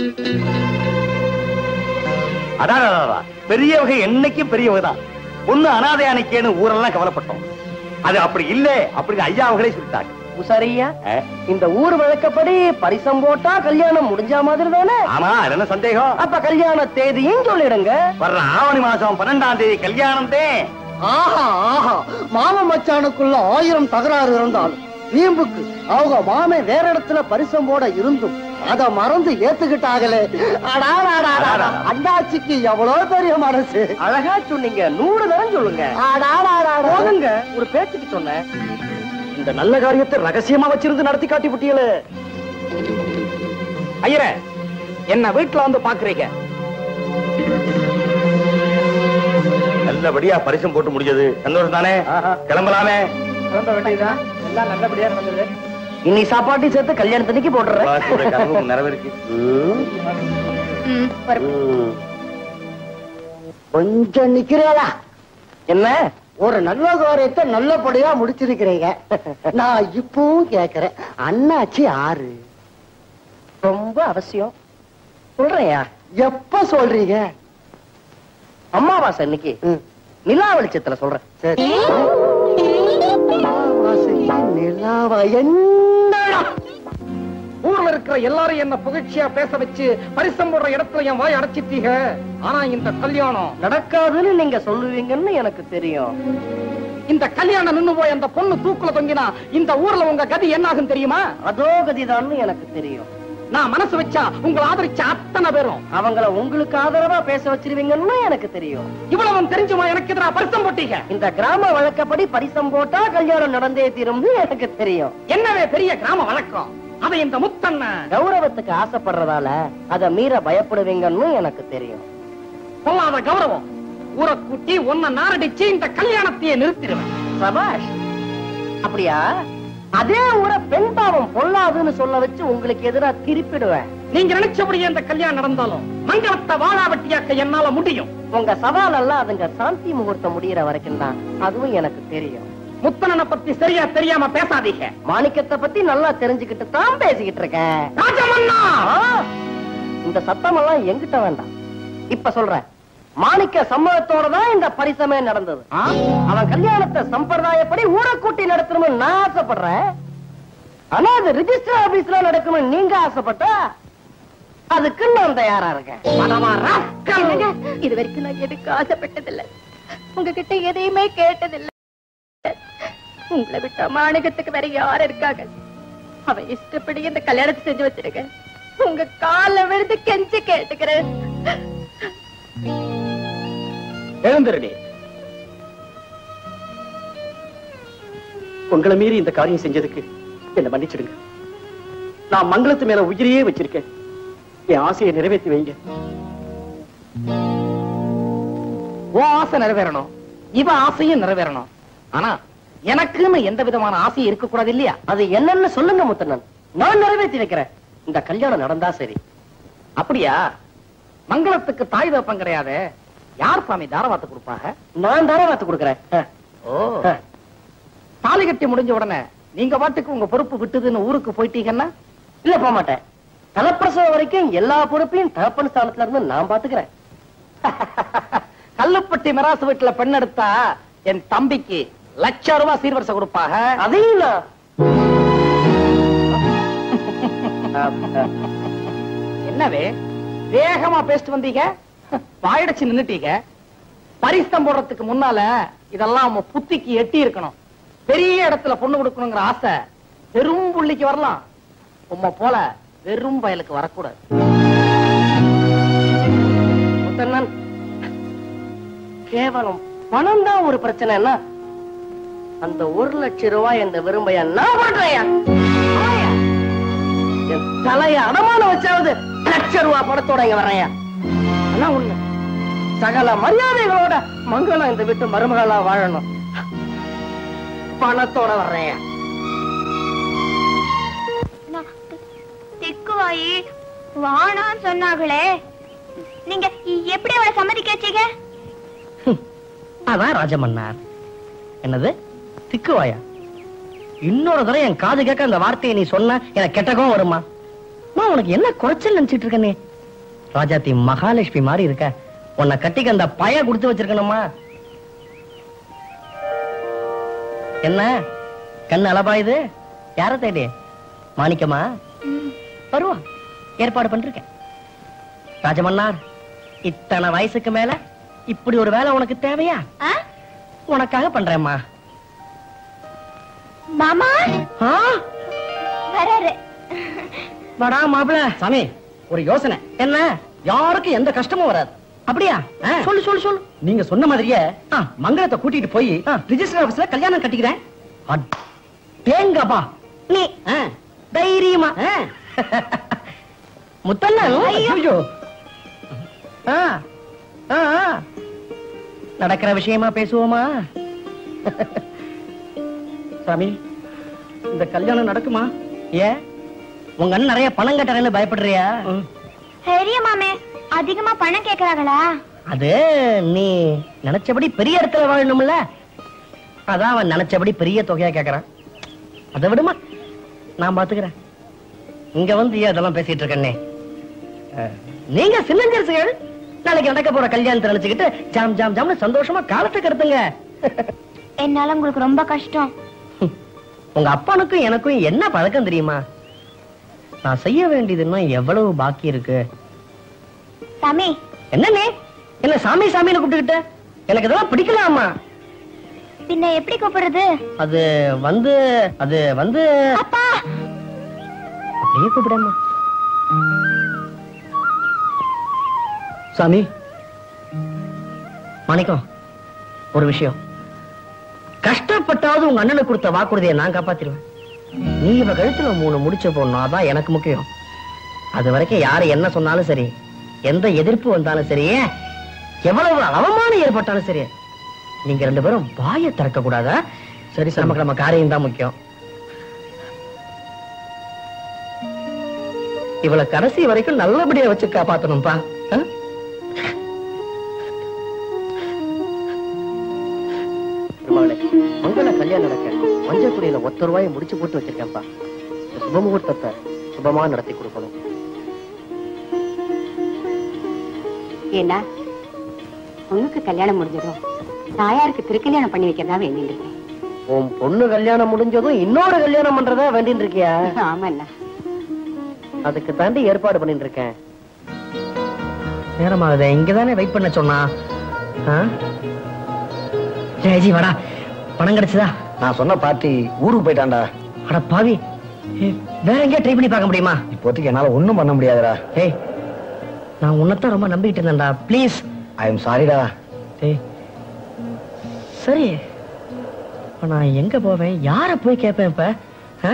அதான் அதான், அதான். பெரியவங்க என்னைக்கும் பெரியவங்க தான் ஒண்ணு அனாதையானிக்கேன்னு ஊரெல்லாம் கவலைப்பட்டோம் அது அப்படி இல்ல அப்படின்னு ஐயா அவங்களே சொல்லிட்டாங்க உசாரியா ஆ? இந்த ஊர் வழக்கப்படி பரிசம் போட்டா கல்யாணம் முடிஞ்ச மாதிரி தானே ஆமா அதுல என்ன சந்தேகம் அப்ப கல்யாண தேதியும் சொல்லிடுங்க வர்ற ஆவணி மாசம் பன்னெண்டாம் தேதி கல்யாணம் தான் ஆஹா ஆஹா மாம மச்சானுக்குள்ள ஆயிரம் தகராறு இருந்தாலும் வீம்புக்கு அவங்க மாமே வேற இடத்துல பரிசம் போட இருந்தும் அத மறந்து ஏத்துக்கிட்டாங்களே அடாடாடாடா. அண்ணாச்சிக்கு எவ்வளவு பெரிய மனசு அழகா சொன்னீங்க நூறு தரம் சொல்லுங்க அடாடாடாடா. போதுங்க ஒரு பேச்சுக்கு சொன்னேன் இந்த நல்ல காரியத்தை ரகசியமா வச்சிருந்து நடத்தி காட்டி விட்டீங்களே ஐயரே என்ன வீட்டுல வந்து பாக்குறீங்க நல்லபடியா பரிசம் போட்டு முடிஞ்சது சந்தோஷம் தானே கிளம்பலாமே கிளம்ப வேண்டியதுதான் எல்லாம் நல்லபடியா நடந்தது இன்னைக்கு சாப்பாட்டையும் சேர்த்து கல்யாணத்தன்னைக்கு போட்டுறேன் நிறைவேறிச்சு கொஞ்சம் நிக்கிறீங்களா என்ன ஒரு நல்ல காரியத்தை நல்லபடியா முடிச்சிருக்கிறீங்க நான் இப்பவும் கேக்குறேன் அண்ணாச்சி ஆறு ரொம்ப அவசியம் சொல்றேன்யா எப்ப சொல்றீங்க அம்மாவாசை இன்னைக்கு நிலா வெளிச்சத்துல சொல்றேன் சரி அமாவாசைக்கு நிலாவா என்னடா ஊர்ல இருக்கிற எல்லாரும் என்ன புகழ்ச்சியா பேச வச்சு பரிசம் போடுற இடத்துல என் வாய் அடைச்சிட்டீங்க ஆனா இந்த கல்யாணம் நடக்காதுன்னு நீங்க சொல்லுவீங்கன்னு எனக்கு தெரியும் இந்த கல்யாணம் நின்னு போய் அந்த பொண்ணு தூக்குல தொங்கினா இந்த ஊர்ல உங்க கதி என்னாகும் தெரியுமா அதோ கதிதான்னு எனக்கு தெரியும் நான் மனசு வச்சா உங்களை ஆதரிச்ச அத்தனை பேரும் அவங்கள உங்களுக்கு ஆதரவா பேச வச்சிருவீங்கன்னு எனக்கு தெரியும் இவ்வளவு தெரிஞ்சுமா எனக்கு எதிராக பரிசம் போட்டீங்க இந்த கிராம வழக்கப்படி பரிசம் போட்டா கல்யாணம் நடந்தே தீரும்னு எனக்கு தெரியும் என்னவே பெரிய கிராம வழக்கம் அதை இந்த முத்தண்ண கௌரவத்துக்கு ஆசைப்படுறதால அத மீற பயப்படுவீங்கன்னு எனக்கு தெரியும் பொல்லாத கௌரவம் ஊரை கூட்டி ஒன்ன நாரடிச்சு இந்த கல்யாணத்தையே நிறுத்திடுவேன் சபாஷ் அப்படியா அதே ஊரை பெண் பாவம் பொல்லாதுன்னு சொல்ல வச்சு உங்களுக்கு எதிரா திருப்பிடுவேன் நீங்க நினைச்சபடியே இந்த கல்யாணம் நடந்தாலும் மங்களத்தை வாழாவட்டியாக்க என்னால முடியும் உங்க சவால் எல்லாம் அதுங்க சாந்தி முகூர்த்தம் முடியற வரைக்கும் தான் அதுவும் எனக்கு தெரியும் முத்தனனை பத்தி சரியா தெரியாம பேசாதீங்க மாணிக்கத்தை பத்தி நல்லா தெரிஞ்சுக்கிட்டு தான் பேசிக்கிட்டு இருக்கேன் ராஜமன்னா ஆ, இந்த சத்தம் எல்லாம் எங்கிட்ட வேண்டாம் இப்ப சொல்றேன் மாணிக்க சம்மதத்தோட தான் இந்த பரிசமே நடந்தது ஆ, அவன் கல்யாணத்தை சம்பிரதாயப்படி ஊரை கூட்டி நடத்தணும்னு நான் ஆசைப்படுறேன் ஆனா அது ரிஜிஸ்டர் ஆபீஸ்ல நடக்கணும்னு நீங்க ஆசைப்பட்டா அதுக்கு நான் தயாரா இருக்கேன் பணமா ராஸ்கல். இது வரைக்கும் நான் எதுக்கு ஆசைப்பட்டதில்ல உங்ககிட்ட எதையுமே கேட்டதில்ல உங்களை விட்டா மாணிகத்துக்கு வேற யார் இருக்காங்க அவன் இஷ்டப்படி இந்த கல்யாணத்தை செஞ்சு வச்சிருக்க உங்க கால விழுந்து கெஞ்சி கேட்டுக்கிறேன் எழுந்திருடி உங்களை மீறி இந்த காரியம் செஞ்சதுக்கு என்ன மன்னிச்சிடுங்க நான் மங்களத்து மேல உயிரையே வச்சிருக்கேன் என் ஆசையை நிறைவேற்றி வைங்க உன் ஆசை நிறைவேறணும் இவ ஆசையும் நிறைவேறணும் ஆனா எனக்குன்னு எந்த விதமான ஆசையும் இருக்க கூடாது இல்லையா அது என்னன்னு சொல்லுங்க முத்தண்ணன் நான் நிறைவேற்றி வைக்கிறேன் இந்த கல்யாணம் நடந்தா சரி அப்படியா மங்களத்துக்கு தாய் தப்பம் கிடையாது யார் சாமி தாரவாத்து கொடுப்பாங்க நான் தாராவாத்து கொடுக்குறேன் ஆ. ஓ தாலி கட்டி முடிஞ்ச உடனே நீங்க பாட்டுக்கு உங்க பொறுப்பு விட்டுதுன்னு ஊருக்கு போயிட்டீங்கன்னா இல்ல போக மாட்டேன் தலப்பிரசவம் வரைக்கும் எல்லா பொறுப்பையும் தகப்பன் ஸ்தானத்துல இருந்து நான் பாத்துக்கிறேன் கல்லுப்பட்டி மிராசு வீட்டுல பெண் எடுத்தா என் தம்பிக்கு லட்சம் ரூபாய் சீர்வரிசை கொடுப்பாங்க அதையும் நான் என்னவே வேகமா பேசிட்டு வந்தீங்க வாயடைச்சு நின்னுட்டீங்க பரிசம் போடுறதுக்கு முன்னால இதெல்லாம் உங்க புத்திக்கு எட்டி இருக்கணும் பெரிய இடத்துல பொண்ணு கொடுக்கணுங்கிற ஆசை வெறும் புள்ளிக்கு வரலாம் உம்மை போல வெறும் பயலுக்கு வரக்கூடாது முத்தண்ணன் கேவலம் பணம் தான் ஒரு பிரச்சனைன்னா அந்த ஒரு லட்சம் ரூபாய் இந்த விரும்பைய நான் பண்றேன் என் தலைய அடமானம் வச்சாவது லட்சம் ரூபாய் பணத்தோட இங்க வர்றேன் ஆனா ஒண்ணு சகல மரியாதைகளோட மங்களம் இந்த வீட்டு மருமகளா வாழணும் பணத்தோட வர்றேன் திக்குவாயி வானான்னு சொன்னாங்களே நீங்க எப்படி அவளை சம்மதிக்க வச்சீங்க அதான் ராஜமன்னார் என்னது திக்குவாயா இன்னொரு தடவை என் காது கேட்க அந்த வார்த்தையை நீ சொன்ன எனக்கு கெட்டகம் வருமா அம்மா, உனக்கு என்ன குறைச்சல் நினைச்சிட்டு இருக்க நீ ராஜாத்தி மகாலட்சுமி மாதிரி இருக்க உன்னை கட்டிக்க அந்த பய கொடுத்து வச்சிருக்கணுமா என்ன கண்ணு அளபாயுது யார தேடி மாணிக்கமா வருவா ஏற்பாடு பண்ணிருக்கேன் ராஜமன்னார் இத்தனை வயசுக்கு மேல இப்படி ஒரு வேலை உனக்கு தேவையா ஆ? உனக்காக பண்றேம்மா மாமா ஆ? வராரு வாடா மாப்பிள சாமி ஒரு யோசனை என்ன யாருக்கும் எந்த கஷ்டமும் வராது அப்படியா சொல்லு சொல்லு சொல்லு நீங்க சொன்ன மாதிரியே மங்களத்தை கூட்டிட்டு போய் ஆ. ரிஜிஸ்டர் ஆபீஸ்ல கல்யாணம் கட்டிக்கிறேன் அட். தேங்கப்பா நீ ஆ. தைரியமா ஆ. முத்தண்ணன் ஐயோ. ஆ. ஆ, ஆ. நடக்கிற விஷயமா பேசுவோமா சாமி இந்த கல்யாணம் நடக்குமா ஏன் உங்க அண்ணன் நிறைய பணம் கட்டுறேன்னு பயப்படுறியா பெரிய மாமே அதிகமா பணம் கேக்குறாங்களா அது நீ நினைச்சபடி பெரிய இடத்துல வாழணும்ல அதான் அவன் நினைச்சபடி பெரிய தொகையா கேக்குறான் அதை விடுமா நான் பாத்துக்கிறேன் இங்க வந்து ஏன் அதெல்லாம் பேசிட்டு இருக்கண்ணே அஹ், நீங்க சின்னஞ்சரிசுகள் நாளைக்கு நடக்க போற கல்யாணத்தை நினைச்சுக்கிட்டு ஜாம் ஜாம் ஜாம்னு சந்தோஷமா காலத்தை கருத்துங்க என்னால உங்களுக்கு ரொம்ப கஷ்டம் உங்க அப்பனுக்கும் எனக்கும் என்ன பழக்கம் தெரியுமா நான் செய்ய வேண்டியது இன்னும் எவ்வளவு பாக்கி இருக்கு சாமி என்னண்ணே என்ன சாமி சாமின்னு கூப்பிட்டுக்கிட்ட எனக்கு இதெல்லாம் பிடிக்கலாமா பின்ன எப்படி கூப்பிடுறது அது வந்து அது வந்து அப்பா அப்படியே கூப்பிடாமா சாமி மாணிக்கம் ஒரு விஷயம் கஷ்டப்பட்டாவது உங்க அண்ணனுக்கு கொடுத்த வாக்குறுதியை நான் காப்பாத்திருவேன் நீ இவ கழுத்துல மூணு முடிச்ச போடணும் அதான் எனக்கு முக்கியம் அது வரைக்கும் யாரு என்ன சொன்னாலும் சரி எந்த எதிர்ப்பு வந்தாலும் சரி எவ்வளவு அவமானம் ஏற்பட்டாலும் சரி நீங்க ரெண்டு பேரும் வாயை திறக்க கூடாதா சரி சார் நமக்கு நம்ம காரியம் தான் முக்கியம் இவளை கடைசி வரைக்கும் நல்லபடியா வச்சு காப்பாத்தணும்பா ஆ? பெருமாளே, மங்கள கல்யாணம் நடக்க மஞ்சக்குடியில ஒத்த ரூபாயை முடிச்சு போட்டு வச்சிருக்கேன்ப்பா இந்த சுப முகூர்த்தத்தை சுபமா நடத்தி கொடுக்கணும் ஏண்டா உனக்கு கல்யாணம் முடிஞ்சதும் தாயாருக்கு திருக்கல்யாணம் பண்ணி வைக்கிறதா வேண்டிட்டு இருக்கேன் உன் பொண்ணு கல்யாணம் முடிஞ்சதும் இன்னொரு கல்யாணம் பண்றதா வேண்டின்னு இருக்கியா ஆமாண்ணா அதுக்கு தாண்டி ஏற்பாடு பண்ணிட்டு இருக்கேன் நேரமாகுது இங்கதானே வெயிட் பண்ண சொன்னா ஆ? ஜெயஜி வாடா பணம் கிடைச்சதா நான் சொன்ன பார்ட்டி ஊருக்கு போயிட்டான்டா அட பாவி ஏய், வேற எங்கேயா ட்ரை பண்ணி பார்க்க முடியுமா இப்போதைக்கு என்னால ஒண்ணும் பண்ண முடியாதுடா ஏய் நான் உன்னைத்தான் ரொம்ப நம்பிக்கிட்டு இருந்தேன்டா ப்ளீஸ் ஐ எம் சாரிடா ஏய் சரி இப்ப நான் எங்க போவேன் யார போய் கேட்பேன் இப்ப ஆ?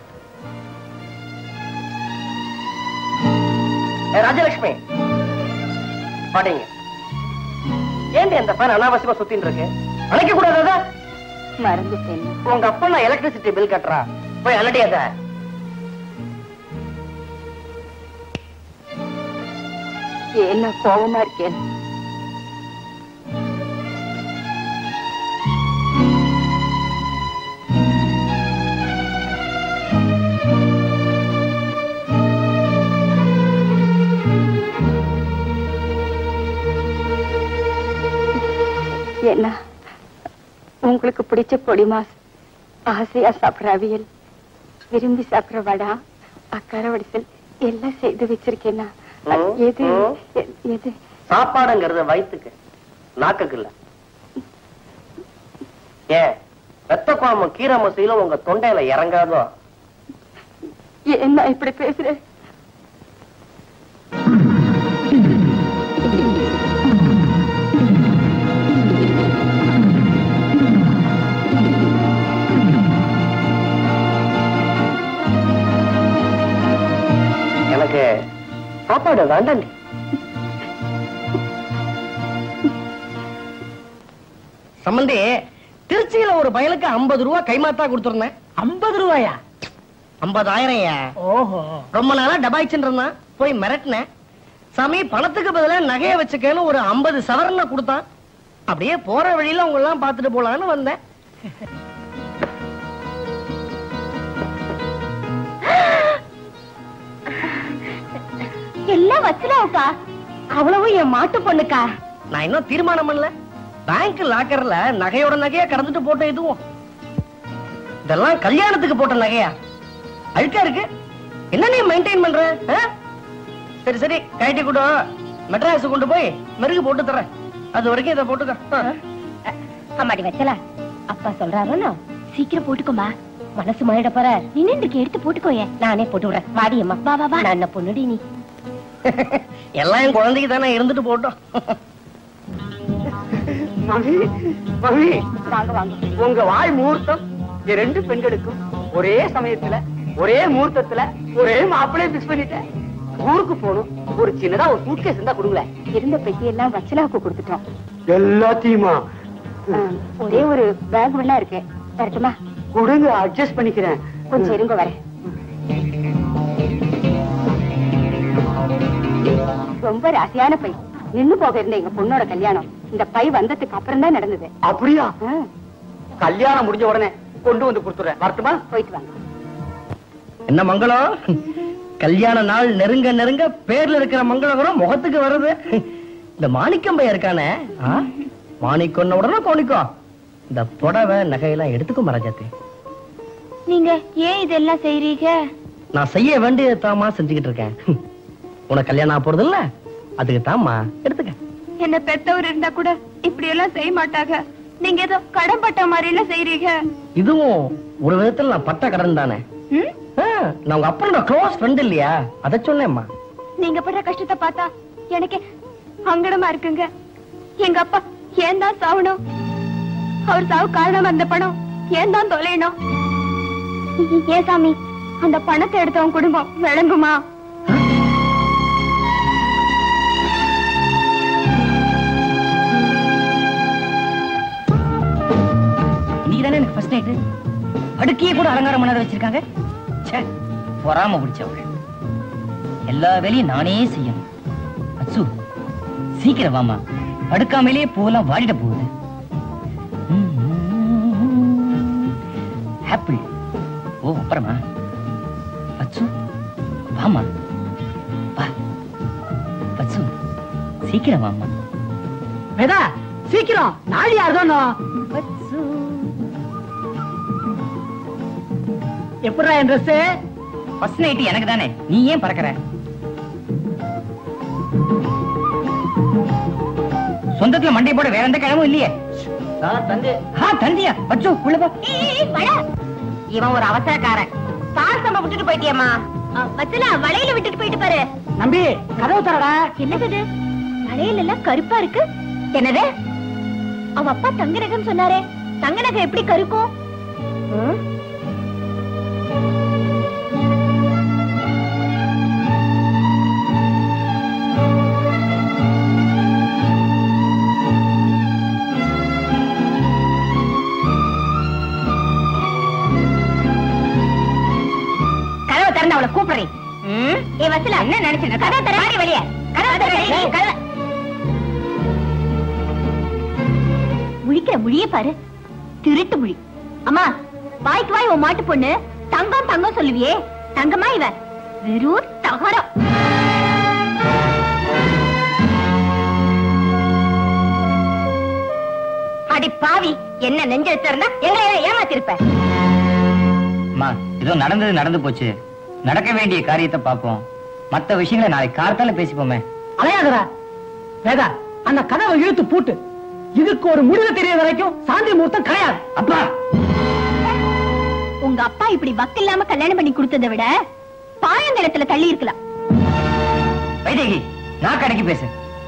ஏய், ராஜலட்சுமி பாட்டீங்க ஏன்டி அந்த ஃபேன் அனாவசியமா சுத்தின்னு இருக்கு அணைக்க கூடாதா மறந்துட்டேன் உங்க அப்பா நான் எலக்ட்ரிசிட்டி பில் கட்டுறா போய் அலட்டியாத என்ன கோவமா இருக்கேன் என்ன உங்களுக்கு பிடிச்ச பொடி மாஸ் ஆசையா சாப்பிடுற அவியல் விரும்பி சாப்பிடுற வடா அக்கார வடிசல் எல்லாம் செய்து வச்சிருக்கேன்னா ம், எது ம். எ- எது சாப்பாடுங்கிறது வயிற்றுக்கு நாக்குக்கு இல்ல ஏன் வெத்த குழம்பு கீரை மசையில உங்க தொண்டையில இறங்காதோ என்ன இப்படி பேசுற எனக்கு சாப்பாடு வேண்டாண்டி சம்பந்தி திருச்சியில ஒரு பயலுக்கு ஐம்பது ரூபா கைமாத்தா கொடுத்துருந்தேன் ஐம்பது ரூபாயா ஐம்பதாயிரம் ஓஹோ ரொம்ப நாளா டபாய்ச்சுன்னு இருந்தான் போய் மிரட்டினேன் சாமி பணத்துக்கு பதிலா நகைய வச்சுக்கன்னு ஒரு ஐம்பது சவரனை கொடுத்தான் அப்படியே போற வழியில உங்க எல்லாம் பார்த்துட்டு போலான்னு வந்தேன் எல்லாம் வச்சுலாவுக்கா அவ்வளவு என் மாட்டு பொண்ணுக்கா நான் இன்னும் தீர்மானம் பண்ணல பேங்க் லாக்கர்ல நகையோட நகையா கடந்துட்டு போட்ட இதுவும் இதெல்லாம் கல்யாணத்துக்கு போட்ட நகையா அழுக்கா இருக்கு என்ன நீ மெயின்டைன் பண்ற ஆ? சரி சரி கைட்டி கூட மெட்ராஸ் கொண்டு போய் மெருகு போட்டு தரேன் அது வரைக்கும் இதை போட்டுக்க ஆ. அம்மாடி வச்சல அப்பா சொல்றாருன்னா சீக்கிரம் போட்டுக்கோமா மனசு மாறிட போற நின்று எடுத்து போட்டுக்கோயே நானே போட்டு விடுறேன் வாடி அம்மா வா வா வா நான் என்ன பொண்ணுடி நீ எல்லாம் என் குழந்தைக்கு தானே இருந்துட்டு போட்டோம் மம்மி மம்மி வாங்க வாங்க உங்க வாழ் முகூர்த்தம் இந்த ரெண்டு பெண்களுக்கும் ஒரே சமயத்துல ஒரே முகூர்த்தத்துல ஒரே மாப்பிளைய பிக்ஸ் பண்ணிட்டேன் ஊருக்கு போகணும் ஒரு சின்னதா ஒரு சூட்கேஸ் இருந்தா கொடுங்களேன் இருந்த பெட்டி எல்லாம் வச்சலாவுக்கு கொடுத்துட்டோம் எல்லாத்தையுமா ஆ, ஒரே ஒரு பேக் வேணா இருக்கு வரட்டுமா கொடுங்க அட்ஜஸ்ட் பண்ணிக்கிறேன் கொஞ்சம் இருங்க வரேன் ரொம்ப ராசியான பை நின்னு போக இருந்த எங்க பொண்ணோட கல்யாணம் இந்த பை வந்ததுக்கு அப்புறம் தான் நடந்தது அப்படியா ஆ, கல்யாணம் முடிஞ்ச உடனே கொண்டு வந்து கொடுத்துறேன் வரட்டுமா போயிட்டு வாங்க என்ன மங்களம் கல்யாண நாள் நெருங்க நெருங்க பேர்ல இருக்கிற மங்களம் கூட முகத்துக்கு வருது இந்த மாணிக்கம் பையன் இருக்கானே ஆ? மாணிக்கொன்ன உடனே கோணிக்கோ இந்த புடவை நகையெல்லாம் எடுத்துக்கோ மராஜாத்தி நீங்க ஏன் இதெல்லாம் செய்றீங்க நான் செய்ய வேண்டியதை தாமா செஞ்சுக்கிட்டு இருக்கேன் உனக்கு கல்யாணம் ஆக போறது இல்ல அதுக்கு தாமா எடுத்துக்க என்ன பெத்தவர் இருந்தா கூட இப்படி எல்லாம் செய்ய மாட்டாங்க நீங்க ஏதோ கடன்பட்ட மாதிரி எல்லாம் செய்றீங்க இதுவும் ஒரு விதத்துல நான் பட்ட கடன் தானே ம்? ஆ, நான் உங்க அப்பனோட க்ளோஸ் ஃப்ரெண்ட் இல்லையா அதை சொன்னேம்மா நீங்க படுற கஷ்டத்தை பார்த்தா எனக்கு அங்கடமா இருக்குங்க எங்க அப்பா ஏன் தான் சாவணும் அவர் சாவு காரணம் அந்த பணம் ஏன் தான் தொலையணும் ஏன் சாமி அந்த பணத்தை எடுத்தவன் குடும்பம் விளங்குமா இன்னைக்கு தானே எனக்கு ஃபர்ஸ்ட் நைட்டு அடுக்கியே கூட அலங்காரம் பண்ணாத வச்சிருக்காங்க ச்சே பொறாம பிடிச்சவள் எல்லா வேலையும் நானே செய்யணும் அச்சு சீக்கிரம் வாமா படுக்காமலே பூவெல்லாம் வாடிட போகுது ஆப்பிள் ஓ அப்புறமா அச்சு வாமா வா அச்சு சீக்கிரம் வாமா வேதா சீக்கிரம் நாளை யாருதானோ எப்படா என் ட்ரெஸ் ஃபர்ஸ்ட் நைட்டு எனக்கு தானே நீ ஏன் பறக்கற சொந்தத்துல மண்டை போட வேற எந்த கிழமும் இல்லையே தந்தை ஆ தந்தியா அச்சோ உள்ள போ இவன் ஒரு அவசரக்காரன் சார் சம்ப விட்டுட்டு போயிட்டியம்மா வச்சலா வளையல விட்டுட்டு போயிட்டு பாரு நம்பி கதவு தரடா என்னது இது வளையல் எல்லாம் கருப்பா இருக்கு என்னது அவ அப்பா தங்க நகைன்னு சொன்னாரே தங்க நகை எப்படி கருக்கும் ம்? கதவை திறந்து அவளை கூப்பிடுறேன் ஏ வசல என்ன நினைச்சிருக்க கதவை தர வாடி வெளியே கதவை தர கதவை முழிக்கிற முழிய பாரு திருட்டு முழி அம்மா வாய்க்கு வாய் உன் மாட்டு பொண்ணு தங்கம் தங்கம் சொல்லுவியே தங்கமா இவ வெறும் தகரம் அடி பாவி என்ன நெஞ்ச திறந்தா எங்களை ஏமாத்திருப்ப அம்மா ஏதோ நடந்தது நடந்து போச்சு நடக்க வேண்டிய காரியத்தை பார்ப்போம் மத்த விஷயங்களை நாளைக்கு கார்த்தால பேசிப்போமே அலையாதடா வேதா அந்த கதவை இழுத்து பூட்டு இதுக்கு ஒரு முடிவு தெரிய வரைக்கும் சாந்தி முகூர்த்தம் கிடையாது அப்பா உங்க அப்பா இப்படி வக்கு இல்லாம கல்யாணம் பண்ணி கொடுத்ததை விட பாயங்கலத்துல தள்ளி இருக்கலாம் வைதேகி நான் கடைக்கு பேசு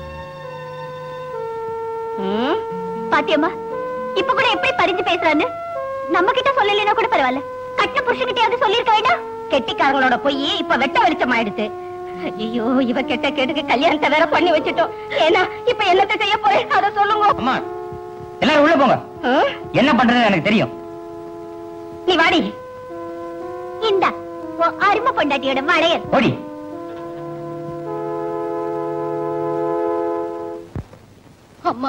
பாத்தியம்மா இப்ப கூட எப்படி பறிஞ்சு பேசுறான்னு நம்ம கிட்ட சொல்லலைன்னா கூட பரவாயில்ல கட்ட புருஷன்கிட்டயாவது சொல்லிருக்க வேண்டாம் கெட்டிக்காரங்களோட போய் இப்ப வெட்ட வெளிச்சம் ஆயிடுத்து ஐயோ இவ கெட்ட கேட்டுக்கு கல்யாணத்தை வேற பண்ணி வச்சுட்டோம் ஏன்னா இப்ப என்னத்தை செய்ய போறேன் அத சொல்லுங்க அம்மா எல்லாரும் உள்ள போங்க என்ன பண்றது எனக்கு தெரியும் நீ வாடி இந்தா உன் அருமை பொண்டாட்டியோட வளையல் ஓடி அம்மா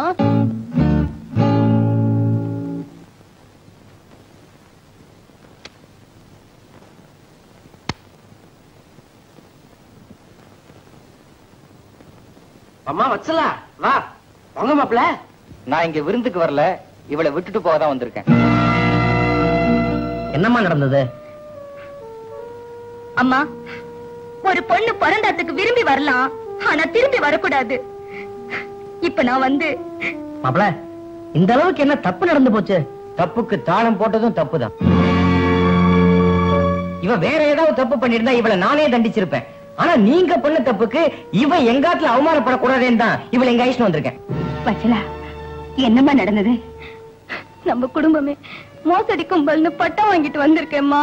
அம்மா வச்சலா வா வாங்க மாப்ள நான் இங்க விருந்துக்கு வரல இவளை விட்டுட்டு போக தான் வந்திருக்கேன் என்னம்மா நடந்தது அம்மா ஒரு பொண்ணு பிறந்ததுக்கு விரும்பி வரலாம் ஆனா திரும்பி வரக்கூடாது இப்ப நான் வந்து மாப்ள இந்த அளவுக்கு என்ன தப்பு நடந்து போச்சு தப்புக்கு தாளம் போட்டதும் தப்புதான் இவ வேற ஏதாவது தப்பு பண்ணிருந்தா இவளை நானே தண்டிச்சிருப்பேன் ஆனா நீங்க பண்ண தப்புக்கு இவ எங்காத்துல அவமானப்படக்கூடாதுன்னு தான் இவளை எங்க ஐஸ்னு வந்திருக்கேன் வச்சலா என்னம்மா நடந்தது நம்ம குடும்பமே மோசடி கும்பல்னு பட்டம் வாங்கிட்டு வந்திருக்கேம்மா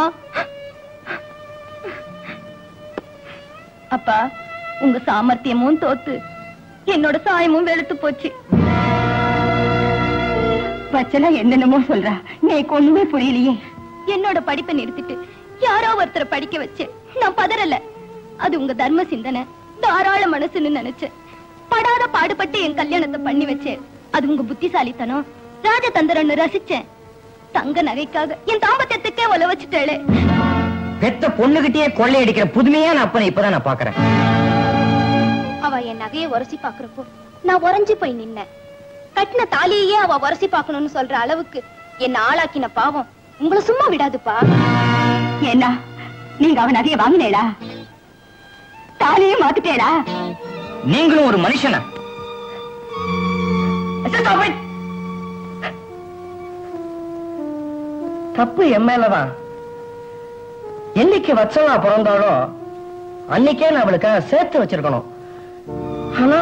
அப்பா உங்க சாமர்த்தியமும் தோத்து என்னோட சாயமும் வெளுத்து போச்சு வச்சலா என்னென்னமோ சொல்றா எனக்கு ஒண்ணுமே புரியலையே என்னோட படிப்பை நிறுத்திட்டு யாரோ ஒருத்தரை படிக்க வச்சேன் நான் பதறல அது உங்க தர்ம சிந்தனை தாராள மனசுன்னு நினைச்சேன் படாத பாடுபட்டு என் கல்யாணத்தை பண்ணி வச்சேன் அது உங்க புத்திசாலித்தனம் ராஜதந்திரன்னு ரசிச்சேன் தங்க நகைக்காக என் தாம்பத்தியத்துக்கே ஒல வச்சுட்டேளே பெத்த பொண்ணுகிட்டயே கொள்ளையடிக்கிற புதுமையான அப்பனை இப்பதான் நான் பாக்குறேன் அவ என் நகையை உரசி பாக்குறப்போ நான் உறைஞ்சு போய் நின்னேன் கட்டின தாலியையே அவ உரசி பார்க்கணும்னு சொல்ற அளவுக்கு என்ன ஆளாக்கின பாவம் உங்களை சும்மா விடாதுப்பா என்ன நீங்க அவன் நகையை வாங்கினேடா தாலியே மாத்திட்டேடா நீங்களும் ஒரு மனுஷனா தப்பு என் மேலதான் என்னைக்கு வச்சவா பிறந்தாலும் அன்னைக்கே நான் அவளுக்காக சேர்த்து வச்சிருக்கணும் ஆனா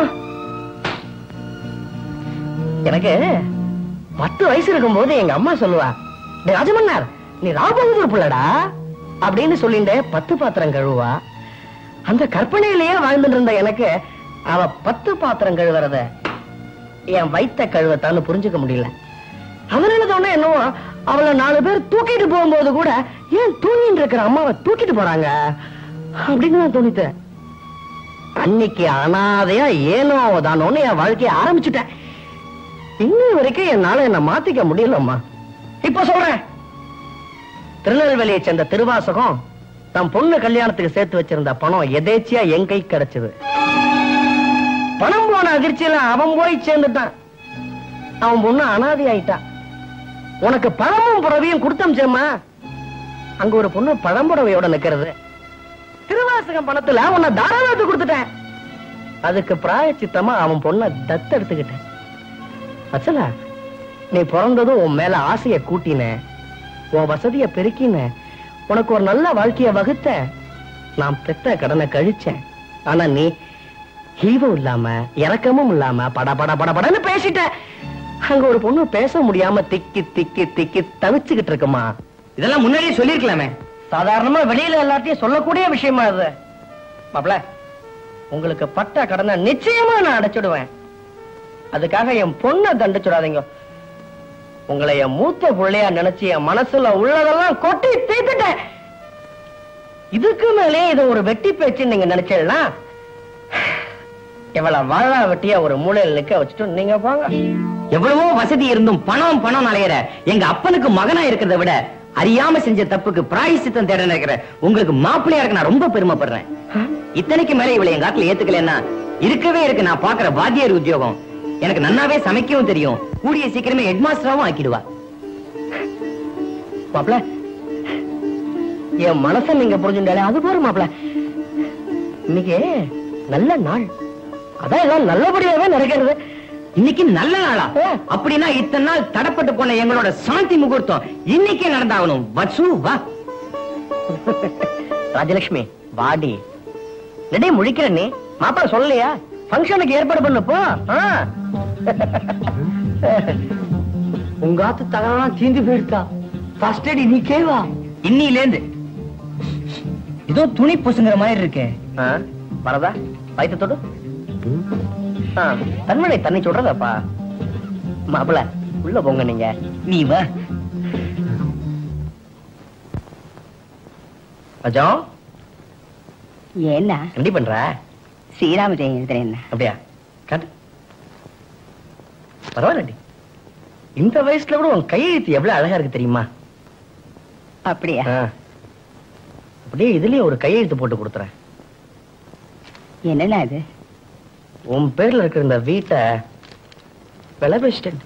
எனக்கு பத்து வயசு இருக்கும்போது எங்க அம்மா சொல்லுவா "டேய் ராஜமன்னார் நீ ராபகதூர் புள்ளடா அப்படின்னு சொல்லிட்டு பத்து பாத்திரம் கழுவா அந்த கற்பனையிலேயே வாழ்ந்துட்டு இருந்த எனக்கு அவ பத்து பாத்திரம் கழுவுறத என் வைத்த கழுவத்தான்னு புரிஞ்சுக்க முடியல அதனால தானே என்னவோ அவளை நாலு பேர் தூக்கிட்டு போகும்போது கூட ஏன் தூங்கிட்டு இருக்கிற அம்மாவை தூக்கிட்டு போறாங்க அப்படின்னு நான் தோணித்து அன்னைக்கு அனாதையா ஏனோ தானோன்னு என் வாழ்க்கைய ஆரம்பிச்சுட்டேன் இன்னும் வரைக்கும் என்னால என்ன மாத்திக்க முடியலம்மா இப்ப சொல்றேன் திருநெல்வேலியை சேர்ந்த திருவாசகம் தன் பொண்ணு கல்யாணத்துக்கு சேர்த்து வச்சிருந்த பணம் எதேச்சியா என் கை கிடைச்சது பணம் போன அதிர்ச்சியில அவன் போய் சேர்ந்துட்டான் அவன் பொண்ணு அனாதை ஆயிட்டான் உனக்கு பழமும் புடவையும் கொடுத்தம்சேம்மா அங்க ஒரு பொண்ணு பழம்புடவையோட நிக்கிறது திருவாசகம் பணத்துல உன்னை தாராளத்து கொடுத்துட்டேன் அதுக்கு பிராயச்சித்தமா அவன் பொண்ணை தத்தெடுத்துக்கிட்டேன் அச்சலா நீ பிறந்ததும் உன் மேல ஆசைய கூட்டின உன் வசதிய பெருக்கின உனக்கு ஒரு நல்ல வாழ்க்கைய வகுத்த நான் பெத்த கடனை கழிச்சேன் ஆனா நீ ஈவும் இல்லாம இறக்கமும் இல்லாம பட பட பட படன்னு பேசிட்ட அங்க ஒரு பொண்ணு பேச முடியாம திக்கி திக்கி திக்கி தவிச்சுக்கிட்டு இருக்குமா இதெல்லாம் முன்னாடியே சொல்லிருக்கலாமே சாதாரணமா வெளியில எல்லாத்தையும் சொல்லக்கூடிய விஷயமா இது மாப்ள உங்களுக்கு பட்ட கடனை நிச்சயமா நான் அடைச்சிடுவேன் அதுக்காக என் பொண்ணை தண்டிச்சுடாதீங்க உங்களை என் மூத்த பிள்ளையா நினைச்சு என் மனசுல உள்ளதெல்லாம் கொட்டி தீர்த்துட்டேன் இதுக்கு மேலே இது ஒரு வெட்டி பேச்சு நீங்க நினைச்சீங்கன்னா இவள வாழா வெட்டியா ஒரு மூலையில நிக்க வச்சுட்டு நீங்க போங்க எவ்வளவோ வசதி இருந்தும் பணம் பணம் அலையிற எங்க அப்பனுக்கு மகனா இருக்கிறத விட அறியாம செஞ்ச தப்புக்கு பிராயசித்தம் தேட நினைக்கிற உங்களுக்கு மாப்பிள்ளையா இருக்க நான் ரொம்ப பெருமைப்படுறேன் இத்தனைக்கு மேல இவளை எங்க ஆத்துல ஏத்துக்கலன்னா இருக்கவே இருக்கு நான் பாக்குற வாத்தியார் உத்தியோகம் எனக்கு நன்னாவே சமைக்கவும் தெரியும் கூடிய சீக்கிரமே ஹெட்மாஸ்டராவும் ஆக்கிடுவா மாப்ள என் மனச நீங்க புரிஞ்சுட்டாலே அது போற மாப்ள இன்னைக்கு நல்ல நாள் அதான் எல்லாம் நல்லபடியாவே நடக்கிறது இன்னைக்கு நல்ல நாளா அப்படின்னா இத்தனை நாள் தடப்பட்டு போன எங்களோட சாந்தி முகூர்த்தம் இன்னைக்கே நடந்தாகணும் வட்சு வா ராஜலட்சுமி வாடி நெடே முழிக்கிற நீ மாப்பிள சொல்லலையா ஃபங்க்ஷனுக்கு ஏற்பாடு பண்ணு போ ஆ. உங்க ஆத்து தகவலாம் தீந்து போயிருக்கா ஃபர்ஸ்ட் அடி நீ கேவா இன்னில இருந்து ஏதோ துணி பூசுங்கிற மாதிரி இருக்கே வரதா வயிற்று தொடு ஆ, தன்மழை தண்ணி சொல்றதப்பா மாப்பிள உள்ள போங்க நீங்க நீ வா அஜம் ஏன்னா ரெடி பண்ற ஸ்ரீராம ஜெயம் எழுதுறேன் அப்படியா காட்டு பரவாயில்லடி இந்த வயசுல கூட உன் கையெழுத்து எவ்வளவு அழகா இருக்கு தெரியுமா அப்படியா ஆ. அப்படியே இதுலயே ஒரு கையெழுத்து போட்டு கொடுத்துறேன் என்னண்ணா இது உன் பேர்ல இருக்கிற இந்த வீட்டை விலை பேசிட்டேன்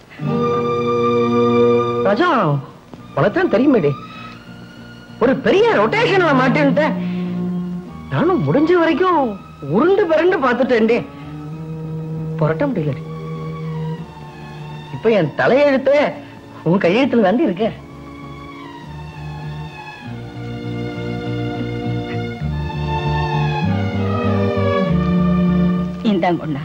ராஜா உனத்தான் தெரியுமேடி ஒரு பெரிய ரொட்டேஷன்ல மாட்டேன்ட்டேன் நானும் முடிஞ்ச வரைக்கும் உருண்டு பிறண்டு பார்த்துட்டேன்டி புரட்ட முடியலடி இப்ப என் தலையெழுத்து உன் கையெழுத்துல தாண்டி இருக்கு இந்தாங்கண்ணா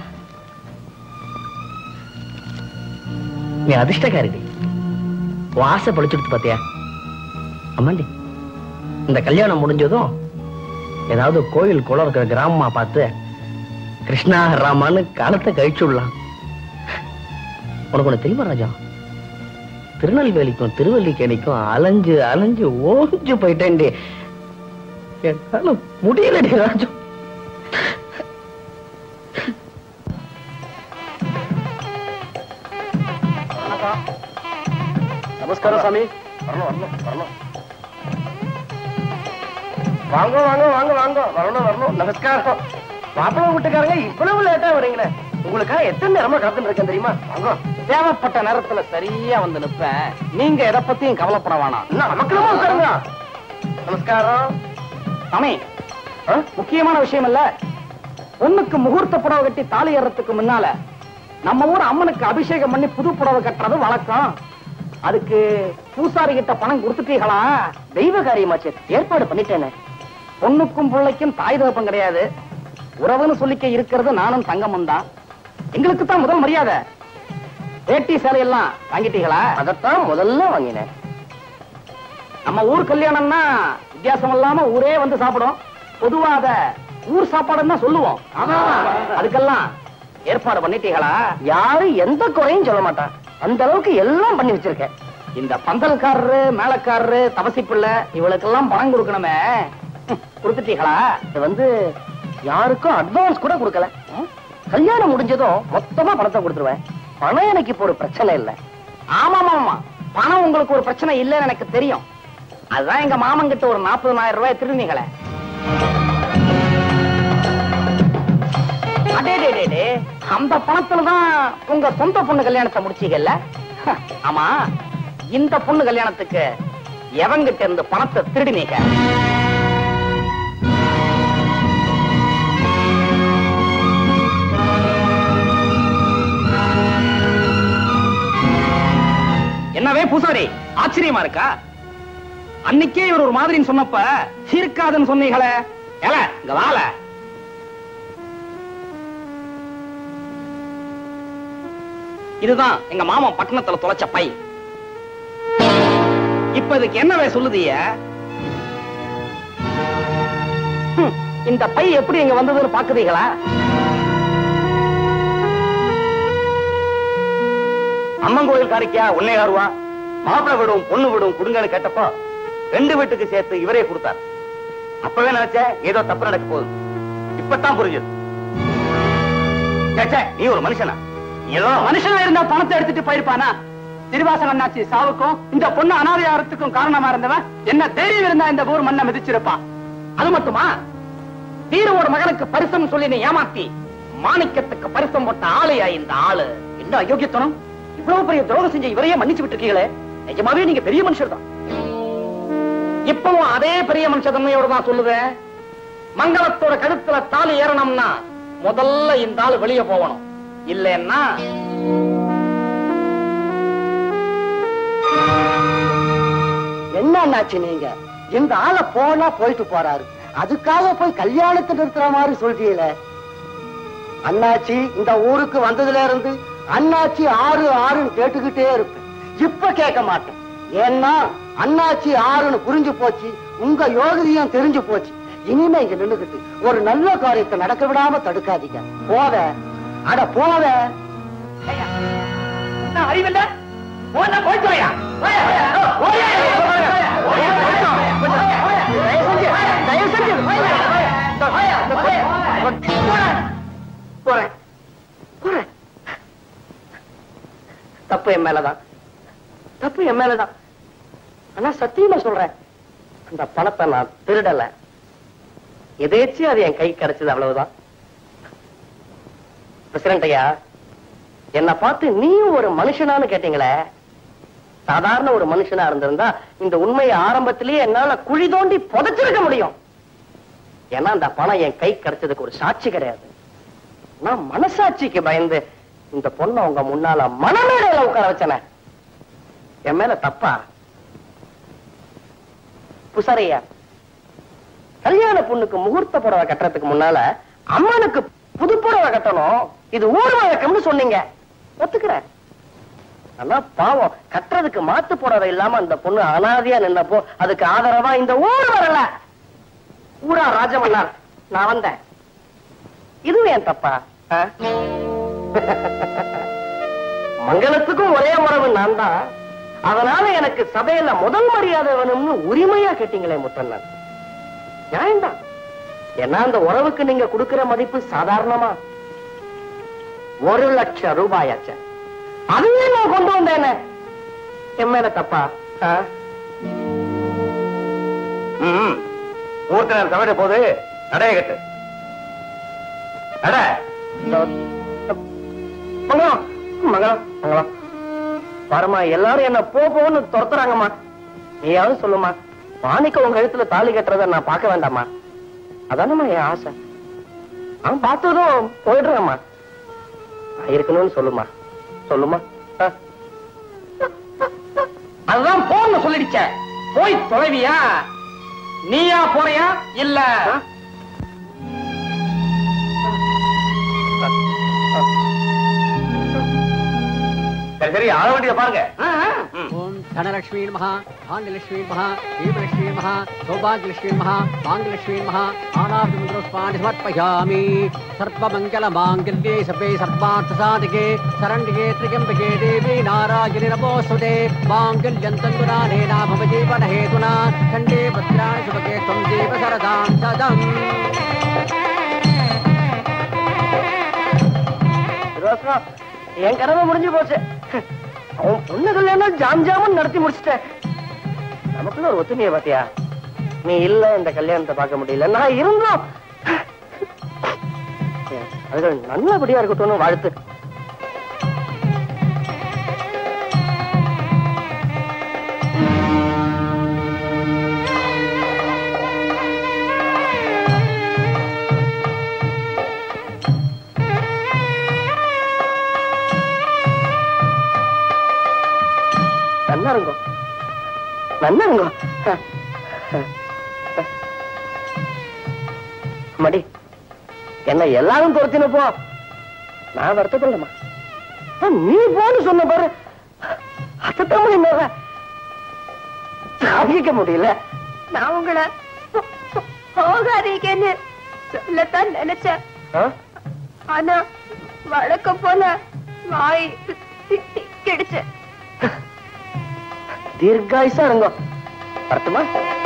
நீ அதிர்ஷ்டக்காரிடி உன் ஆசை பழிச்சுடுத்து பாத்தியா அம்மாண்டி இந்த கல்யாணம் முடிஞ்சதும் ஏதாவது கோயில் குளம் இருக்கிற கிராமமா பார்த்து கிருஷ்ணா ராமான்னு காலத்தை கழிச்சு விடலாம் உனக்கு ஒண்ணு தெரியுமா ராஜா திருநெல்வேலிக்கும் திருவல்லிக்கேணிக்கும் அலைஞ்சு அலைஞ்சு ஓஞ்சு போயிட்டேன்டி என்னால முடியலடி ராஜு நமஸ்காரம் சாமி வரணும் வரணும் வரணும் வாங்க வாங்க வாங்க வாங்க வரணும் வரணும் நமஸ்காரம் மாப்பிள்ளை வீட்டுக்காரங்க இவ்வளவு லேட்டா வரீங்களே உங்களுக்காக எத்தனை நேரமா காத்துட்டு இருக்கேன் தெரியுமா வாங்க தேவைப்பட்ட நேரத்துல சரியா வந்து நிப்பேன் நீங்க எதை பத்தியும் கவலைப்பட வேணாம் நமக்குள்ளமா உட்காருங்க நமஸ்காரம் சாமி ஆ, முக்கியமான விஷயம் இல்ல பொண்ணுக்கு முகூர்த்த புடவை கட்டி தாலி ஏறதுக்கு முன்னால நம்ம ஊர் அம்மனுக்கு அபிஷேகம் பண்ணி புது புடவை கட்டுறது வழக்கம் அதுக்கு பூசாரி கிட்ட பணம் கொடுத்துட்டீங்களா தெய்வ காரியமாச்சு ஏற்பாடு பண்ணிட்டேனே பொண்ணுக்கும் பிள்ளைக்கும் தாய் தகப்பம் கிடையாது உறவுன்னு சொல்லிக்க இருக்கிறது நானும் தங்கமும் தான் எங்களுக்கு தான் முதல் மரியாதை வேட்டி சேலையெல்லாம் வாங்கிட்டீங்களா அதைத்தான் முதல்ல வாங்கினேன் நம்ம ஊர் கல்யாணம்னா வித்தியாசம் இல்லாம ஊரே வந்து சாப்பிடும் பொதுவா அத ஊர் சாப்பாடுன்னு தான் சொல்லுவோம் அதுக்கெல்லாம் ஏற்பாடு பண்ணிட்டீங்களா யாரும் எந்த குறையும் சொல்ல மாட்டான் அந்த அளவுக்கு எல்லாம் பண்ணி வச்சிருக்கேன் இந்த பந்தல்காரரு மேளக்காரரு தவசி பிள்ளை இவளுக்கெல்லாம் பணம் கொடுக்கணுமே ஹம், கொடுத்துட்டீங்களா இது வந்து யாருக்கும் அட்வான்ஸ் கூட கொடுக்கல ம்? கல்யாணம் முடிஞ்சதும் மொத்தமா பணத்தை கொடுத்துருவேன் பணம் எனக்கு இப்போ ஒரு பிரச்சனை இல்ல ஆமா ஆமா பணம் உங்களுக்கு ஒரு பிரச்சனை இல்லைன்னு எனக்கு தெரியும் அதுதான் எங்க மாமன் கிட்ட ஒரு நாற்பதனாயிரம் ரூபாய் திருநீங்களே அடேடேடே அந்த பணத்துல தான் உங்க சொந்த பொண்ணு கல்யாணத்தை முடிச்சீங்கல்ல ஹ, ஆமா இந்த பொண்ணு கல்யாணத்துக்கு எவங்கிட்ட இருந்து பணத்தை திருடினீங்க என்னவே பூசாரி ஆச்சரியமா இருக்கா அன்னைக்கே இவர் ஒரு மாதிரின்னு சொன்னப்ப இருக்காதுன்னு சொன்னீங்களே ஏல இங்க வாழ இதுதான் எங்க மாமா பட்டணத்துல தொலைச்ச பை இப்ப இதுக்கு என்னவே சொல்லுதிய ஹம், இந்த பை எப்படி இங்க வந்ததுன்னு பாக்குறீங்களா அம்மன் கோயில் காரிக்கா உன்னை ஆறுவா மாப்பிளை விடும் பொண்ணு விடும் கொடுங்கன்னு கேட்டப்போ ரெண்டு வீட்டுக்கு சேர்த்து இவரே கொடுத்தார் அப்பவே நினைச்சேன் ஏதோ தப்பு நடக்க போகுது இப்பதான் புரிஞ்சது ச்சே, ச்சே, நீ ஒரு மனுஷனா ஏதோ மனுஷனா இருந்தா பணத்தை எடுத்துட்டு போயிருப்பானா திருவாசன் அண்ணாச்சி சாவுக்கும் இந்த பொண்ணு அனாதையாரத்துக்கும் காரணமா இருந்தவன் என்ன தைரியம் இருந்தா இந்த ஊர் மண்ணை மிதிச்சிருப்பான் அது மட்டுமா தீரோட மகனுக்கு பரிசம் சொல்லி நீ ஏமாத்தி மாணிக்கத்துக்கு பரிசம் போட்ட ஆளையா இந்த ஆளு என்ன அயோக்கியத்தனம் இவ்வளவு பெரிய துரோகம் செஞ்ச இவரையே மன்னிச்சு விட்டுருக்கீங்களே நிஜமாவே நீங்க பெரிய மனுஷர் தான் இப்பவும் அதே பெரிய மனுஷ தன்மையோட தான் சொல்லுவேன் மங்களத்தோட கழுத்துல தாலி ஏறணும்னா முதல்ல இந்த ஆளு வெளியே போகணும் இல்லைன்னா என்ன அண்ணாச்சு நீங்க இந்த ஆளை போனா போயிட்டு போறாரு அதுக்காக போய் கல்யாணத்தை நிறுத்துற மாதிரி சொல்றீங்களே அண்ணாச்சி இந்த ஊருக்கு வந்ததுல இருந்து அண்ணாச்சி ஆறு ஆறுன்னு கேட்டுக்கிட்டே இருப்பேன் இப்ப கேட்க மாட்டேன் ஏன்னா அண்ணாச்சி ஆறுன்னு புரிஞ்சு போச்சு உங்க யோகியம் தெரிஞ்சு போச்சு இனிமே இங்க நின்னுகிட்டு ஒரு நல்ல காரியத்தை நடக்க விடாம தடுக்காதீங்க போத அட போத அறிவில்ல போனா போயிட்டு வாயா. வாயா, வாயா. ஓயா, ஓயா, ஓயா, ஓயா, ஓயா. தயவு செஞ்சு, தயவு செஞ்சு, வாயா, வாயா. வாயா, வாயா. போறேன். போறேன். போறேன். தப்பு என் மேலதான் தப்பு என் மேலதான் ஆனா சத்தியமா சொல்றேன் அந்த பணத்தை நான் திருடல எதேச்சும் அது என் கை கிடைச்சது அவ்வளவுதான் பிரசிடண்ட் ஐயா என்ன பார்த்து நீயும் ஒரு மனுஷனான்னு கேட்டீங்களே சாதாரண ஒரு மனுஷனா இருந்திருந்தா இந்த உண்மையை ஆரம்பத்திலேயே என்னால குழி தோண்டி புதைச்சிருக்க முடியும் ஏன்னா அந்த பணம் என் கை கிடைச்சதுக்கு ஒரு சாட்சி கிடையாது நான் மனசாட்சிக்கு பயந்து இந்த பொண்ணை உங்க முன்னால மனமேடையில உட்கார வச்சனே என் மேல தப்பா புசரையா கல்யாண பொண்ணுக்கு முகூர்த்த புடவை கட்டுறதுக்கு முன்னால அம்மனுக்கு புது புடவை கட்டணும் இது ஊர் வழக்கம்னு சொன்னீங்க ஒத்துக்கிறேன் ஆனா பாவம் கட்டுறதுக்கு மாத்து புடவை இல்லாம அந்த பொண்ணு அனாதையா நின்னப்போ அதுக்கு ஆதரவா இந்த ஊர் வரல ஊரா ராஜமன்னார் நான் வந்தேன் இதுவும் ஏன் தப்பா ஆ? மங்களத்துக்கும் ஒரே உறவு நான் தான் அதனால எனக்கு சபையில முதல் மரியாதை வேணும்னு உரிமையா கேட்டீங்களே முத்தண்ணன் நியாயம்தான் ஏன்னா அந்த உறவுக்கு நீங்க கொடுக்கிற மதிப்பு சாதாரணமா ஒரு லட்சம் ரூபாயாச்ச அதுவே நான் கொண்டு வந்தேனே என் மேல தப்பா ஆ? ம் மூர்த்தி நேரம் சமையல போது நடைய கட்டு நட மங்களம் மங்களம் மங்களம் வரமா எல்லாரும் என்ன போ போன்னு துரத்துறாங்கம்மா நீயாவது சொல்லுமா வாணிக்க உங்க கழுத்துல தாலி கட்டுறத நான் பார்க்க வேண்டாமா அதானம்மா என் ஆசை அவன் பார்த்ததும் போயிடுறேம்மா நான் இருக்கணும்னு சொல்லுமா சொல்லுமா ஆ? அதுதான் போன்னு சொல்லிடுச்ச போய் தொலைவியா நீயா போறியா இல்ல சரி சரி ஆள வேண்டியதை பாருங்க ஓம் தனலட்சுமி நமः தானியலட்சுமி நமः தீபலட்சுமி நமः சௌபாகியலட்சுமி நமः பாங்கியலட்சுமி நமः ஆனாபிமந்திரோஸ்மானி சமர்ப்பயாமி சர்வமங்கலமாங்கல்யே சபே சர்வார்த்தசாதிகே சரண்யே திரியம்பகே தேவி நாராயணி நமோஸ்துதே மாங்கல்யம் தந்துரானேனா மம ஜீவன ஹேதுனா கண்டே பத்ராணி சுபகே त्वं தேவ சரதாம் சதம் ரோசா, என் கடமை முடிஞ்சு போச்சு அவன் பொண்ணு கல்யாணம் ஜாம் ஜாமன் நடத்தி முடிச்சிட்டேன் நமக்குள்ள ஒரு ஒத்துமையை பாத்தியா நீ இல்ல இந்த கல்யாணத்தை பார்க்க முடியல நான் இருந்தோம் அதுகள் நல்லபடியா இருக்கட்டும்னு வாழ்த்து நல்லா இருங்கோ நல்லா இருங்கோ மடி என்ன எல்லாரும் துரத்தின போ நான் வருத்தப்படலமா நீ போன்னு சொன்ன பாரு அத்தத்தான் முடியுமா தாங்கிக்க முடியல நான் உங்களை போகாதீங்கன்னு சொல்லத்தான் நினைச்சேன் ஆ? ஆனா வழக்கம் போல வாய் கிடைச்ச தீர்காயுசா இருங்கோ வரட்டுமா